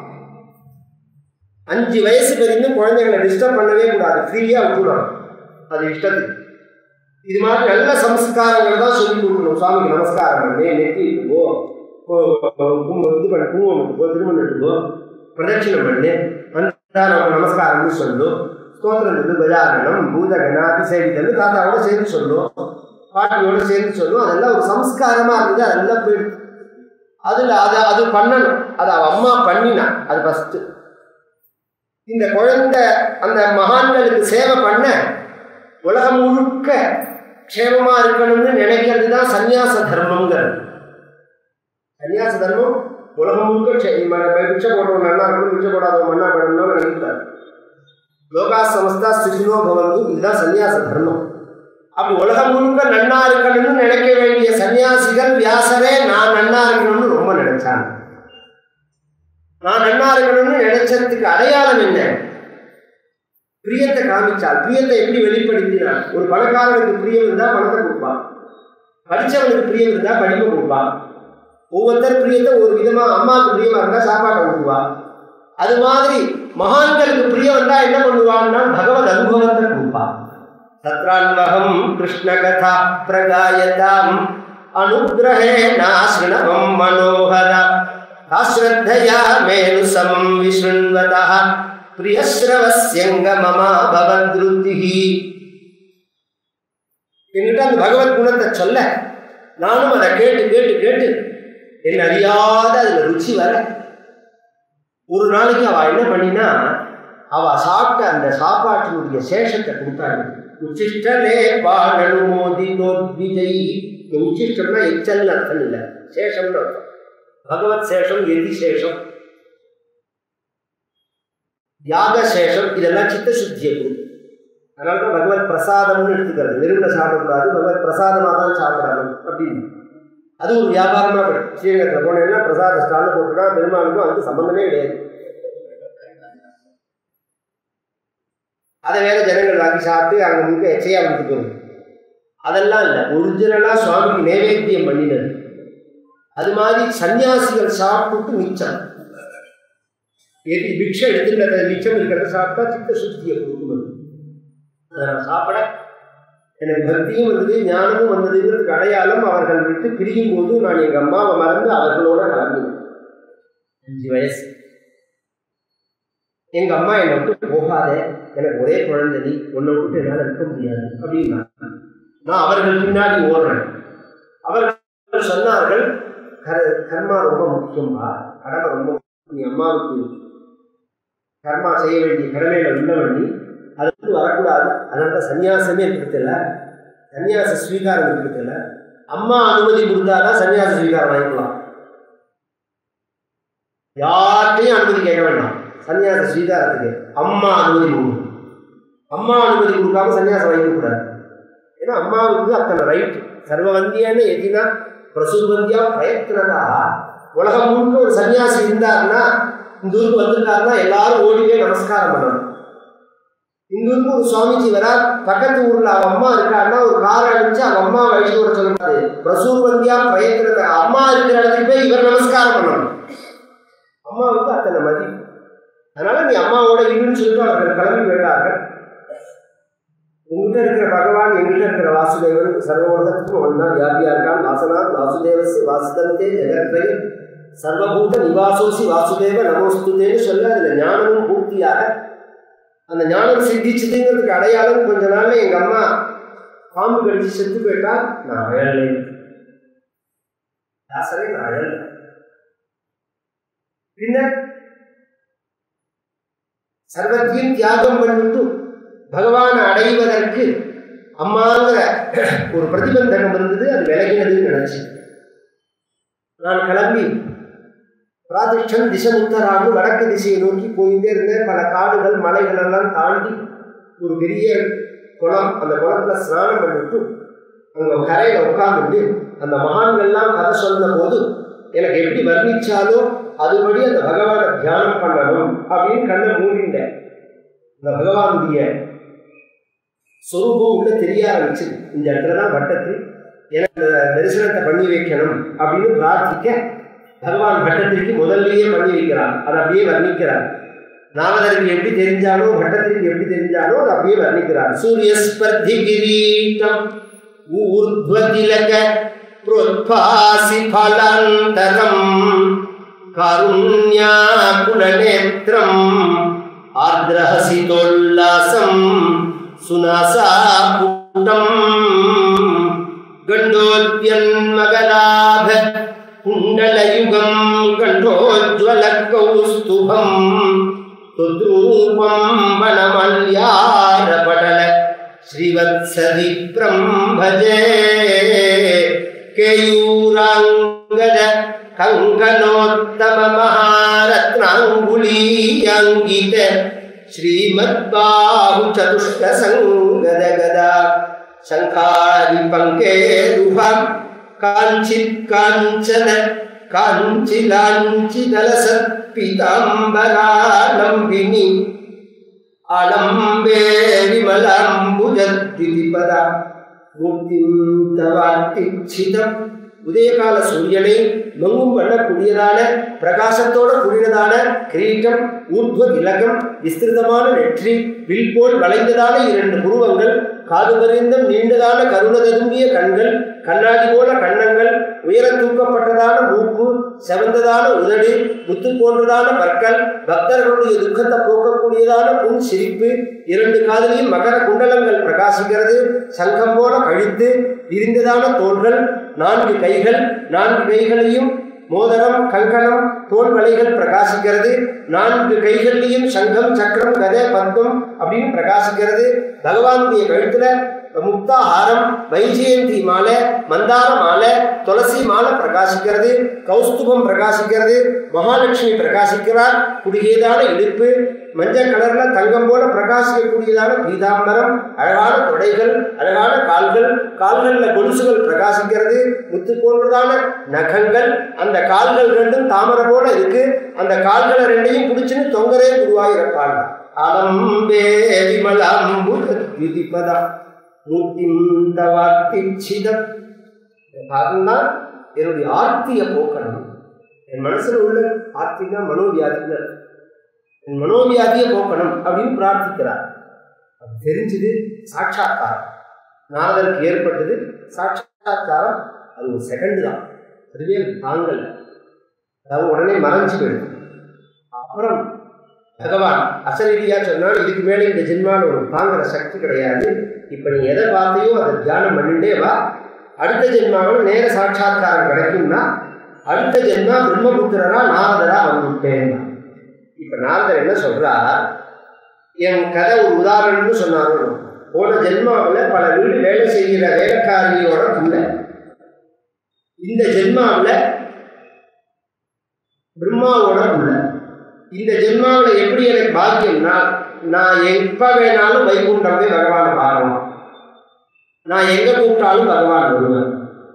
Speaker 1: அஞ்சு வயசு வரைக்கும் குழந்தைகளை டிஸ்டர்ப் பண்ணவே கூடாது ஃப்ரீயா விட்டுடணும் அது இஷ்டத்துக்கு இது மாதிரி நல்ல சம்ஸ்காரங்கள் தான் சொல்லி கொடுக்கணும் சுவாமிக்கு நமஸ்காரம் பண்ணு நெத்தி இட்டுக்கோ குங்குமம் இது பண்ண குங்குமம் இட்டுக்கோ திருமணம் இட்டுக்கோ பிரதட்சிணம் பண்ணு அந்த நம்ம நமஸ்காரம்னு சொல்லும் ஸ்தோத்திரம் சொல்லு கஜாரணம் பூதகன அதிசேவிதல் தாத்தாவோட சேர்ந்து சொல்லும் பாட்டியோட சேர்ந்து சொல்லும் அதெல்லாம் ஒரு சம்ஸ்காரமா இருந்தது அதெல்லாம் போயிடுது அதுல அதை அது பண்ணணும் அது அவ அம்மா பண்ணினா அது ஃபர்ஸ்ட் இந்த குழந்தை அந்த மகான்களுக்கு சேவை பண்ண உலகம் முழுக்க க்ஷேமமா இருக்கணும்னு நினைக்கிறது தான் சந்நியாச தர்மங்கிறது சந்நியாச தர்மம் உலகம் முழுக்க க்ஷே- ம- ம- பிச்சை போடுறவன் நல்லா இருக்கணும் பிச்சை போடாதவன் மண்ணா போடணும்னு நினைக்கிறார் லோகா சமஸ்தா ஸ்திதினோ பவந்து இதுதான் சந்நியாச தர்மம் அப்படி உலகம் முழுக்க நன்னா இருக்கணும்னு நினைக்க வேண்டிய சன்னியாசிகள் வியாசரே நான் நன்னா இருக்கணும்னு ரொம்ப நினைச்சாங்க நான் நன்னா இருக்கணும்னு நினைச்சதுக்கு அடையாளம் என்ன பிரியத்தை காமிச்சால் பிரியத்தை எப்படி வெளிப்படுத்தினார் ஒரு பணக்காரனுக்கு பிரியம் இருந்தா பணத்தை கொடுப்பான் படிச்சவனுக்கு பிரியம் இருந்தா படிப்பை கொடுப்பான் ஒவ்வொருத்தர் பிரியத்தை ஒரு விதமா அம்மாவுக்கு பிரியமா இருந்தா சாப்பாட்டை கொடுக்குவா அது மாதிரி மகான்களுக்கு பிரியம் வந்தா என்ன பண்ணுவான்னா பகவத் அனுபவத்தை கொடுப்பா தத்ரான்வகம் கிருஷ்ண கதா பிரகாயதாம் அனுகிரகே நாசிரணவம் மனோகர ஆஸ்ரத்தயா மேலு சமம் விசுண்வதா பிரியஸ்ரவஸ்யங்க மமா பவத்ருத்திஹி என்கிட்ட அந்த பகவத் குணத்தை சொல்ல நானும் அதை கேட்டு கேட்டு கேட்டு என்ன அறியாத அதுல ருச்சி வர ஒரு நாளைக்கு அவ என்ன பண்ணினா அவ சாப்பிட்ட அந்த சாப்பாட்டினுடைய சேஷத்தை கொடுத்தாங்க உச்சிஷ்டலே பாடனுமோதி விஜய் உச்சிஷ்டம்னா எச்சல்னு அர்த்தம் இல்லை சேஷம்னு அர்த்தம் பகவத் சேஷம் எதி சேஷம் யாக சேஷம் இதெல்லாம் சித்த சுத்தியை கொடுக்கும் அதனால தான் பகவத் பிரசாதம்னு எடுத்துக்கிறது வெறுமனை சாப்பிடக்கூடாது பகவத் பிரசாதமாக தான் சாப்பிடணும் அப்படின்னு அது ஒரு வியாபாரமாக படும் ஸ்ரீரங்கத்தில் போனேன்னா பிரசாத ஸ்டாலில் போட்டுட்டா பெருமாளுக்கும் அதுக்கு சம்பந்தமே கிடையாது அதை வேற ஜனங்கள் வாங்கி சாப்பிட்டு அங்கே முழுக்க எச்சையா விட்டு போகுது அதெல்லாம் இல்லை ஒரிஜினலாக சுவாமிக்கு நைவேத்தியம் பண்ணினது அது மாதிரி சன்னியாசிகள் சாப்பிட்டு மிச்சம் எது பிக்ஷை எடுத்துட்டு மிச்சம் இருக்கிறத சாப்பிட்டா சித்த சுத்தியை கொடுக்கணும் அதை நான் சாப்பிட எனக்கு பக்தியும் வந்தது ஞானமும் வந்ததுங்கிறதுக்கு அடையாளம் அவர்கள் விட்டு பிரியும் போது நான் எங்க அம்மாவை மறந்து அவர்களோட கலந்தேன் அஞ்சு வயசு எங்க அம்மா என்னை விட்டு போகாத எனக்கு ஒரே குழந்தை நீ உன்னை விட்டு என்னால் இருக்க முடியாது அப்படின்னா நான் அவர்கள் பின்னாடி ஓடுறேன் அவர்கள் சொன்னார்கள் கர- கர்மா ரொம்ப முக்கியம்பா கடமை ரொம்ப முக்கியம். நீ அம்மாவுக்கு கர்மா செய்ய வேண்டிய கடமையில உள்ளவன் நீ அதுக்கு வரக்கூடாது அதனால தான் சன்னியாசமே இருக்கிறதில்ல சன்னியாச ஸ்வீகாரம் இருக்கிறதில்ல அம்மா அனுமதி கொடுத்தாதான் சன்னியாச ஸ்வீகாரம் வாங்கிக்கலாம் யார்கிட்டையும் அனுமதி கேட்க வேண்டாம் சன்னியாச ஸ்வீகாரத்துக்கு அம்மா அனுமதி கொடுக்கணும் அம்மா அனுமதி கொடுக்காம சன்னியாசம் வாங்கிக்க கூடாது ஏன்னா அம்மாவுக்கு அத்தனை ரைட் சர்வவந்தியான்னு எதினா பிரசுவந்தியா பிரயத்னதா உலகம் முழுக்க ஒரு சன்னியாசி இருந்தாருன்னா இந்த ஊருக்கு வந்திருக்காருன்னா எல்லாரும் ஓடிவே நமஸ்காரம் பண்ணணும் இந்த ஊருக்கு ஒரு சுவாமிஜி வரா பக்கத்து ஊர்ல அவ அம்மா இருக்காருன்னா ஒரு கார் அடிச்சு அவ அம்மா வழி விட சொல்லக்கூடாது பிரசூர்வந்தியா பிரயத்னதா அம்மா இருக்கிற இடத்துக்கு போய் இவர் நமஸ்காரம் பண்ணணும் அம்மாவுக்கு அத்தனை மதி அதனால நீ அம்மாவோட இருன்னு சொல்லிட்டு அவர்கள் கிளம்பி போயிடார்கள் உங்ககிட்ட இருக்கிற பகவான் எங்கிட்ட இருக்கிற வாசுதேவன் சர்வோலகத்துக்கும் வந்தான் யாபியா இருக்கான் வாசனாத் வாசுதேவஸ் வாசுதந்தே ஜெகத்ரை சர்வபூத நிவாசோசி வாசுதேவ நமோஸ்துதேன்னு சொல்ல அதில் ஞானமும் பூர்த்தியாக அந்த ஞானம் சித்திச்சதுங்கிறதுக்கு அடையாளம் கொஞ்ச நாள்ல எங்க அம்மா பாம்பு கடிச்சு செத்து போயிட்டா நான் அழலை தாசரே நான் அழல பின்ன சர்வத்தையும் தியாகம் பண்ணிட்டு பகவானை அடைவதற்கு அம்மாங்கிற ஒரு பிரதிபந்தகம் இருந்தது அது விலகினதுன்னு நினைச்சு நான் கிளம்பி பிராதிஷ்டன் திசை உத்தராண்டு வடக்கு திசையை நோக்கி போயிட்டே இருந்தேன் பல காடுகள் மலைகள் எல்லாம் தாண்டி ஒரு பெரிய குளம் அந்த குளத்துல ஸ்நானம் பண்ணிட்டு அங்க கரையில உட்கார்ந்துட்டு அந்த மகான்கள்லாம் கதை சொன்ன போது எனக்கு எப்படி வர்ணிச்சாலோ அதுபடி அந்த பகவானை தியானம் பண்ணணும் அப்படின்னு கண்ணை மூடிட்டேன் அந்த பகவானுடைய சொரூபம் உள்ள தெரிய ஆரம்பிச்சது இந்த இடத்துல தான் வட்டத்தில் எனக்கு தரிசனத்தை பண்ணி வைக்கணும் அப்படின்னு பிரார்த்திக்க பகவான் பட்டத்திற்கு முதல்லயே பண்ணி வைக்கிறார் அதை அப்படியே வர்ணிக்கிறார் நாரதருக்கு எப்படி தெரிஞ்சாலோ பட்டத்திற்கு எப்படி தெரிஞ்சாலோ அதை அப்படியே வர்ணிக்கிறார் சூரிய ஸ்பர்தி கிரீட்டம் ஊர்த்வதிலக प्रोत्फासि फलान्तरम् कारुण्याकुलनेत्रम् आर्द्रहसितोल्लासम् सुनासापुटम् गण्डोद्यन्मगलाभ कुण्डलयुगम् गण्डोज्ज्वलकौस्तुभम् तुद्रूपम् वनमल्यारपटल श्रीवत्सविप्रं भजे केयूराङ्गद कङ्कणोत्तममहारत्नाङ्गुलीयङ्गित श्रीमद्बाहुचतुष्कसङ्गदगदा शङ्खारिपङ्केरुभं काञ्चित् काञ्चन काञ्चिलाञ्चिदलसत्पिताम्बरालम्बिनी आलम्बे विमलाम्बुजद्विपदा மூர்த்திம் தவாத்திச்சிதம் உதயகால சூரியனை மங்கும் பண்ணக்கூடியதான பிரகாசத்தோட கூடினதான கிரீட்டம் ஊர்துவ திலகம் விஸ்திருதமான நெற்றி வில் போல் வளைந்ததான இரண்டு புருவங்கள் காது பரிந்தம் நீண்டதான கருணததும்பிய கண்கள் கண்ணாடி போல கண்ணங்கள் உயர தூக்கப்பட்டதான மூக்கு செவந்ததான உதடு முத்து போன்றதான பற்கள் பக்தர்களுடைய துக்கத்தை போக்கக்கூடியதான புன் சிரிப்பு இரண்டு காதலியும் மகர குண்டலங்கள் பிரகாசிக்கிறது சங்கம் போல கழித்து விரிந்ததான தோள்கள் நான்கு கைகள் நான்கு கைகளையும் மோதிரம் கங்கணம் தோல் வலைகள் பிரகாசிக்கிறது நான்கு கைகள்லையும் சங்கம் சக்கரம் கதை பத்மம் அப்படின்னு பிரகாசிக்கிறது பகவானுடைய கழுத்துல முக்தா ஹாரம் வைஜெயந்தி மாலை மந்தார மாலை துளசி மாலை பிரகாசிக்கிறது கௌஸ்துபம் பிரகாசிக்கிறது மகாலட்சுமி பிரகாசிக்கிறார் குடியேதான இடுப்பு மஞ்சள் கலர்ல தங்கம் போல பிரகாசிக்கக்கூடியதான பீதாம்பரம் அழகான தொடைகள் அழகான கால்கள் கால்கள்ல கொலுசுகள் பிரகாசிக்கிறது முத்து போன்றதான நகங்கள் அந்த கால்கள் ரெண்டும் தாமரை போல இருக்கு அந்த கால்களை ரெண்டையும் பிடிச்சுன்னு தொங்கரே குருவாயிருப்பாள் அலம்பே விமலாம்புதிபதா மூர்த்திம் தவாத்திச்சிதம் காரணம்னா என்னுடைய ஆர்த்தியை போக்கணும் என் மனசுல உள்ள ஆர்த்தினா மனோவியாதின்னு என் மனோவியாதியை போக்கணும் அப்படின்னு பிரார்த்திக்கிறார் அது தெரிஞ்சது சாட்சா்காரம் நாரதருக்கு ஏற்பட்டது சாட்சா்காரம் அது ஒரு செகண்ட் தான் அதுவே தாங்கல் அதாவது உடனே மறைஞ்சு போயிடும் அப்புறம் பகவான் அசரீதியா சொன்னால் இதுக்கு மேலே இந்த ஜென்மாவில் ஒரு தாங்குற சக்தி கிடையாது இப்போ நீ எதை பார்த்தையோ அதை தியானம் பண்ணிட்டே வா அடுத்த ஜென்மாவில் நேர சாட்சா்காரம் கிடைக்கும்னா அடுத்த ஜென்மா பிரம்மபுத்திரரா நாரதரா வந்துட்டேன் இப்ப நாரதர் என்ன சொல்றார் என் கதை ஒரு உதாரணம்னு சொன்னாரு போன ஜென்மாவில் பல வீடு வேலை செய்கிற வேலைக்காரியோட புள்ள இந்த ஜென்மாவுல பிரம்மாவோட உள்ள இந்த ஜென்மாவுல எப்படி எனக்கு பாக்கியம்னா நான் எப்ப வேணாலும் வைகுண்டம் போய் பகவானை பார்க்கலாம் நான் எங்க கூப்பிட்டாலும் பகவான் வருவேன்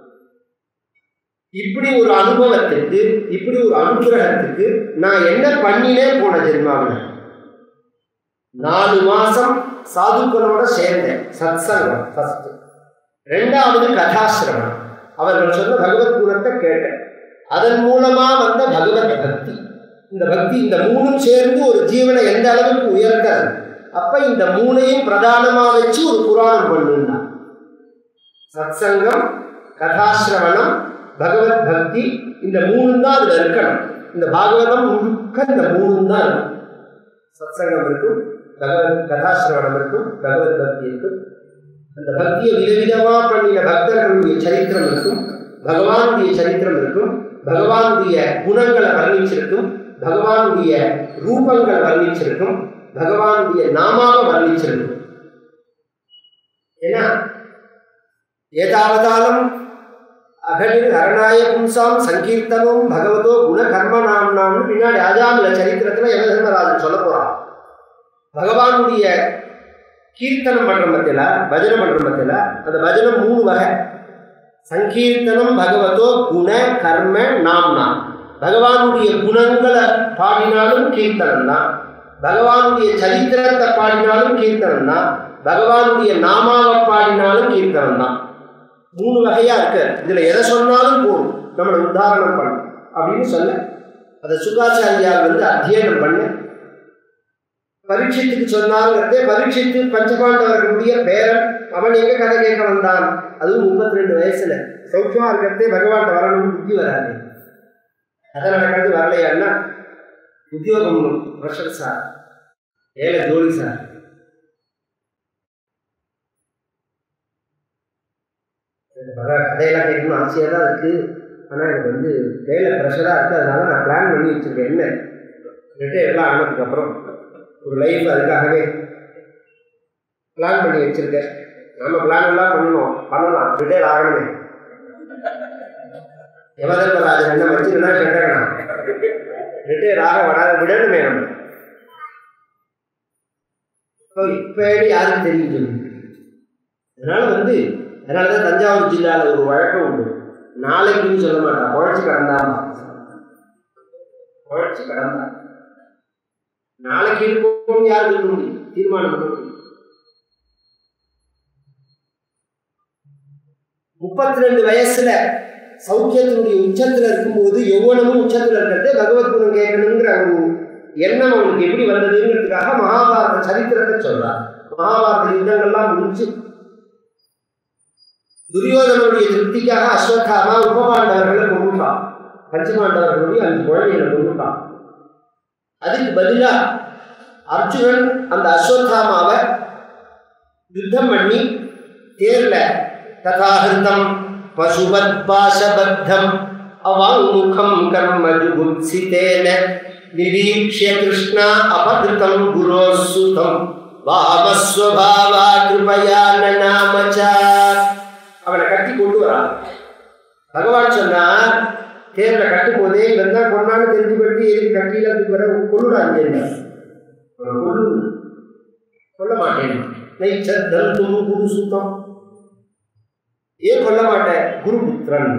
Speaker 1: இப்படி ஒரு அனுபவத்துக்கு இப்படி ஒரு அனுகிரகத்துக்கு நான் என்ன பண்ணினே போன ஜென்மாவில் நாலு மாசம் சாதுக்களோட சேர்ந்தேன் சத்சங்கம் ஃபர்ஸ்ட் ரெண்டாவது கதாசிரமம் அவர்கள் சொன்ன பகவத் குணத்தை கேட்டேன் அதன் மூலமா வந்த பகவத் பக்தி இந்த பக்தி இந்த மூணும் சேர்ந்து ஒரு ஜீவனை எந்த அளவுக்கு உயர்த்தது அப்ப இந்த மூணையும் பிரதானமா வச்சு ஒரு புராணம் பண்ணுனா சத்சங்கம் கதாசிரவணம் பகவத் பக்தி இந்த மூணு தான் அதுல இருக்கணும் இந்த பாகவதம் முழுக்க இந்த மூணு தான் இருக்கும் சத்சங்கம் இருக்கும் பகவத் கதாசிரவணம் இருக்கும் பகவத் பக்தி இருக்கும் அந்த பக்தியை விதவிதமா பண்ணின பக்தர்களுடைய சரித்திரம் இருக்கும் பகவானுடைய சரித்திரம் இருக்கும் பகவானுடைய குணங்களை வர்ணிச்சிருக்கும் பகவானுடைய ரூபங்களை வர்ணிச்சிருக்கும் பகவானுடைய நாமாவை வர்ணிச்சிருக்கும் ஏன்னா ஏதாவதாலும் அகலில் அரணாய பும்சாம் சங்கீர்த்தனம் பகவதோ குண கர்ம நாம்னாம்னு பின்னாடி ஆஜாமில சரித்திரத்துல யம தர்மராஜன் சொல்ல போறான் பகவானுடைய கீர்த்தனம் பண்ற மத்தியில பஜனை பண்ற மத்தியில அந்த பஜனம் மூணு வகை சங்கீர்த்தனம் பகவதோ குண கர்ம நாம்னா பகவானுடைய குணங்களை பாடினாலும் கீர்த்தனம் தான் பகவானுடைய சரித்திரத்தை பாடினாலும் கீர்த்தனம் தான் பகவானுடைய நாமாவை பாடினாலும் கீர்த்தனம் தான் மூணு வகையா இருக்கு இதுல எதை சொன்னாலும் போதும் நம்மளை உதாரணம் பண்ணும் அப்படின்னு சொல்ல அதை சுகாச்சாரியார் வந்து அத்தியனம் பண்ண பரீட்சித்துக்கு சொன்னாங்கிறதே பரீட்சித்து பஞ்சபாண்டவர்களுடைய பேரன் அவன் எங்க கதை கேட்க வந்தான் அதுவும் முப்பத்தி ரெண்டு வயசுல சௌக்கியமா இருக்கிறதே பகவான் வரணும் புத்தி வராது கதை நடக்கிறது வரலையான்னா உத்தியோகம் ப்ரெஷர் சார் ஏழை ஜோலி சார் வர கதையெல்லாம் கேட்கணும்னு ஆசையாக தான் இருக்குது ஆனால் எனக்கு வந்து வேலை ப்ரெஷராக இருக்குது அதனால நான் பிளான் பண்ணி வச்சுருக்கேன் என்ன ரிட்டையர் எல்லாம் ஆனதுக்கப்புறம் ஒரு லைஃப் அதுக்காகவே பிளான் பண்ணி வச்சுருக்கேன் நம்ம பிளான் எல்லாம் பண்ணணும் பண்ணலாம் ரிட்டையர் ஆகணுமே யமதர்மராஜன் என்ன வச்சுருந்தா கேட்டேன் ரிட்டையர் ஆக வராத விடணுமே நம்ம இப்போ இப்போ யாருக்கு தெரியும் சொல்லி அதனால வந்து அதனால தான் தஞ்சாவூர் ஜில்லாவில் ஒரு வழக்கம் உண்டு நாளைக்குன்னு சொல்ல மாட்டான் குழைச்சி கடந்தான் குழைச்சி கடந்தான் நாளைக்கு இருக்கும் யார் சொல்ல முடியும் தீர்மானம் பண்ண முடியும் முப்பத்தி ரெண்டு வயசுல சௌக்கியத்தினுடைய உச்சத்துல இருக்கும்போது எவ்வளவும் உச்சத்துல இருக்கிறது பகவத் குணம் கேட்கணுங்கிற ஒரு எண்ணம் அவனுக்கு எப்படி வந்ததுங்கிறதுக்காக மகாபாரத சரித்திரத்தை சொல்றார் மகாபாரத யுத்தங்கள்லாம் முடிஞ்சு துரியோதனுடைய திருப்திக்காக அஸ்வத்தாமா உபபாண்டவர்களை கொண்டுட்டான் பஞ்சபாண்டவர்களுடைய அஞ்சு குழந்தைகளை கொண்டுட்டான் அதுக்கு பதிலா அர்ஜுனன் அந்த அஸ்வத்தாமாவை யுத்தம் பண்ணி தேர்ல ததாகிருதம் பசுவத் பாசபத்தம் அவாங்முகம் கர்ம ஜுகுப்சிதேன நிரீக்ஷிய கிருஷ்ணா அபகிருதம் குரோசுதம் வாமஸ்வபாவா கிருபயா நநாமச்சா அவனை கட்டி கொண்டு வரான் பகவான் சொன்னார் தேர்ல கட்டும் போதே இவன் தான் கொண்டான்னு தெரிஞ்சு பட்டு எதுக்கு கட்டியில வர கொள்ளுடான் தெரியும் கொள்ளு கொல்ல மாட்டேன் நைச்சத்தம் துரு குரு சுத்தம் ஏன் கொல்ல மாட்டேன் குரு புத்திரன்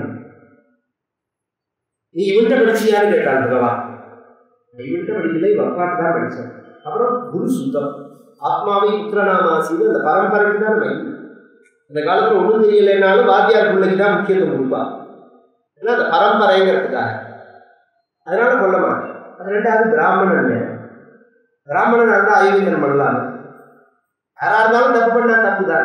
Speaker 1: நீ இவன்கிட்ட படிச்சியான்னு கேட்டான் பகவான் இவன்கிட்ட படிக்கல இவன் அப்பாட்டு தான் படித்தேன் அப்புறம் குரு சுத்தம் ஆத்மாவை புத்திரநாமாசின்னு அந்த பரம்பரைக்கு தான் நம்ம இந்த காலத்தில் ஒன்றும் தெரியலைனாலும் வாத்தியார் பிள்ளைக்கு தான் முக்கியத்துவம் கொடுப்பா ஏன்னா அந்த பரம்பரைங்கிறதுக்காக அதனால கொல்ல மாட்டேன் அது ரெண்டாவது பிராமணன் பிராமணன் இருந்தால் ஐவேந்தன் பண்ணலாம் யாரா இருந்தாலும் தப்பு பண்ணா தப்பு தான்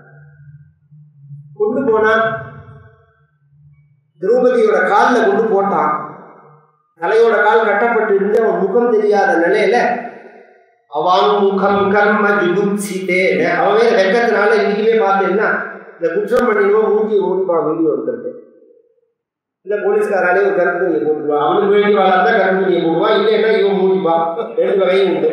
Speaker 1: கொண்டு போனான் திரௌபதியோட காலில் கொண்டு போட்டான் தலையோட கால் கட்டப்பட்டு இருந்து அவன் முகம் தெரியாத நிலையில அவன் முகம் கர்ம ஜுகுப்சிதே அவன் வெக்கத்தினால இன்னைக்குமே பார்த்தேன்னா இந்த குற்றம் பண்ணிடுவோம் மூஞ்சி ஓடிப்பான் வீடியோ எடுக்கிறது இல்லை போலீஸ்காராலே ஒரு கருப்பு துணியை போட்டுருவான் அவனுக்கு வேண்டி வாழ்ந்தா கருப்பு துணியை போடுவான் இல்லைன்னா இவன் மூடிப்பான் ரெண்டு வகையும் உண்டு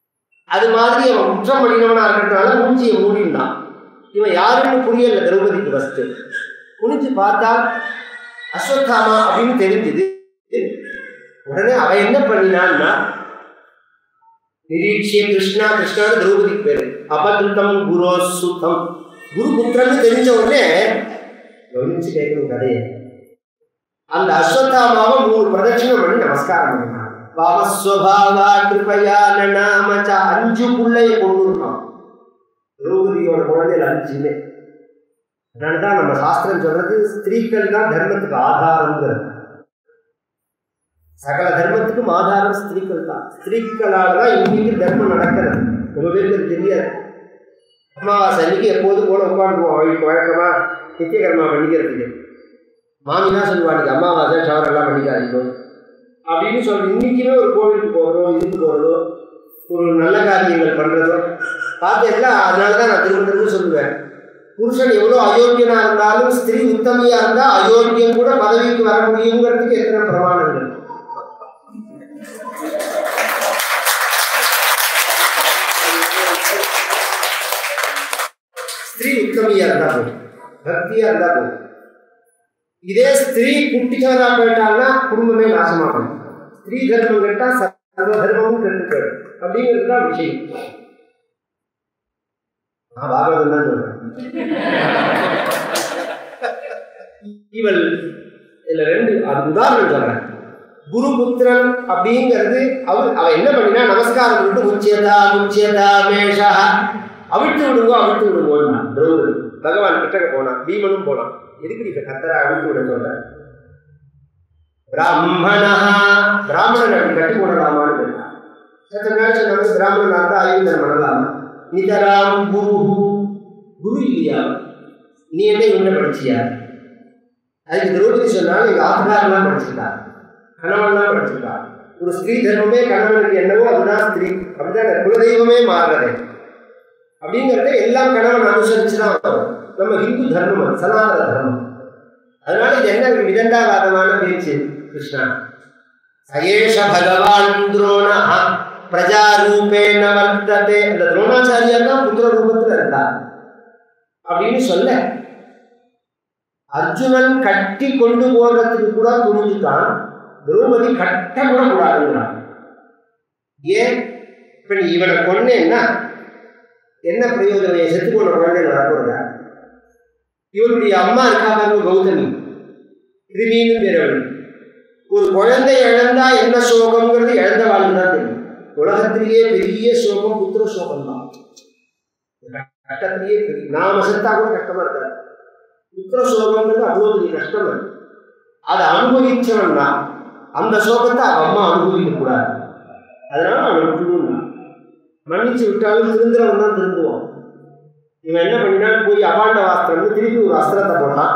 Speaker 1: அது மாதிரி அவன் குற்றம் பண்ணினவனா இருக்கிறதுனால மூஞ்சியை மூடினான் இவன் யாருன்னு புரியல திரௌபதிக்கு ஃபர்ஸ்ட் குனிஞ்சு பார்த்தா அஸ்வத்தாமா அப்படின்னு தெரிஞ்சுது உடனே அவ என்ன பண்ணினான்னா நிரீட்சிய கிருஷ்ணா கிருஷ்ணான்னு திரௌபதிக்கு பேரு அபகிருத்தம் குரோ சுத்தம் குரு புத்திரன்னு தெரிஞ்ச உடனே கவனிச்சு கேட்கணும் கதையை அந்த அஸ்வத்தாமாவை மூணு பிரதட்சணம் பண்ணி நமஸ்காரம் பண்ணினான் பாவஸ்வபாவா கிருபையா நனாமச்ச அஞ்சு புள்ளைய கொண்டு இருக்கான் திரௌபதியோட குழந்தைகள் அஞ்சுமே அதனாலதான் நம்ம சாஸ்திரம் சொல்றது ஸ்திரீக்கள் தான் தர்மத்துக்கு ஆதாரம்ங்கிறது சகல தர்மத்துக்கும் ஆதாரம் ஸ்திரீக்கள் தான் ஸ்திரீக்களால தான் இன்னைக்கு தர்மம் நடக்கிறது ரொம்ப பேருக்கு அது தெரியாது அமாவாசை அன்னைக்கு எப்போதும் போல உட்காந்துக்குவோம் அவளுக்கு வழக்கமா நித்தியகர்மா பண்ணிக்கிறதுக்கு மாமி தான் சொல்லுவாங்க அமாவாசை ஷவர் எல்லாம் பண்ணிக்காதீங்க அப்படின்னு சொல்லி இன்னைக்குமே ஒரு கோவிலுக்கு போகிறதோ இதுக்கு போகிறதோ ஒரு நல்ல காரியங்கள் பண்ணுறதோ பார்த்தீங்களா அதனால தான் நான் திரும்ப திரும்ப சொல்லுவேன் புருஷன் எவ்வளோ அயோக்கியனா இருந்தாலும் ஸ்திரீ உத்தமையா இருந்தா அயோக்கியம் கூட பதவிக்கு வர முடியுங்கிறதுக்கு எத்தனை பிரமாணங்கள் ஸ்திரீ உத்தமையா இருந்தா போதும் பக்தியா இருந்தா போதும் இதே ஸ்திரீ குட்டிச்சாரா போயிட்டாங்கன்னா குடும்பமே நாசமாகும் ஸ்திரீ தர்மம் கேட்டா சர்வ தர்மமும் கெட்டு போயிடும் அப்படிங்கிறது தான் விஷயம் நான் பாகவதம் தான் சொல்றேன் இவள் இதுல ரெண்டு அது உதாரணம் சொல்றேன் குருபுத்திரன் அப்படிங்கிறது அவர் அவ என்ன பண்ணினா நமஸ்காரம் பண்ணிட்டு முச்சியதா முச்சியதா மேஷா அவிழ்த்து விடுங்கோ அவிழ்த்து விடுங்கோன்னா திரௌபதி பகவான் கிட்டக்க போனான் பீமனும் போனான் எதுக்கு நீ கத்தரை அவிழ்த்து விட சொல்ற பிராமணா பிராமணன் அப்படி கட்டி போடலாமான்னு கேட்டான் சத்த நேரம் சொன்னாங்க பிராமணன் இருந்தா ஆயுதம் பண்ணலாமா நிதராம் குரு குரு இல்லையா நீ என்ன இவனை படிச்சியா அதுக்கு திரௌபதி சொன்னாலும் எங்க ஆத்மாரெல்லாம் படிச்சிருக்கா கணவன்லாம் படிச்சிருக்கா ஒரு ஸ்திரீ தர்மமே கணவனுக்கு என்னவோ அதுதான் ஸ்திரீ அப்படிதான் குலதெய்வமே மாறுறது அப்படிங்கிறத எல்லாம் கணவன் அனுசரிச்சு தான் வரும் நம்ம ஹிந்து தர்மம் அது, சனாதன தர்மம் அதனால இது என்ன விதண்டாவாதமான பேச்சு கிருஷ்ணா சயேஷ பகவான் துரோணா பிரஜாரூபேண வர்த்ததே அந்த துரோணாச்சாரியார் தான் புத்திர ரூபத்துல இருந்தார் அப்படின்னு சொல்ல அர்ஜுனன் கட்டி கொண்டு போறதுக்கு கூட துணிஞ்சுட்டான் திரௌபதி கட்ட கூட கூடாதுங்கிறான் ஏன் இப்ப நீ இவனை கொன்னேன்னா என்ன பிரயோஜனம் என் செத்து போன குழந்தை நடக்கிறதா இவனுடைய அம்மா இருக்காங்க கௌதமி கிருமின்னு பேரவள் ஒரு குழந்தை இழந்தா என்ன சோகம்ங்கிறது இழந்த வாழ்க்கை தான் தெரியும் உலகத்திலேயே பெரிய சோகம் புத்திர சோகம் தான் கட்டத்திலேயே பெரிய நாம செத்தா கூட கஷ்டமா இருக்காது புத்திர சோகம்ன்றது அவ்வளோ பெரிய கஷ்டம் அது அதை அனுபவிச்சவன் தான் அந்த சோகத்தை அவன் அம்மா அனுபவிக்க கூடாது அதனால அவன் விட்டுடுவான் மன்னிச்சு விட்டாலும் திருந்துறவன் தான் திருந்துவான் இவன் என்ன பண்ணினான் போய் அபாண்ட வாஸ்திரம் திருப்பி ஒரு அஸ்திரத்தை போட்டான்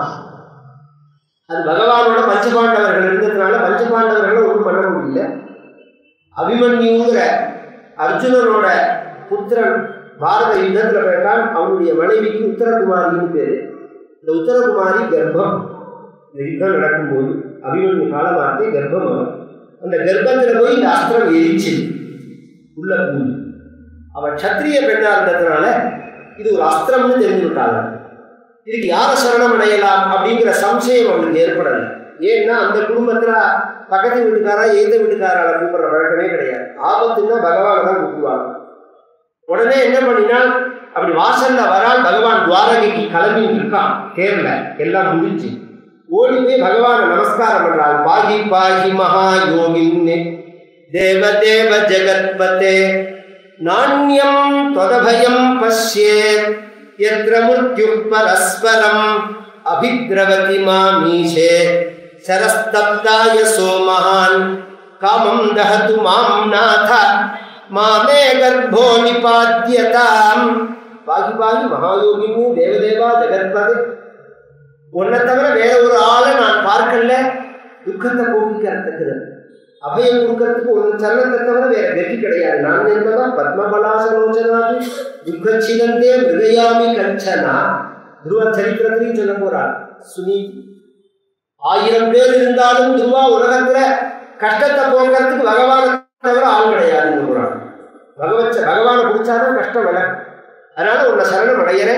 Speaker 1: அது பகவானோட பஞ்சபாண்டவர்கள் இருந்ததுனால பஞ்சபாண்டவர்களை ஒன்றும் பண்ண முடியல அபிமன்யுங்கிற அர்ஜுனனோட புத்திரன் பாரத யுத்தத்துல போயிட்டான் அவனுடைய மனைவிக்கு உத்தரகுமாரின்னு பேரு இந்த உத்தரகுமாரி கர்ப்பம் இந்த யுத்தம் நடக்கும்போது அபிமன்யு காலமாகி கர்ப்பம் வரும் அந்த கர்ப்பத்துல போய் இந்த அஸ்திரம் எரிச்சு உள்ள பூமி அவன் சத்திரிய பெண்ணா இருந்ததுனால இது ஒரு அஸ்திரம்னு தெரிஞ்சுட்டாங்க இதுக்கு யாரை சரணம் அடையலாம் அப்படிங்கிற சம்சயம் அவனுக்கு ஏற்படலை ஏன்னா அந்த குடும்பத்துல பக்கத்து வீட்டுக்காரா எந்த வீட்டுக்காரால கூப்பிடுற வழக்கமே கிடையாது ஆபத்துன்னா பகவானை தான் கூப்பிடுவாங்க உடனே என்ன பண்ணினால் அப்படி வாசல்ல வரால் பகவான் துவாரகைக்கு கிளம்பி நிற்கான் தேர்ல எல்லாம் முடிஞ்சு ஓடி போய் பகவானை நமஸ்காரம் பண்றாள் பாகி பாகி மகா யோகின்னு தேவ தேவ ஜெகத்பதே நாண்யம் தொதபயம் பஷ்யே यत्र मृत्युः परस्परम् अभिद्रवति मामीशे शरस्तब्दाय सोमहान् कामं दहतु मां नाथ मामे गर्भो निपाद्यताम् பாகி பாகி மகாயோகினு தேவதேவா ஜெகத்பதி உன்னை தவிர வேற ஒரு ஆளை நான் பார்க்கல துக்கத்தை போக்கிக்கிறதுக்கு அபயம் கொடுக்கறதுக்கு ஒரு சரணத்தை தவிர வேற கதி கிடையாது நான் என்பதான் பத்மபலாசலோச்சனாது துக்கச்சிதந்தே மிருகயாமி கஞ்சனா துருவ சரித்திரத்திலையும் சொல்ல போறார் சுனி ஆயிரம் பேர் இருந்தாலும் துருவா உலகத்துல கஷ்டத்தை போக்குறதுக்கு பகவான தவிர ஆள் கிடையாதுன்னு போறாங்க பகவச்ச பகவானை பிடிச்சாதான் கஷ்டம் வில அதனால உன்னை சரணம் அடையிறேன்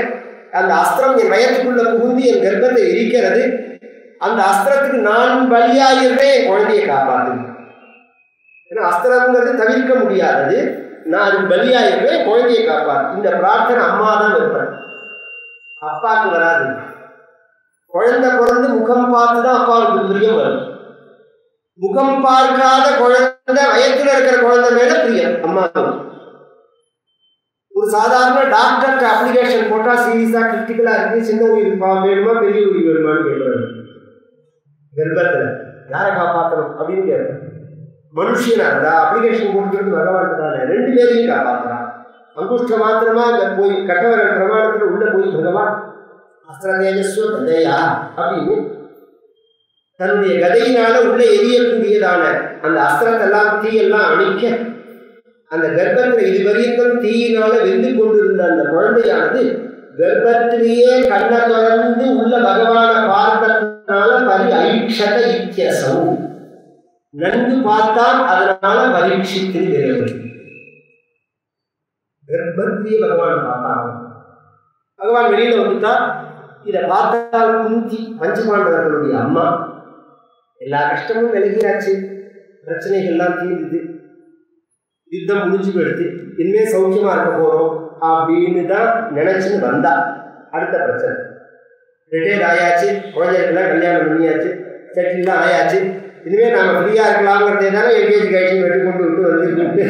Speaker 1: அந்த அஸ்திரம் என் வயத்துக்குள்ள புகுந்து என் கர்ப்பத்தை இருக்கிறது அந்த அஸ்திரத்துக்கு நான் பலியாகிறேன் என் குழந்தையை காப்பாத்து ஏன்னா அஸ்திரம்ங்கிறது தவிர்க்க முடியாதது நான் அதுக்கு பலியாகிறேன் குழந்தையை காப்பாத்து இந்த பிரார்த்தனை அம்மா தான் வைப்பேன் அப்பாவுக்கு வராது குழந்தை பிறந்து முகம் பார்த்து தான் அப்பாவுக்கு பிரியம் வரும் முகம் பார்க்காத குழந்தை வயத்துல இருக்கிற குழந்தை மேல பிரியம் அம்மாவுக்கு ஒரு சாதாரண டாக்டருக்கு அப்ளிகேஷன் போட்டா சீரியஸா கிரிட்டிக்கலா இருக்கு சின்ன உயிர் பா வேணுமா பெரிய உயிர் வேணுமான்னு கேட்கறாரு கர்ப்பத்துல யாரை காப்பாற்றணும் அப்படின்னு கேட்கறேன் மனுஷனா இருந்தா அப்ளிகேஷன் கொடுக்கறது பகவான் தானே ரெண்டு பேரையும் காப்பாற்றுறான் அங்குஷ்ட மாத்திரமா அங்க போய் கட்டவரல் பிரமாணத்துல உள்ள போய் பகவான் அஸ்திர தேஜஸ்வ கதையா அப்படின்னு தன்னுடைய கதையினால உள்ள எரியக்கூடியதான அந்த அஸ்திரத்தெல்லாம் தீயெல்லாம் அழிக்க அந்த கர்ப்பத்தில் இதுவரையும் தீயினால வெந்து கொண்டிருந்த அந்த குழந்தையானது கர்ப்பத்திலேயே கண்ணை திறந்து உள்ள பகவான பார்த்ததுனால பரி ஐக்ஷத இத்தியசம் நன்கு பார்த்தான் அதனால பரீட்சித்து விரைவு கர்ப்பத்திலேயே பகவான் பார்த்தாங்க பகவான் வெளியில வந்துட்டா இதை பார்த்தால் குந்தி பஞ்சபாண்டவர்களுடைய அம்மா எல்லா கஷ்டமும் விலகியாச்சு பிரச்சனைகள்லாம் தீர்ந்துது யுத்தம் முடிஞ்சு போயிடுது இனிமே சௌக்கியமா இருக்க போறோம் அப்படின்னு தான் நினைச்சுன்னு வந்தா அடுத்த பிரச்சனை ரிட்டையர்ட் ஆயாச்சு குழந்தைகளுக்கெல்லாம் கல்யாணம் பண்ணியாச்சு செட்டில்லாம் ஆயாச்சு இனிமே நாம ஃப்ரீயா இருக்கலாம்ங்கிறதே தானே எல்கேஜி கைசி வெட்டி கொண்டு விட்டு வந்து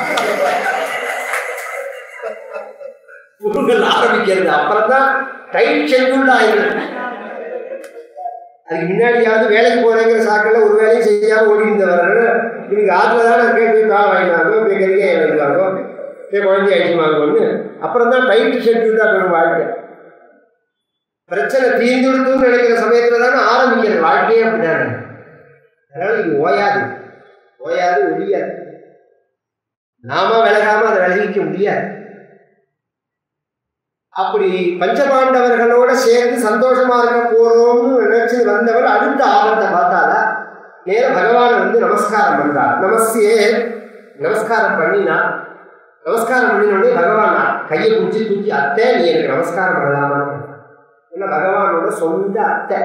Speaker 1: புதுகள் ஆரம்பிக்கிறது அப்புறம் தான் டைட் ஷெட்யூல்ட் ஆயிடும் அதுக்கு முன்னாடியாவது வேலைக்கு போறேங்கிற சாக்கில் ஒரு வேலையும் செய்யாம ஓடி இருந்தவர்கள் இன்னைக்கு ஆற்றுல தானே கேட்டு கால் வாங்கினாங்க போய் கறிக்காய் வாங்கினாங்க போய் குழந்தை ஐட்டம் வாங்குவோம்னு அப்புறம் தான் டைட் ஷெட்யூல்டாக போயிடும் வாழ்க்கை பிரச்சனை தீர்ந்துடுத்துன்னு நினைக்கிற சமயத்துல தானே ஆரம்பிக்கிறது வாழ்க்கையே அப்படிதானே அதனால இது ஓயாது ஓயாது ஒழியாது நாம விலகாம அதை விலகிக்க முடியாது அப்படி பஞ்சபாண்டவர்களோட சேர்ந்து சந்தோஷமா இருக்க போறோம்னு நினைச்சு வந்தவர் அடுத்த ஆபத்தை பார்த்தால நேர பகவான் வந்து நமஸ்காரம் பண்றார் நமஸ்தே நமஸ்காரம் பண்ணினா நமஸ்காரம் பண்ணினோடனே பகவான் கையை பிடிச்சி தூக்கி அத்தை நீ எனக்கு நமஸ்காரம் பண்ணலாமா ஏன்னா பகவானோட சொந்த அத்தை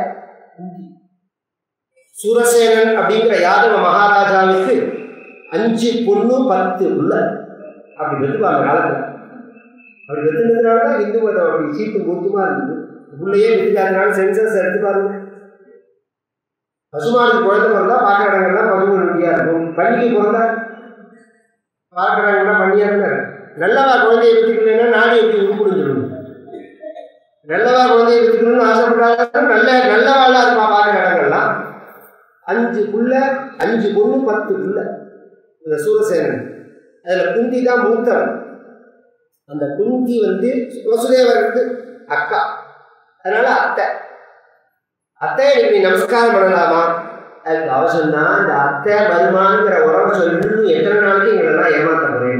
Speaker 1: சூரசேனன் அப்படிங்கிற யாதவ மகாராஜாவுக்கு அஞ்சு பொண்ணு பத்து உள்ள அப்படி வெதுவாங்க காலத்துல அப்படி வெத்துனதுனால தான் இந்து மதம் அப்படி சீட்டு மூத்துமா இருந்தது உள்ளேயே வெத்துக்காதனால சென்சஸ் எடுத்து பாருங்க பசுமானுக்கு குழந்தை பிறந்தா பார்க்குற இடங்கள்லாம் பசுமன் நம்பியா இருக்கும் பள்ளிக்கு பிறந்தா பார்க்குற இடங்கள்லாம் பண்ணியா தானே நல்லவா குழந்தைய பெற்றுக்கலைன்னா நாடு எப்படி உருப்பிடுஞ்சிடும் நல்லவா குழந்தைய பெற்றுக்கணும்னு ஆசைப்பட்டாலும் நல்ல நல்லவாளா இருப்பா பார்க்குற இடங்கள்லாம் அஞ்சு புள்ள அஞ்சு பொண்ணு பத்து புள்ள இந்த சூரசேனன் அதில் குந்தி தான் மூத்தவன் அந்த குந்தி வந்து வசுதேவருக்கு அக்கா அதனால அத்தை அத்தை நீ நமஸ்காரம் பண்ணலாமா அதுக்கு அவசரம் தான் இந்த அத்தை வருமானங்கிற உறவை சொல்லி எத்தனை நாளைக்கு எங்களெல்லாம் ஏமாத்த போறேன்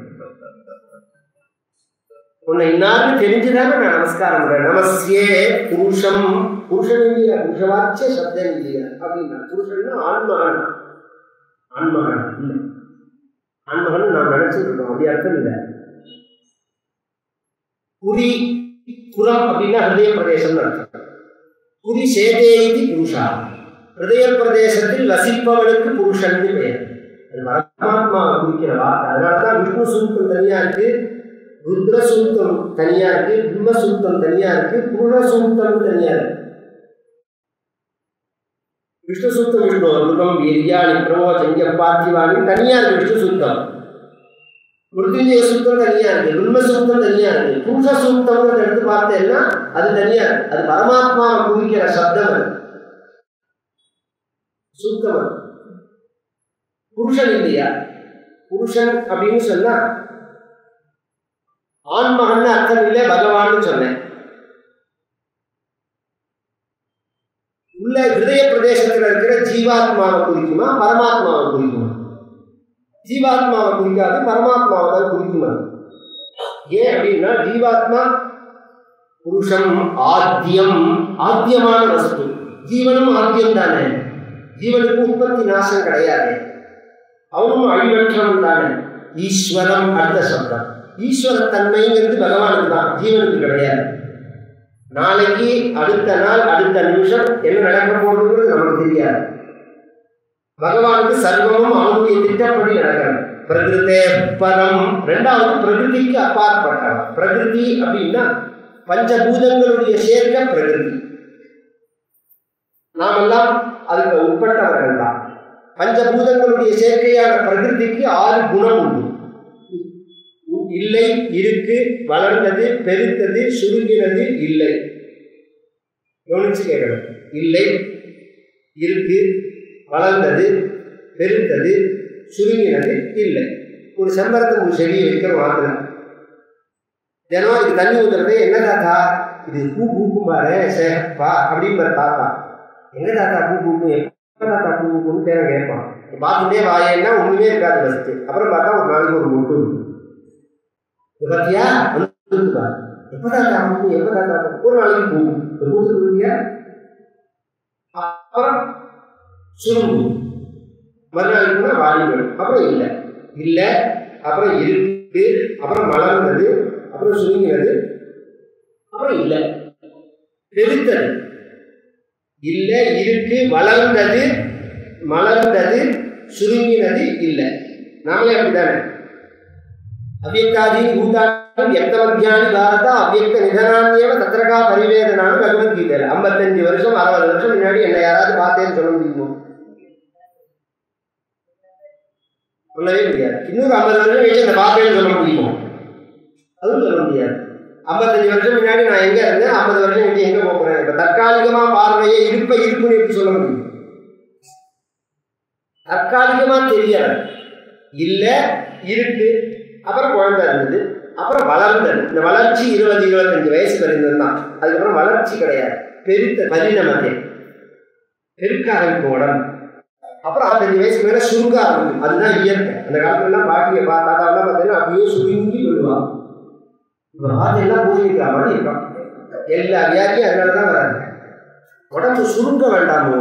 Speaker 1: உன்னை இன்னாருக்கு தெரிஞ்சுதானே நான் நமஸ்காரம் பண்றேன் நமஸ்யே புருஷம் புருஷன் இல்லையா புருஷவாச்சிய சப்தம் இல்லையா அப்படின்னா புருஷன்னா ஆண்மகன் ஆண்மகன் இல்லை ஆண்மகன் நாம் நினைச்சிட்டு இருக்கோம் அப்படி அர்த்தம் இல்லை புரி புறம் அப்படின்னா ஹிருதய பிரதேசம் அர்த்தம் புரி சேதேதி புருஷா ஹிருதய பிரதேசத்தில் வசிப்பவனுக்கு புருஷன் பெயர் அது பரமாத்மாவை குறிக்கிற வார்த்தை அதனாலதான் விஷ்ணு சூக்தம் தனியா இருக்கு ருத்ர சூக்தம் தனியா இருக்கு பிரம்ம சூக்தம் தனியா இருக்கு புருஷ சூக்தம் தனியா இருக்கு விஷ்ணு சூக்தம் விஷ்ணு மிருகம் வீரியாணி பிரமோச்சங்க பார்த்திவாணி தனியா இருக்கு விஷ்ணு சூக்தம் மிருத்யுஞ்சய சூக்தம் தனியா இருக்கு பிரம்ம சூக்தம் தனியா இருக்கு புருஷ சூக்தம் எடுத்து பார்த்தேன்னா அது தனியா இருக்கு அது பரமாத்மாவை குறிக்கிற சப்தம் அது சூக்தம் அது புருஷன் இல்லையா புருஷன் அப்படின்னு சொன்னா ஆண்மகன் அர்த்தம் இல்லை பகவான் சொன்னேன் உள்ள ஹிருதய பிரதேசத்துல இருக்கிற ஜீவாத்மாவை குறிக்குமா பரமாத்மாவை குறிக்குமா ஜீவாத்மாவை குறிக்காது பரமாத்மாவை தான் குறிக்குமா ஏன் அப்படின்னா ஜீவாத்மா புருஷம் ஆத்தியம் ஆத்தியமான வஸ்து ஜீவனும் ஆத்தியம் தானே ஜீவனுக்கு உற்பத்தி நாசம் கிடையாது அவனும் அழிவற்றவன் தானே ஈஸ்வரம் அர்த்த சப்தம் ஈஸ்வர தன்மைங்கிறது பகவானுக்கு தான் ஜீவனுக்கு கிடையாது நாளைக்கு அடுத்த நாள் அடுத்த நிமிஷம் என்ன நடக்க போகுதுங்கிறது நமக்கு தெரியாது பகவானுக்கு சர்வமும் அவனுடைய திட்டப்படி நடக்கிறது பிரகிருத்தே பரம் ரெண்டாவது பிரகிருதிக்கு அப்பாற்பட்டவன் பிரகிருதி அப்படின்னா பஞ்சபூதங்களுடைய சேர்க்க பிரகிருதி நாமெல்லாம் அதுக்கு உட்பட்டவர்கள் தான் பஞ்சபூதங்களுடைய சேர்க்கையான பிரகிருதிக்கு ஆறு குணம் உண்டு இல்லை இருக்கு வளர்ந்தது பெருத்தது சுருங்கினது இல்லை கவனிச்சு கேட்கணும் இல்லை இருக்கு வளர்ந்தது பெருத்தது சுருங்கினது இல்லை ஒரு செம்பரத்துக்கு செடியை வைக்கிற வாங்கல தினம் இதுக்கு தண்ணி ஊத்துறது என்ன தாத்தா இது பூ பூக்கும் பாரு சேப்பா அப்படிங்கிற தாத்தா எங்க தாத்தா பூ பூக்கும் எப்ப தாத்தா பூ பூக்கும்னு தேவை கேட்பான் பார்த்துட்டே வாயேன்னா ஒண்ணுமே இருக்காது ஃபர்ஸ்ட் அப்புறம் பார்த்தா ஒரு நாளைக்கு ஒரு முட்டு பார்த்தியா வந்துருக்கா எப்ப தாத்தா பூக்கும் எப்ப தாத்தா பூக்கும் ஒரு நாளைக்கு பூக்கும் பூத்துருக்கியா அப்புறம் சுருங்கும் மறுநாள் கூட வாலிபன் அப்புறம் இல்லை இல்லை அப்புறம் இருக்கு அப்புறம் மலர்ந்தது அப்புறம் சுருங்கினது அப்புறம் இல்லை பெருத்தது இல்லை இருக்கு வளர்ந்தது மலர்ந்தது சுருங்கினது இல்லை நாமளே அப்படித்தானே அவ்யக்தாதீன் பூதானி எத்தமத்தியானி பாரத அவ்யக்த நிதனான்யேவ தத்திரகா பரிவேதனானு பகவத்கீதையில் ஐம்பத்தஞ்சு வருஷம் அறுபது வருஷம் முன்னாடி என்னை யாராவது பார்த்தேன்னு சொல்ல முடியுமோ சொல்லவே முடியாது இன்னொரு ஐம்பது வருஷம் கழிச்சு அந்த பார்த்தேன்னு சொல்ல முடியுமோ அதுவும் சொல்ல முடியாது ஐம்பத்தஞ்சு வருஷம் முன்னாடி நான் எங்க இருந்தேன் ஐம்பது வருஷம் கழிச்சு எங்க போகிறேன் இப்ப தற்காலிகமா பார்வையை இருப்ப இருப்புன்னு எப்படி சொல்ல முடியும் தற்காலிகமா தெரியாது இல்ல இருக்கு அப்புறம் குழந்தை இருந்தது அப்புறம் வளர்ந்தது இந்த வளர்ச்சி இருபது இருபத்தஞ்சு வயசு வரைக்கும் தான் அதுக்கப்புறம் வளர்ச்சி கிடையாது பெருத்த பரிணமத்தை பெருக்க ஆரம்பிக்கும் உடம்பு அப்புறம் அறுபத்தஞ்சு வயசுக்கு மேல சுருங்க ஆரம்பிக்கும் அதுதான் இயற்கை அந்த காலத்துலலாம் பாட்டியை பார்த்தா தாத்தாவெல்லாம் பார்த்தீங்கன்னா அப்படியே சுருங்கி விடுவாங்க இப்போ ஆதையெல்லாம் பூஜிக்கிற மாதிரி இருக்கான் எல்லா வியாதியும் அதனால தான் வராது உடம்பு சுருங்க வேண்டாமோ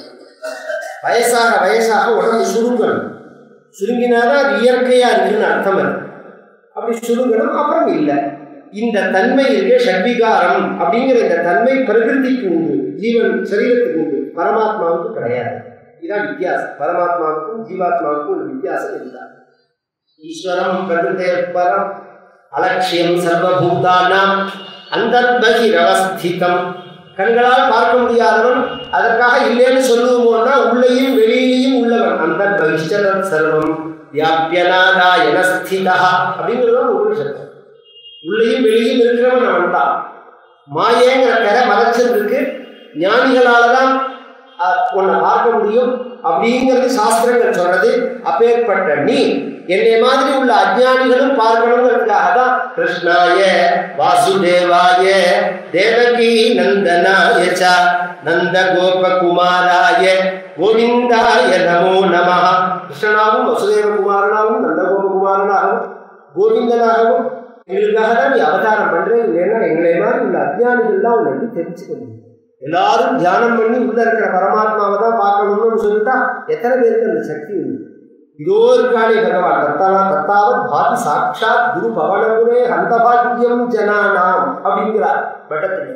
Speaker 1: வயசாக வயசாக உடம்பு சுருங்கணும் சுருங்கினாதான் அது இயற்கையா இருக்குன்னு அர்த்தம் அது அப்படி சுருங்கணும் அப்புறம் இல்லை இந்த தன்மை இருக்கே ஷட்விகாரம் அப்படிங்கிற இந்த தன்மை பிரகிருதிக்கு உண்டு ஜீவன் சரீரத்துக்கு உண்டு பரமாத்மாவுக்கு கிடையாது இதுதான் வித்தியாசம் பரமாத்மாவுக்கும் ஜீவாத்மாவுக்கும் உள்ள வித்தியாசம் இதுதான் ஈஸ்வரம் பிரகிருதே பரம் அலட்சியம் சர்வபூதானாம் அந்தர்பகிரவஸ்திதம் கண்களால் பார்க்க முடியாதவன் அதற்காக இல்லைன்னு சொல்லுவோம்னா உள்ளேயும் வெளியிலையும் உள்ளவன் அந்த பகிஷ்டதத் சர்வம் வியாபியநாதாயன ஸ்திதா அப்படிங்கிறது தான் உபனிஷத்து உள்ளேயும் வெளியும் இருக்கிறவன் அவன் தான் மாயேங்கிற கரை மறைச்சிருக்கு ஞானிகளால தான் உன்னை பார்க்க முடியும் அப்படிங்கிறது சாஸ்திரங்கள் சொல்றது அப்பேற்பட்ட நீ என்னை மாதிரி உள்ள அஜானிகளும் பார்க்கணுங்கிறதுக்காக தான் கிருஷ்ணாய வாசுதேவாய தேவகி நந்தனாய ச நந்த கோபகுமாராய கோவிந்தாய நமோ நம கிருஷ்ணனாகவும் வசுதேவ குமாரனாகவும் நந்த கோபகுமாரனாகவும் கோவிந்தனாகவும் எங்களுக்காக தான் நீ அவதாரம் பண்றேன் இல்லைன்னா எங்களை மாதிரி உள்ள அஜானிகள்லாம் உன்னை எப்படி தெரிஞ்சுக்க முடியும் எல்லாரும் தியானம் பண்ணி உள்ள இருக்கிற பரமாத்மாவை தான் பார்க்கணும்னு சொல்லிட்டா எத்தனை பேருக்கு அந்த சக்தி உண்டு இதோ இருக்கானே பகவான் தத்தானா தத்தாவத் பாதி சாட்சாத் குரு பவனகுரே ஹந்தபாக்கியம் ஜனானாம் அப்படிங்கிறார் பட்டத்தில்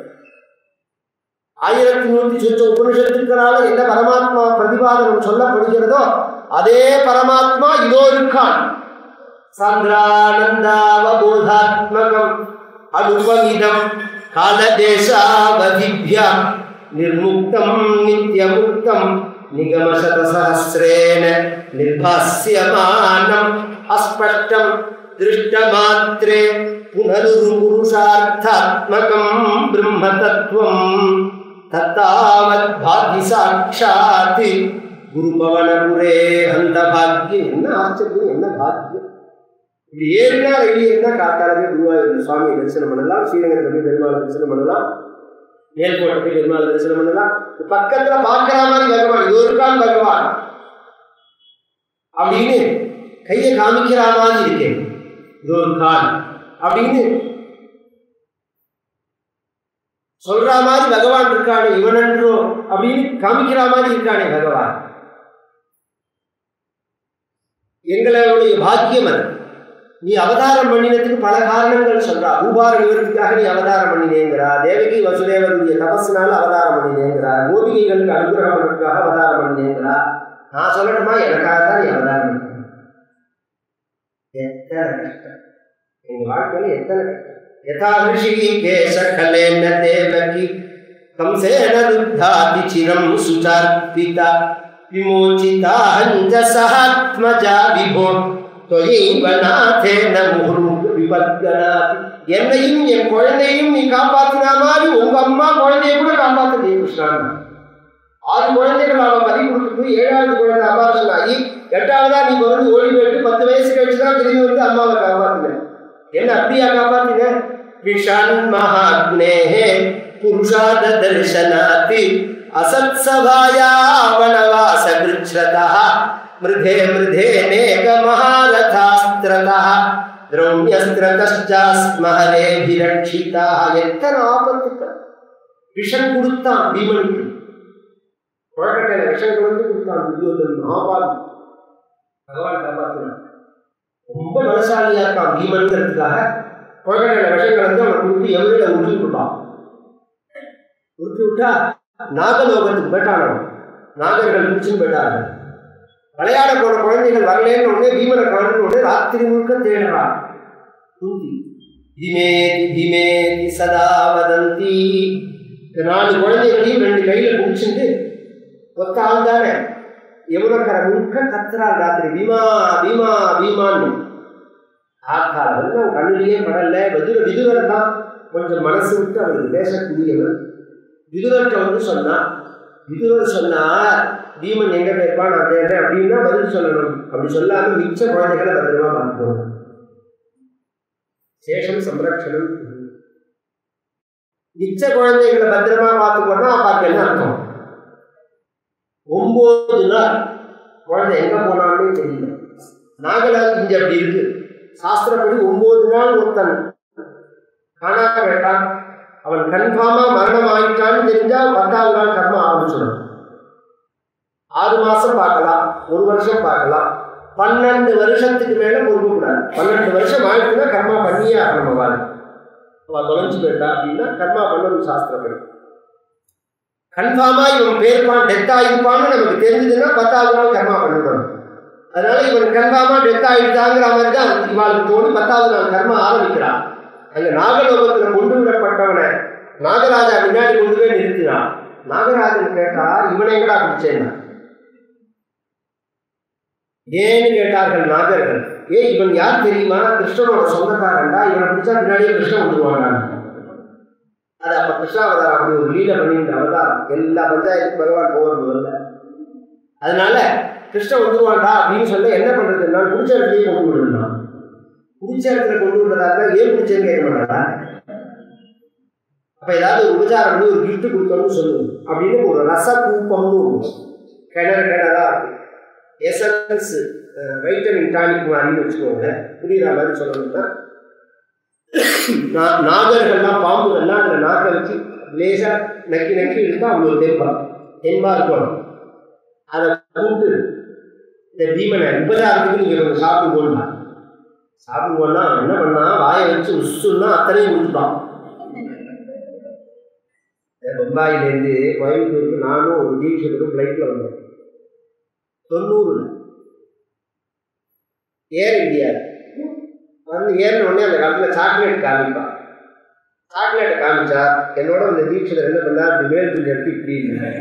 Speaker 1: ஆயிரத்தி நூற்றி சொச்ச உபனிஷத்துக்களால என்ன பரமாத்மா பிரதிபாதனம் சொல்லப்படுகிறதோ அதே பரமாத்மா இதோ இருக்கான் சாந்திரானந்தாவபோதாத்மகம் அனுபவிதம் காலதேசாவதிभ्याம் நிர்முக்தம் நித்யமுக்தம் நிகமசதசஹஸ்ரேன நிர்பாஸ்யமானம் அஸ்பஷ்டம் திருஷ்டமாத்ரே புனருருபுருஷார்த்தாத்மகம் பிரம்மதத்துவம் தத்தாவத் பாதி சாட்சாத் குருபவனபுரே அந்த பாக்கியம் என்ன ஆச்சரியம் என்ன பாக்கியம் இப்படி ஏறினா வெளியேறினா காத்தாலவே குருவாயூர் சுவாமி தரிசனம் பண்ணலாம் ஸ்ரீரங்கத்தில் போய் பெருமாள் தரிசனம் பண்ணலாம் மேல்கோட்டை போய் பெருமாள் தரிசனம் பண்ணலாம் பக்கத்துல பார்க்கிற மாதிரி பகவான் இது இருக்கான் பகவான் அப்படின்னு கையை காமிக்கிற மாதிரி இருக்கேன் இது ஒரு கால் அப்படின்னு சொல்ற மாதிரி பகவான் இருக்கானே இவனன்றோ அப்படின்னு காமிக்கிற மாதிரி இருக்கானே பகவான் எங்களுடைய பாக்கியம் அது நீ அவதாரம் பண்ணினதுக்கு பல காரணங்கள் சொல்றா பூபார நிவர்த்திக்காக நீ அவதாரம் பண்ணினேங்கிறா தேவகி வசுதேவருடைய தபஸ்னால அவதாரம் பண்ணினேங்கிறா கோபிகைகளுக்கு அனுகிரகம் பண்ணுறதுக்காக அவதாரம் பண்ணினேங்கிறா நான் சொல்லணுமா எனக்காக தான் நீ அவதாரம் பண்ண எத்தனை கஷ்டம் எங்க வாழ்க்கையில எத்தனை கஷ்டம் யதா ரிஷிகேஷ கலேன தேவகி कंसेन रुद्धाति चिरं सुचार्पिता विमोचिता हञ्जसहात्मजा विभो त्वयैव नाथेन मुहुर्मु விபத்கனாதி என்னையும் என் குழந்தையும் நீ காப்பாத்தினா மாதிரி உங்க அம்மா குழந்தைய கூட காப்பாத்து கிருஷ்ணா ஆறு குழந்தைகள் அவன் பறி கொடுத்துட்டு ஏழாவது குழந்தை அபார்ஷன் ஆகி எட்டாவதா நீ பிறந்து ஓடி போயிட்டு பத்து வயசு கழிச்சு தான் திரும்பி வந்து அம்மாவை காப்பாத்தின என்ன அப்படியா காப்பாத்தின விஷான் மகாத்னேஹே पुरुषाद दर्शनाति असत्सभाया वनवासगृच्छ्रतः मृधे मृधे नेकमहारथास्त्रतः द्रौण्यस्त्रतश्चास्महरेभिरक्षिताः எத்தனை ஆபத்துக்கள் விஷம் கொடுத்தான் பீமனுக்கு குழக்கட்டையில விஷம் கலந்து கொடுத்தான் துரியோதன் மகாபாரதி பகவான் காப்பாத்தினான் ரொம்ப பலசாலியா இருக்கான் பீமன்கிறதுக்காக குழக்கட்டையில விஷம் கலந்து அவனை கொடுத்து எவ்வளவு உருட்டி கொடுத்தான் உருட்டி விட்டா நாகலோகத்துக்கு போயிட்டான் அவன். நாகர்கள் பிடிச்சுன்னு போயிட்டார்கள் விளையாட போன குழந்தைகள் வரலேன்னு உடனே பீமனை காணும் உடனே ராத்திரி முழுக்க தேடுறான் தூங்கி திமேதி திமேதி சதா வதந்தி இந்த நாலு குழந்தைகளையும் ரெண்டு கையில பிடிச்சிட்டு ஒத்த ஆள் தானே யமுனக்கரை முழுக்க கத்துறாள் ராத்திரி பீமா பீமா பீமான்னு ஆக்கால வந்து அவன் கண்ணிலேயே படல விதுர விதுரர் தான் கொஞ்சம் மனசு விட்டு அவருக்கு பேசக்கூடியவர் விதுரர்கிட்ட வந்து சொன்னான் விதுரர் சொன்னார் பீமன் எங்க போயிருப்பான் நான் தேடுறேன் அப்படின்னா பதில் சொல்லணும் அப்படி சொல்லாம மிச்ச குழந்தைகளை பத்திரமா பார்த்துக்கணும் சேஷம் சம்ரட்சணம் மிச்ச குழந்தைகளை பத்திரமா பார்த்துக்கோன்னா அப்பாக்கு என்ன அர்த்தம் ஒன்பது நாள் குழந்தை எங்க போனான்னு தெரியல நாகலாந்து இங்க அப்படி இருக்கு சாஸ்திரப்படி ஒன்பது நாள் ஒருத்தன் காணாம வேண்டாம் அவன் கன்ஃபார்மா மரணம் ஆயிட்டான்னு தெரிஞ்சா பத்தாவது நாள் கர்மம் ஆரம்பிச்சிடும் ஆறு மாசம் பார்க்கலாம் ஒரு வருஷம் பார்க்கலாம் பன்னெண்டு வருஷத்துக்கு மேல பொறுக்க கூடாது பன்னெண்டு வருஷம் ஆயிடுச்சுன்னா கர்மா பண்ணியே ஆகணும் அவள் அவள் தொலைஞ்சு போயிட்டா அப்படின்னா கர்மா பண்ணணும் சாஸ்திரப்படி கன்ஃபார்மா இவன் பேருப்பான் டெத் ஆயிருப்பான்னு நமக்கு தெரிஞ்சதுன்னா பத்தாவது நாள் கர்மா பண்ணிடணும் அதனால இவன் கன்ஃபார்மா டெத் ஆயிடுதாங்கிற மாதிரி தான் இவாளுக்கு தோணி பத்தாவது நாள் கர்மா ஆரம்பிக்கிறான் அங்க நாகலோகத்துல கொண்டு விடப்பட்டவனை நாகராஜா முன்னாடி கொண்டு போய் நிறுத்தினான் நாகராஜன் கேட்டா இவனை எங்கடா பிடிச்சேன்னா ஏன்னு கேட்டார்கள் நாகர்கள் ஏ இவன் யார் தெரியுமா கிருஷ்ணனோட சொந்தக்காரன்டா இவனை பிடிச்சா பின்னாடியே கிருஷ்ணன் வந்துருவாங்க அது அப்ப கிருஷ்ணாவதாரம் அப்படி ஒரு லீல பண்ணியிருந்த அவதாரம் எல்லா பஞ்சாயத்துக்கும் பகவான் போகிறது முதல்ல அதனால கிருஷ்ணன் வந்துருவான்டா அப்படின்னு சொல்ல என்ன பண்றது நான் பிடிச்ச இடத்துலயே கொண்டு விடலாம் பிடிச்ச இடத்துல கொண்டு விடுறதா ஏன் பிடிச்சேன்னு கேட்க மாட்டாடா அப்ப ஏதாவது ஒரு உபச்சாரம் பண்ணி ஒரு கிஃப்ட் கொடுக்கணும்னு சொல்லுவோம் அப்படின்னு ஒரு ரச கூப்பம்னு ஒன்று கிணறு கிணறா இருக்கும் எசன்ஸ் வைட்டமின் டானிக் மாதிரி வச்சுக்கோங்க புரியுற மாதிரி சொல்லணும்னா நா- நாகர்கள்லாம் பாம்புகள்லாம் அதில் நாக்கை வச்சு லேசாக நக்கி நக்கி இருந்தால் அவ்வளோ தெம்பா தெம்பா இருக்கணும் அதை கூப்பிட்டு இந்த பீமனை உபச்சாரத்துக்கு நீங்கள் கொஞ்சம் சாப்பிடுவோம்னா சாப்பிடுவோம்னா அவன் என்ன பண்ணா வாயை வச்சு உசுன்னா அத்தனையும் கொடுத்துட்டான் பம்பாயிலேருந்து கோயம்புத்தூருக்கு நானும் ஒரு தீட்சத்துக்கும் ஃப்ளைட்டில் வந்தேன் தொண்ணூறுல ஏர் இந்தியா வந்து ஏறின உடனே அந்த காலத்தில் சாக்லேட் காமிப்பான் சாக்லேட்டை காமிச்சா என்னோட அந்த தீட்சிதர் என்ன பண்ணார் இப்படி மேல் துணி எடுத்து இப்படி இருந்தார்.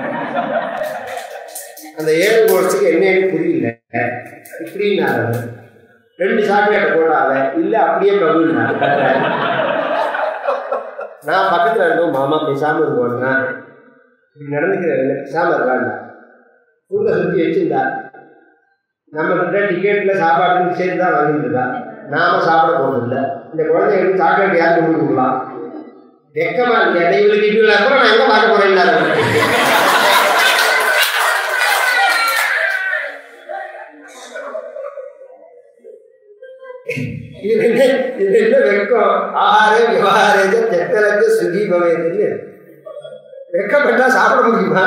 Speaker 1: அந்த ஏழு கோர்ஸுக்கு என்னன்னு புரியல இப்படின்னாரு அவர். ரெண்டு சாக்லேட்டை போட்டாவ இல்லை அப்படியே பிரபுன்னாரு நான் பக்கத்தில் இருந்தோம் மாமா பேசாமல் இருக்குவோம்னா இப்படி நடந்துக்கிறேன் இல்லை பேசாமல் இருக்காண்டா உள்ள சுற்றி வச்சிருந்தா நம்ம கிட்ட டிக்கெட்ல சாப்பாட்டுன்னு சேர்த்து தான் வாங்கிட்டு இருக்கா நாம சாப்பிட போறதில்ல இந்த குழந்தைகளுக்கு சாக்லேட் யார் கொண்டு கொடுக்கலாம் வெக்கமா இல்லையா இவளுக்கு இப்படி அப்புறம் நான் எங்க பார்க்க போறேன் இது என்ன இது என்ன வெக்கம் ஆகாரே விவகாரே தெத்தலக்கு சுகி பவேதுன்னு வெக்கப்பட்டா சாப்பிட முடியுமா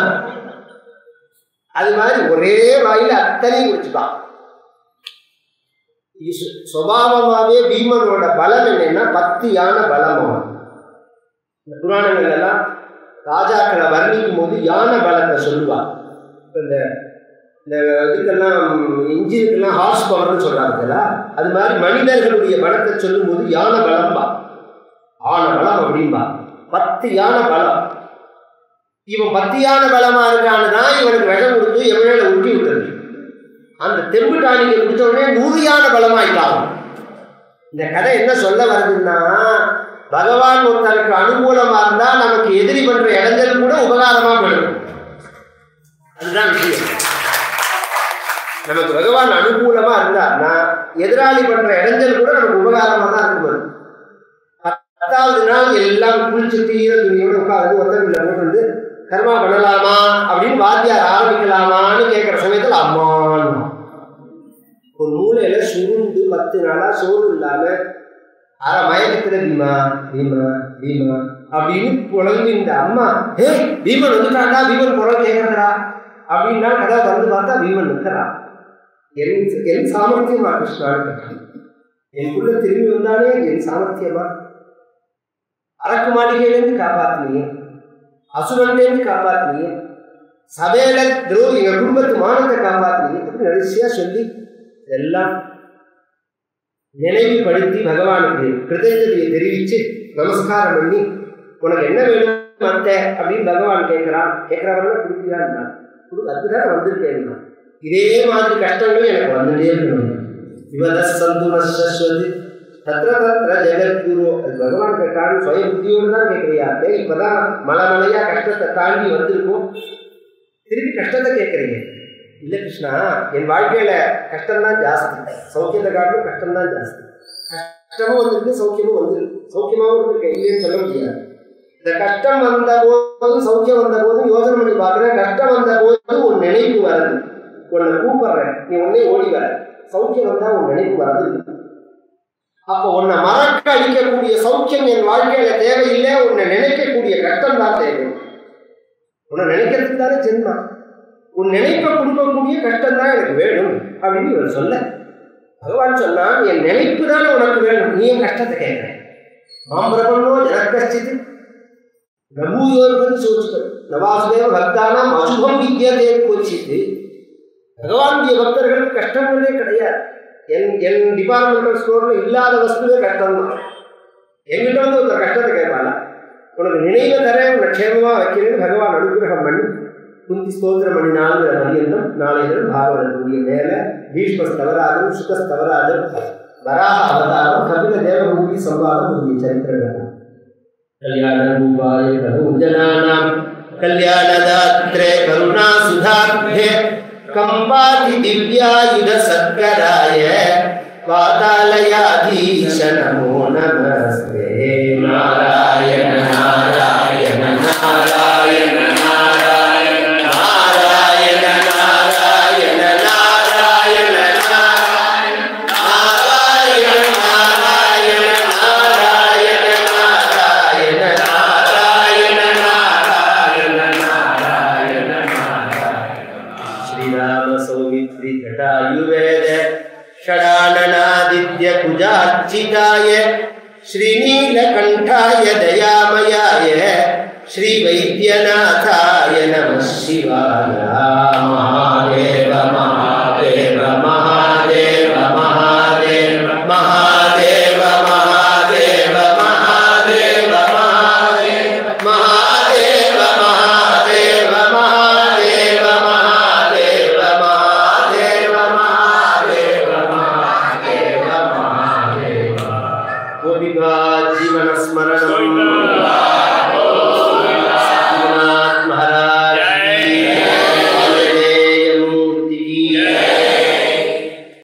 Speaker 1: அது மாதிரி ஒரே வாயில அத்தனையும் குடிச்சுப்பான் இது சு- சுபாவமாவே பீமனோட பலம் என்னன்னா பத்து யானை பலமா இந்த புராணங்கள் எல்லாம் ராஜாக்களை வர்ணிக்கும் போது யானை பலத்தை சொல்லுவா இப்ப இந்த இந்த இதுக்கெல்லாம் இன்ஜினுக்கெல்லாம் ஹார்ஸ் பவர்னு சொல்றாங்கல்ல அது மாதிரி மனிதர்களுடைய பலத்தை சொல்லும்போது யானை பலம்பா ஆன பலம் அப்படின்பா பத்து யானை பலம் இவன் பத்து யானை பலமா இருக்கான்னு தான் இவனுக்கு விஷம் கொடுத்து எவ்வளோ உருட்டி விட்டது அந்த தெம்பு டானிக்கை குடிச்ச உடனே நூறு யானை பலமாயிட்டான் இந்த கதை என்ன சொல்ல வருதுன்னா பகவான் ஒருத்தருக்கு அனுகூலமா இருந்தா நமக்கு எதிரி பண்ற இடங்கள் கூட உபகாரமா பண்ணும் அதுதான் விஷயம் நமக்கு பகவான் அனுகூலமா இருந்தார்னா எதிராளி பண்ற இடைஞ்சல் கூட நமக்கு உபகாரமா தான் இருக்கும் பத்தாவது நாள் எல்லாம் குளிச்சு தீர துணியோட உட்காந்து ஒத்தவில்லை வந்து கர்மா பண்ணலாமா அப்படின்னு வாத்தியார் ஆரம்பிக்கலாமான்னு கேட்குற சமயத்தில் அம்மான்னு ஒரு மூலையில சுருண்டு பத்து நாளா சோறு இல்லாம அரை மயக்கத்துல பீமா பீமா பீமா அப்படின்னு புலம்பி இந்த அம்மா ஹே பீமன் வந்துட்டாண்டா பீமன் குரல் கேட்கறா அப்படின்னா கதை திறந்து பார்த்தா பீமன் நிற்கிறான் என் என் சாமர்த்தியமா கிருஷ்ணான்னு எனக்குள்ள திரும்பி வந்தானே என் சாமர்த்தியமா அரக்கு மாளிகையிலேருந்து காப்பாத்தினீங்க அசுரன்லேருந்து காப்பாத்தினீங்க சபையில துரோகி எங்க குடும்பத்து மானத்தை காப்பாத்தினீங்க அப்படின்னு வரிசையா சொல்லி எல்லாம் நினைவுபடுத்தி பகவானுக்கு கிருதஞ்சலியை தெரிவிச்சு நமஸ்காரம் பண்ணி உனக்கு என்ன வேணும் அத்தை அப்படின்னு பகவான் கேட்கிறான் கேட்கிறவரெல்லாம் கொடுக்கிறான் கொடு அதுதான் வந்திருக்கேன் இதே மாதிரி கஷ்டங்கள் எனக்கு வந்துட்டே இருக்கணும் இவத சந்து நஸ்வதி தத்ர தத்ர ஜெகத்குரு அது பகவான் கேட்டான்னு சுய புத்தியோடு தான் கேட்குறியா ஏய் இப்பதான் மலை மலையா கஷ்டத்தை தாண்டி வந்திருக்கோம் திருப்பி கஷ்டத்தை கேட்குறீங்க இல்லை கிருஷ்ணா என் வாழ்க்கையில கஷ்டம்தான் ஜாஸ்தி சௌக்கியத்தை காட்டிலும் கஷ்டம்தான் ஜாஸ்தி கஷ்டமும் வந்திருக்கு சௌக்கியமும் வந்திருக்கு சௌக்கியமாகவும் இருக்கு இல்லைன்னு சொல்ல முடியாது இந்த கஷ்டம் வந்த போதும் சௌக்கியம் வந்த போதும் யோசனை பண்ணி பார்க்குறேன் கஷ்டம் வந்த போது உன் நினைப்பு வருது உன்னை கூப்பிடுறேன் நீ உடனே ஓடி வர சௌக்கியம் வந்தா உன் நினைப்பு வருது அப்போ உன்னை மறக்க அடிக்கக்கூடிய சௌக்கியம் என் வாழ்க்கையில தேவையில்லை உன்னை நினைக்கக்கூடிய கஷ்டம் தான் தேவை உன்னை நினைக்கிறதுக்கு தானே ஜென்மா உன் நினைப்பை கொடுக்கக்கூடிய கஷ்டம் தான் எனக்கு வேணும் அப்படின்னு இவர் சொல்ல பகவான் சொன்னான் என் நினைப்பு தானே உனக்கு வேணும் நீ என் கஷ்டத்தை கேட்கிறேன் மாம்பிரபன்னோ ஜனக்கச்சித் நபூயோர்பன் சோச்சிதம் நவாசுதேவ பக்தானாம் அசுபம் வித்தியதே கோச்சித்து பகவானுடைய பக்தர்களுக்கு கஷ்டங்களே கிடையாது என் என் டிபார்ட்மெண்டல் ஸ்டோர்ல இல்லாத வஸ்துவே கஷ்டம் தான் எங்கிட்ட வந்து ஒரு கஷ்டத்தை கேட்பாளா உனக்கு நினைவு தரேன் உன்னை க்ஷேமமா வைக்கிறேன்னு பகவான் அனுகிரகம் பண்ணி குந்தி ஸ்தோத்திரம் பண்ணினாலுங்கிற பரியந்தம் நாளை தினம் பாகவதற்குரிய மேல பீஷ்ம ஸ்தவராஜம் சுக ஸ்தவராஜம் வராக அவதாரம் கபில தேவபூமி சம்பாதம் உரிய சரித்திரங்கள் கல்யாண ரூபாய பிரபுஜனானாம் கல்யாணதாத்ரே கருணா சுதாப்தே கம்பாதி திவ்யாயுத சத்கராய வாதாலயாதீஷ நமோ நமஸ்தே நாராயண நாராயண நாராயண நாராயண நாராயண நாராயண நாராயண நாராயண நாராயண நாராயண நாராயண நாராயண நாராயண நாராயண நாராயண श्रीराम सौमित्रि जटायुवेद षडाननादित्य कुजार्चिताय श्रीनीलकण्ठाय दयामयाय श्रीवैद्यनाथाय नमः शिवाय महादेव महादेव महादेव महादेव महादेव महादेव महादेव महादेव महादेव महादेव महादेव महादेव महादेव महादेव महादेव महादेव गोपिका जीवनस्मरणम्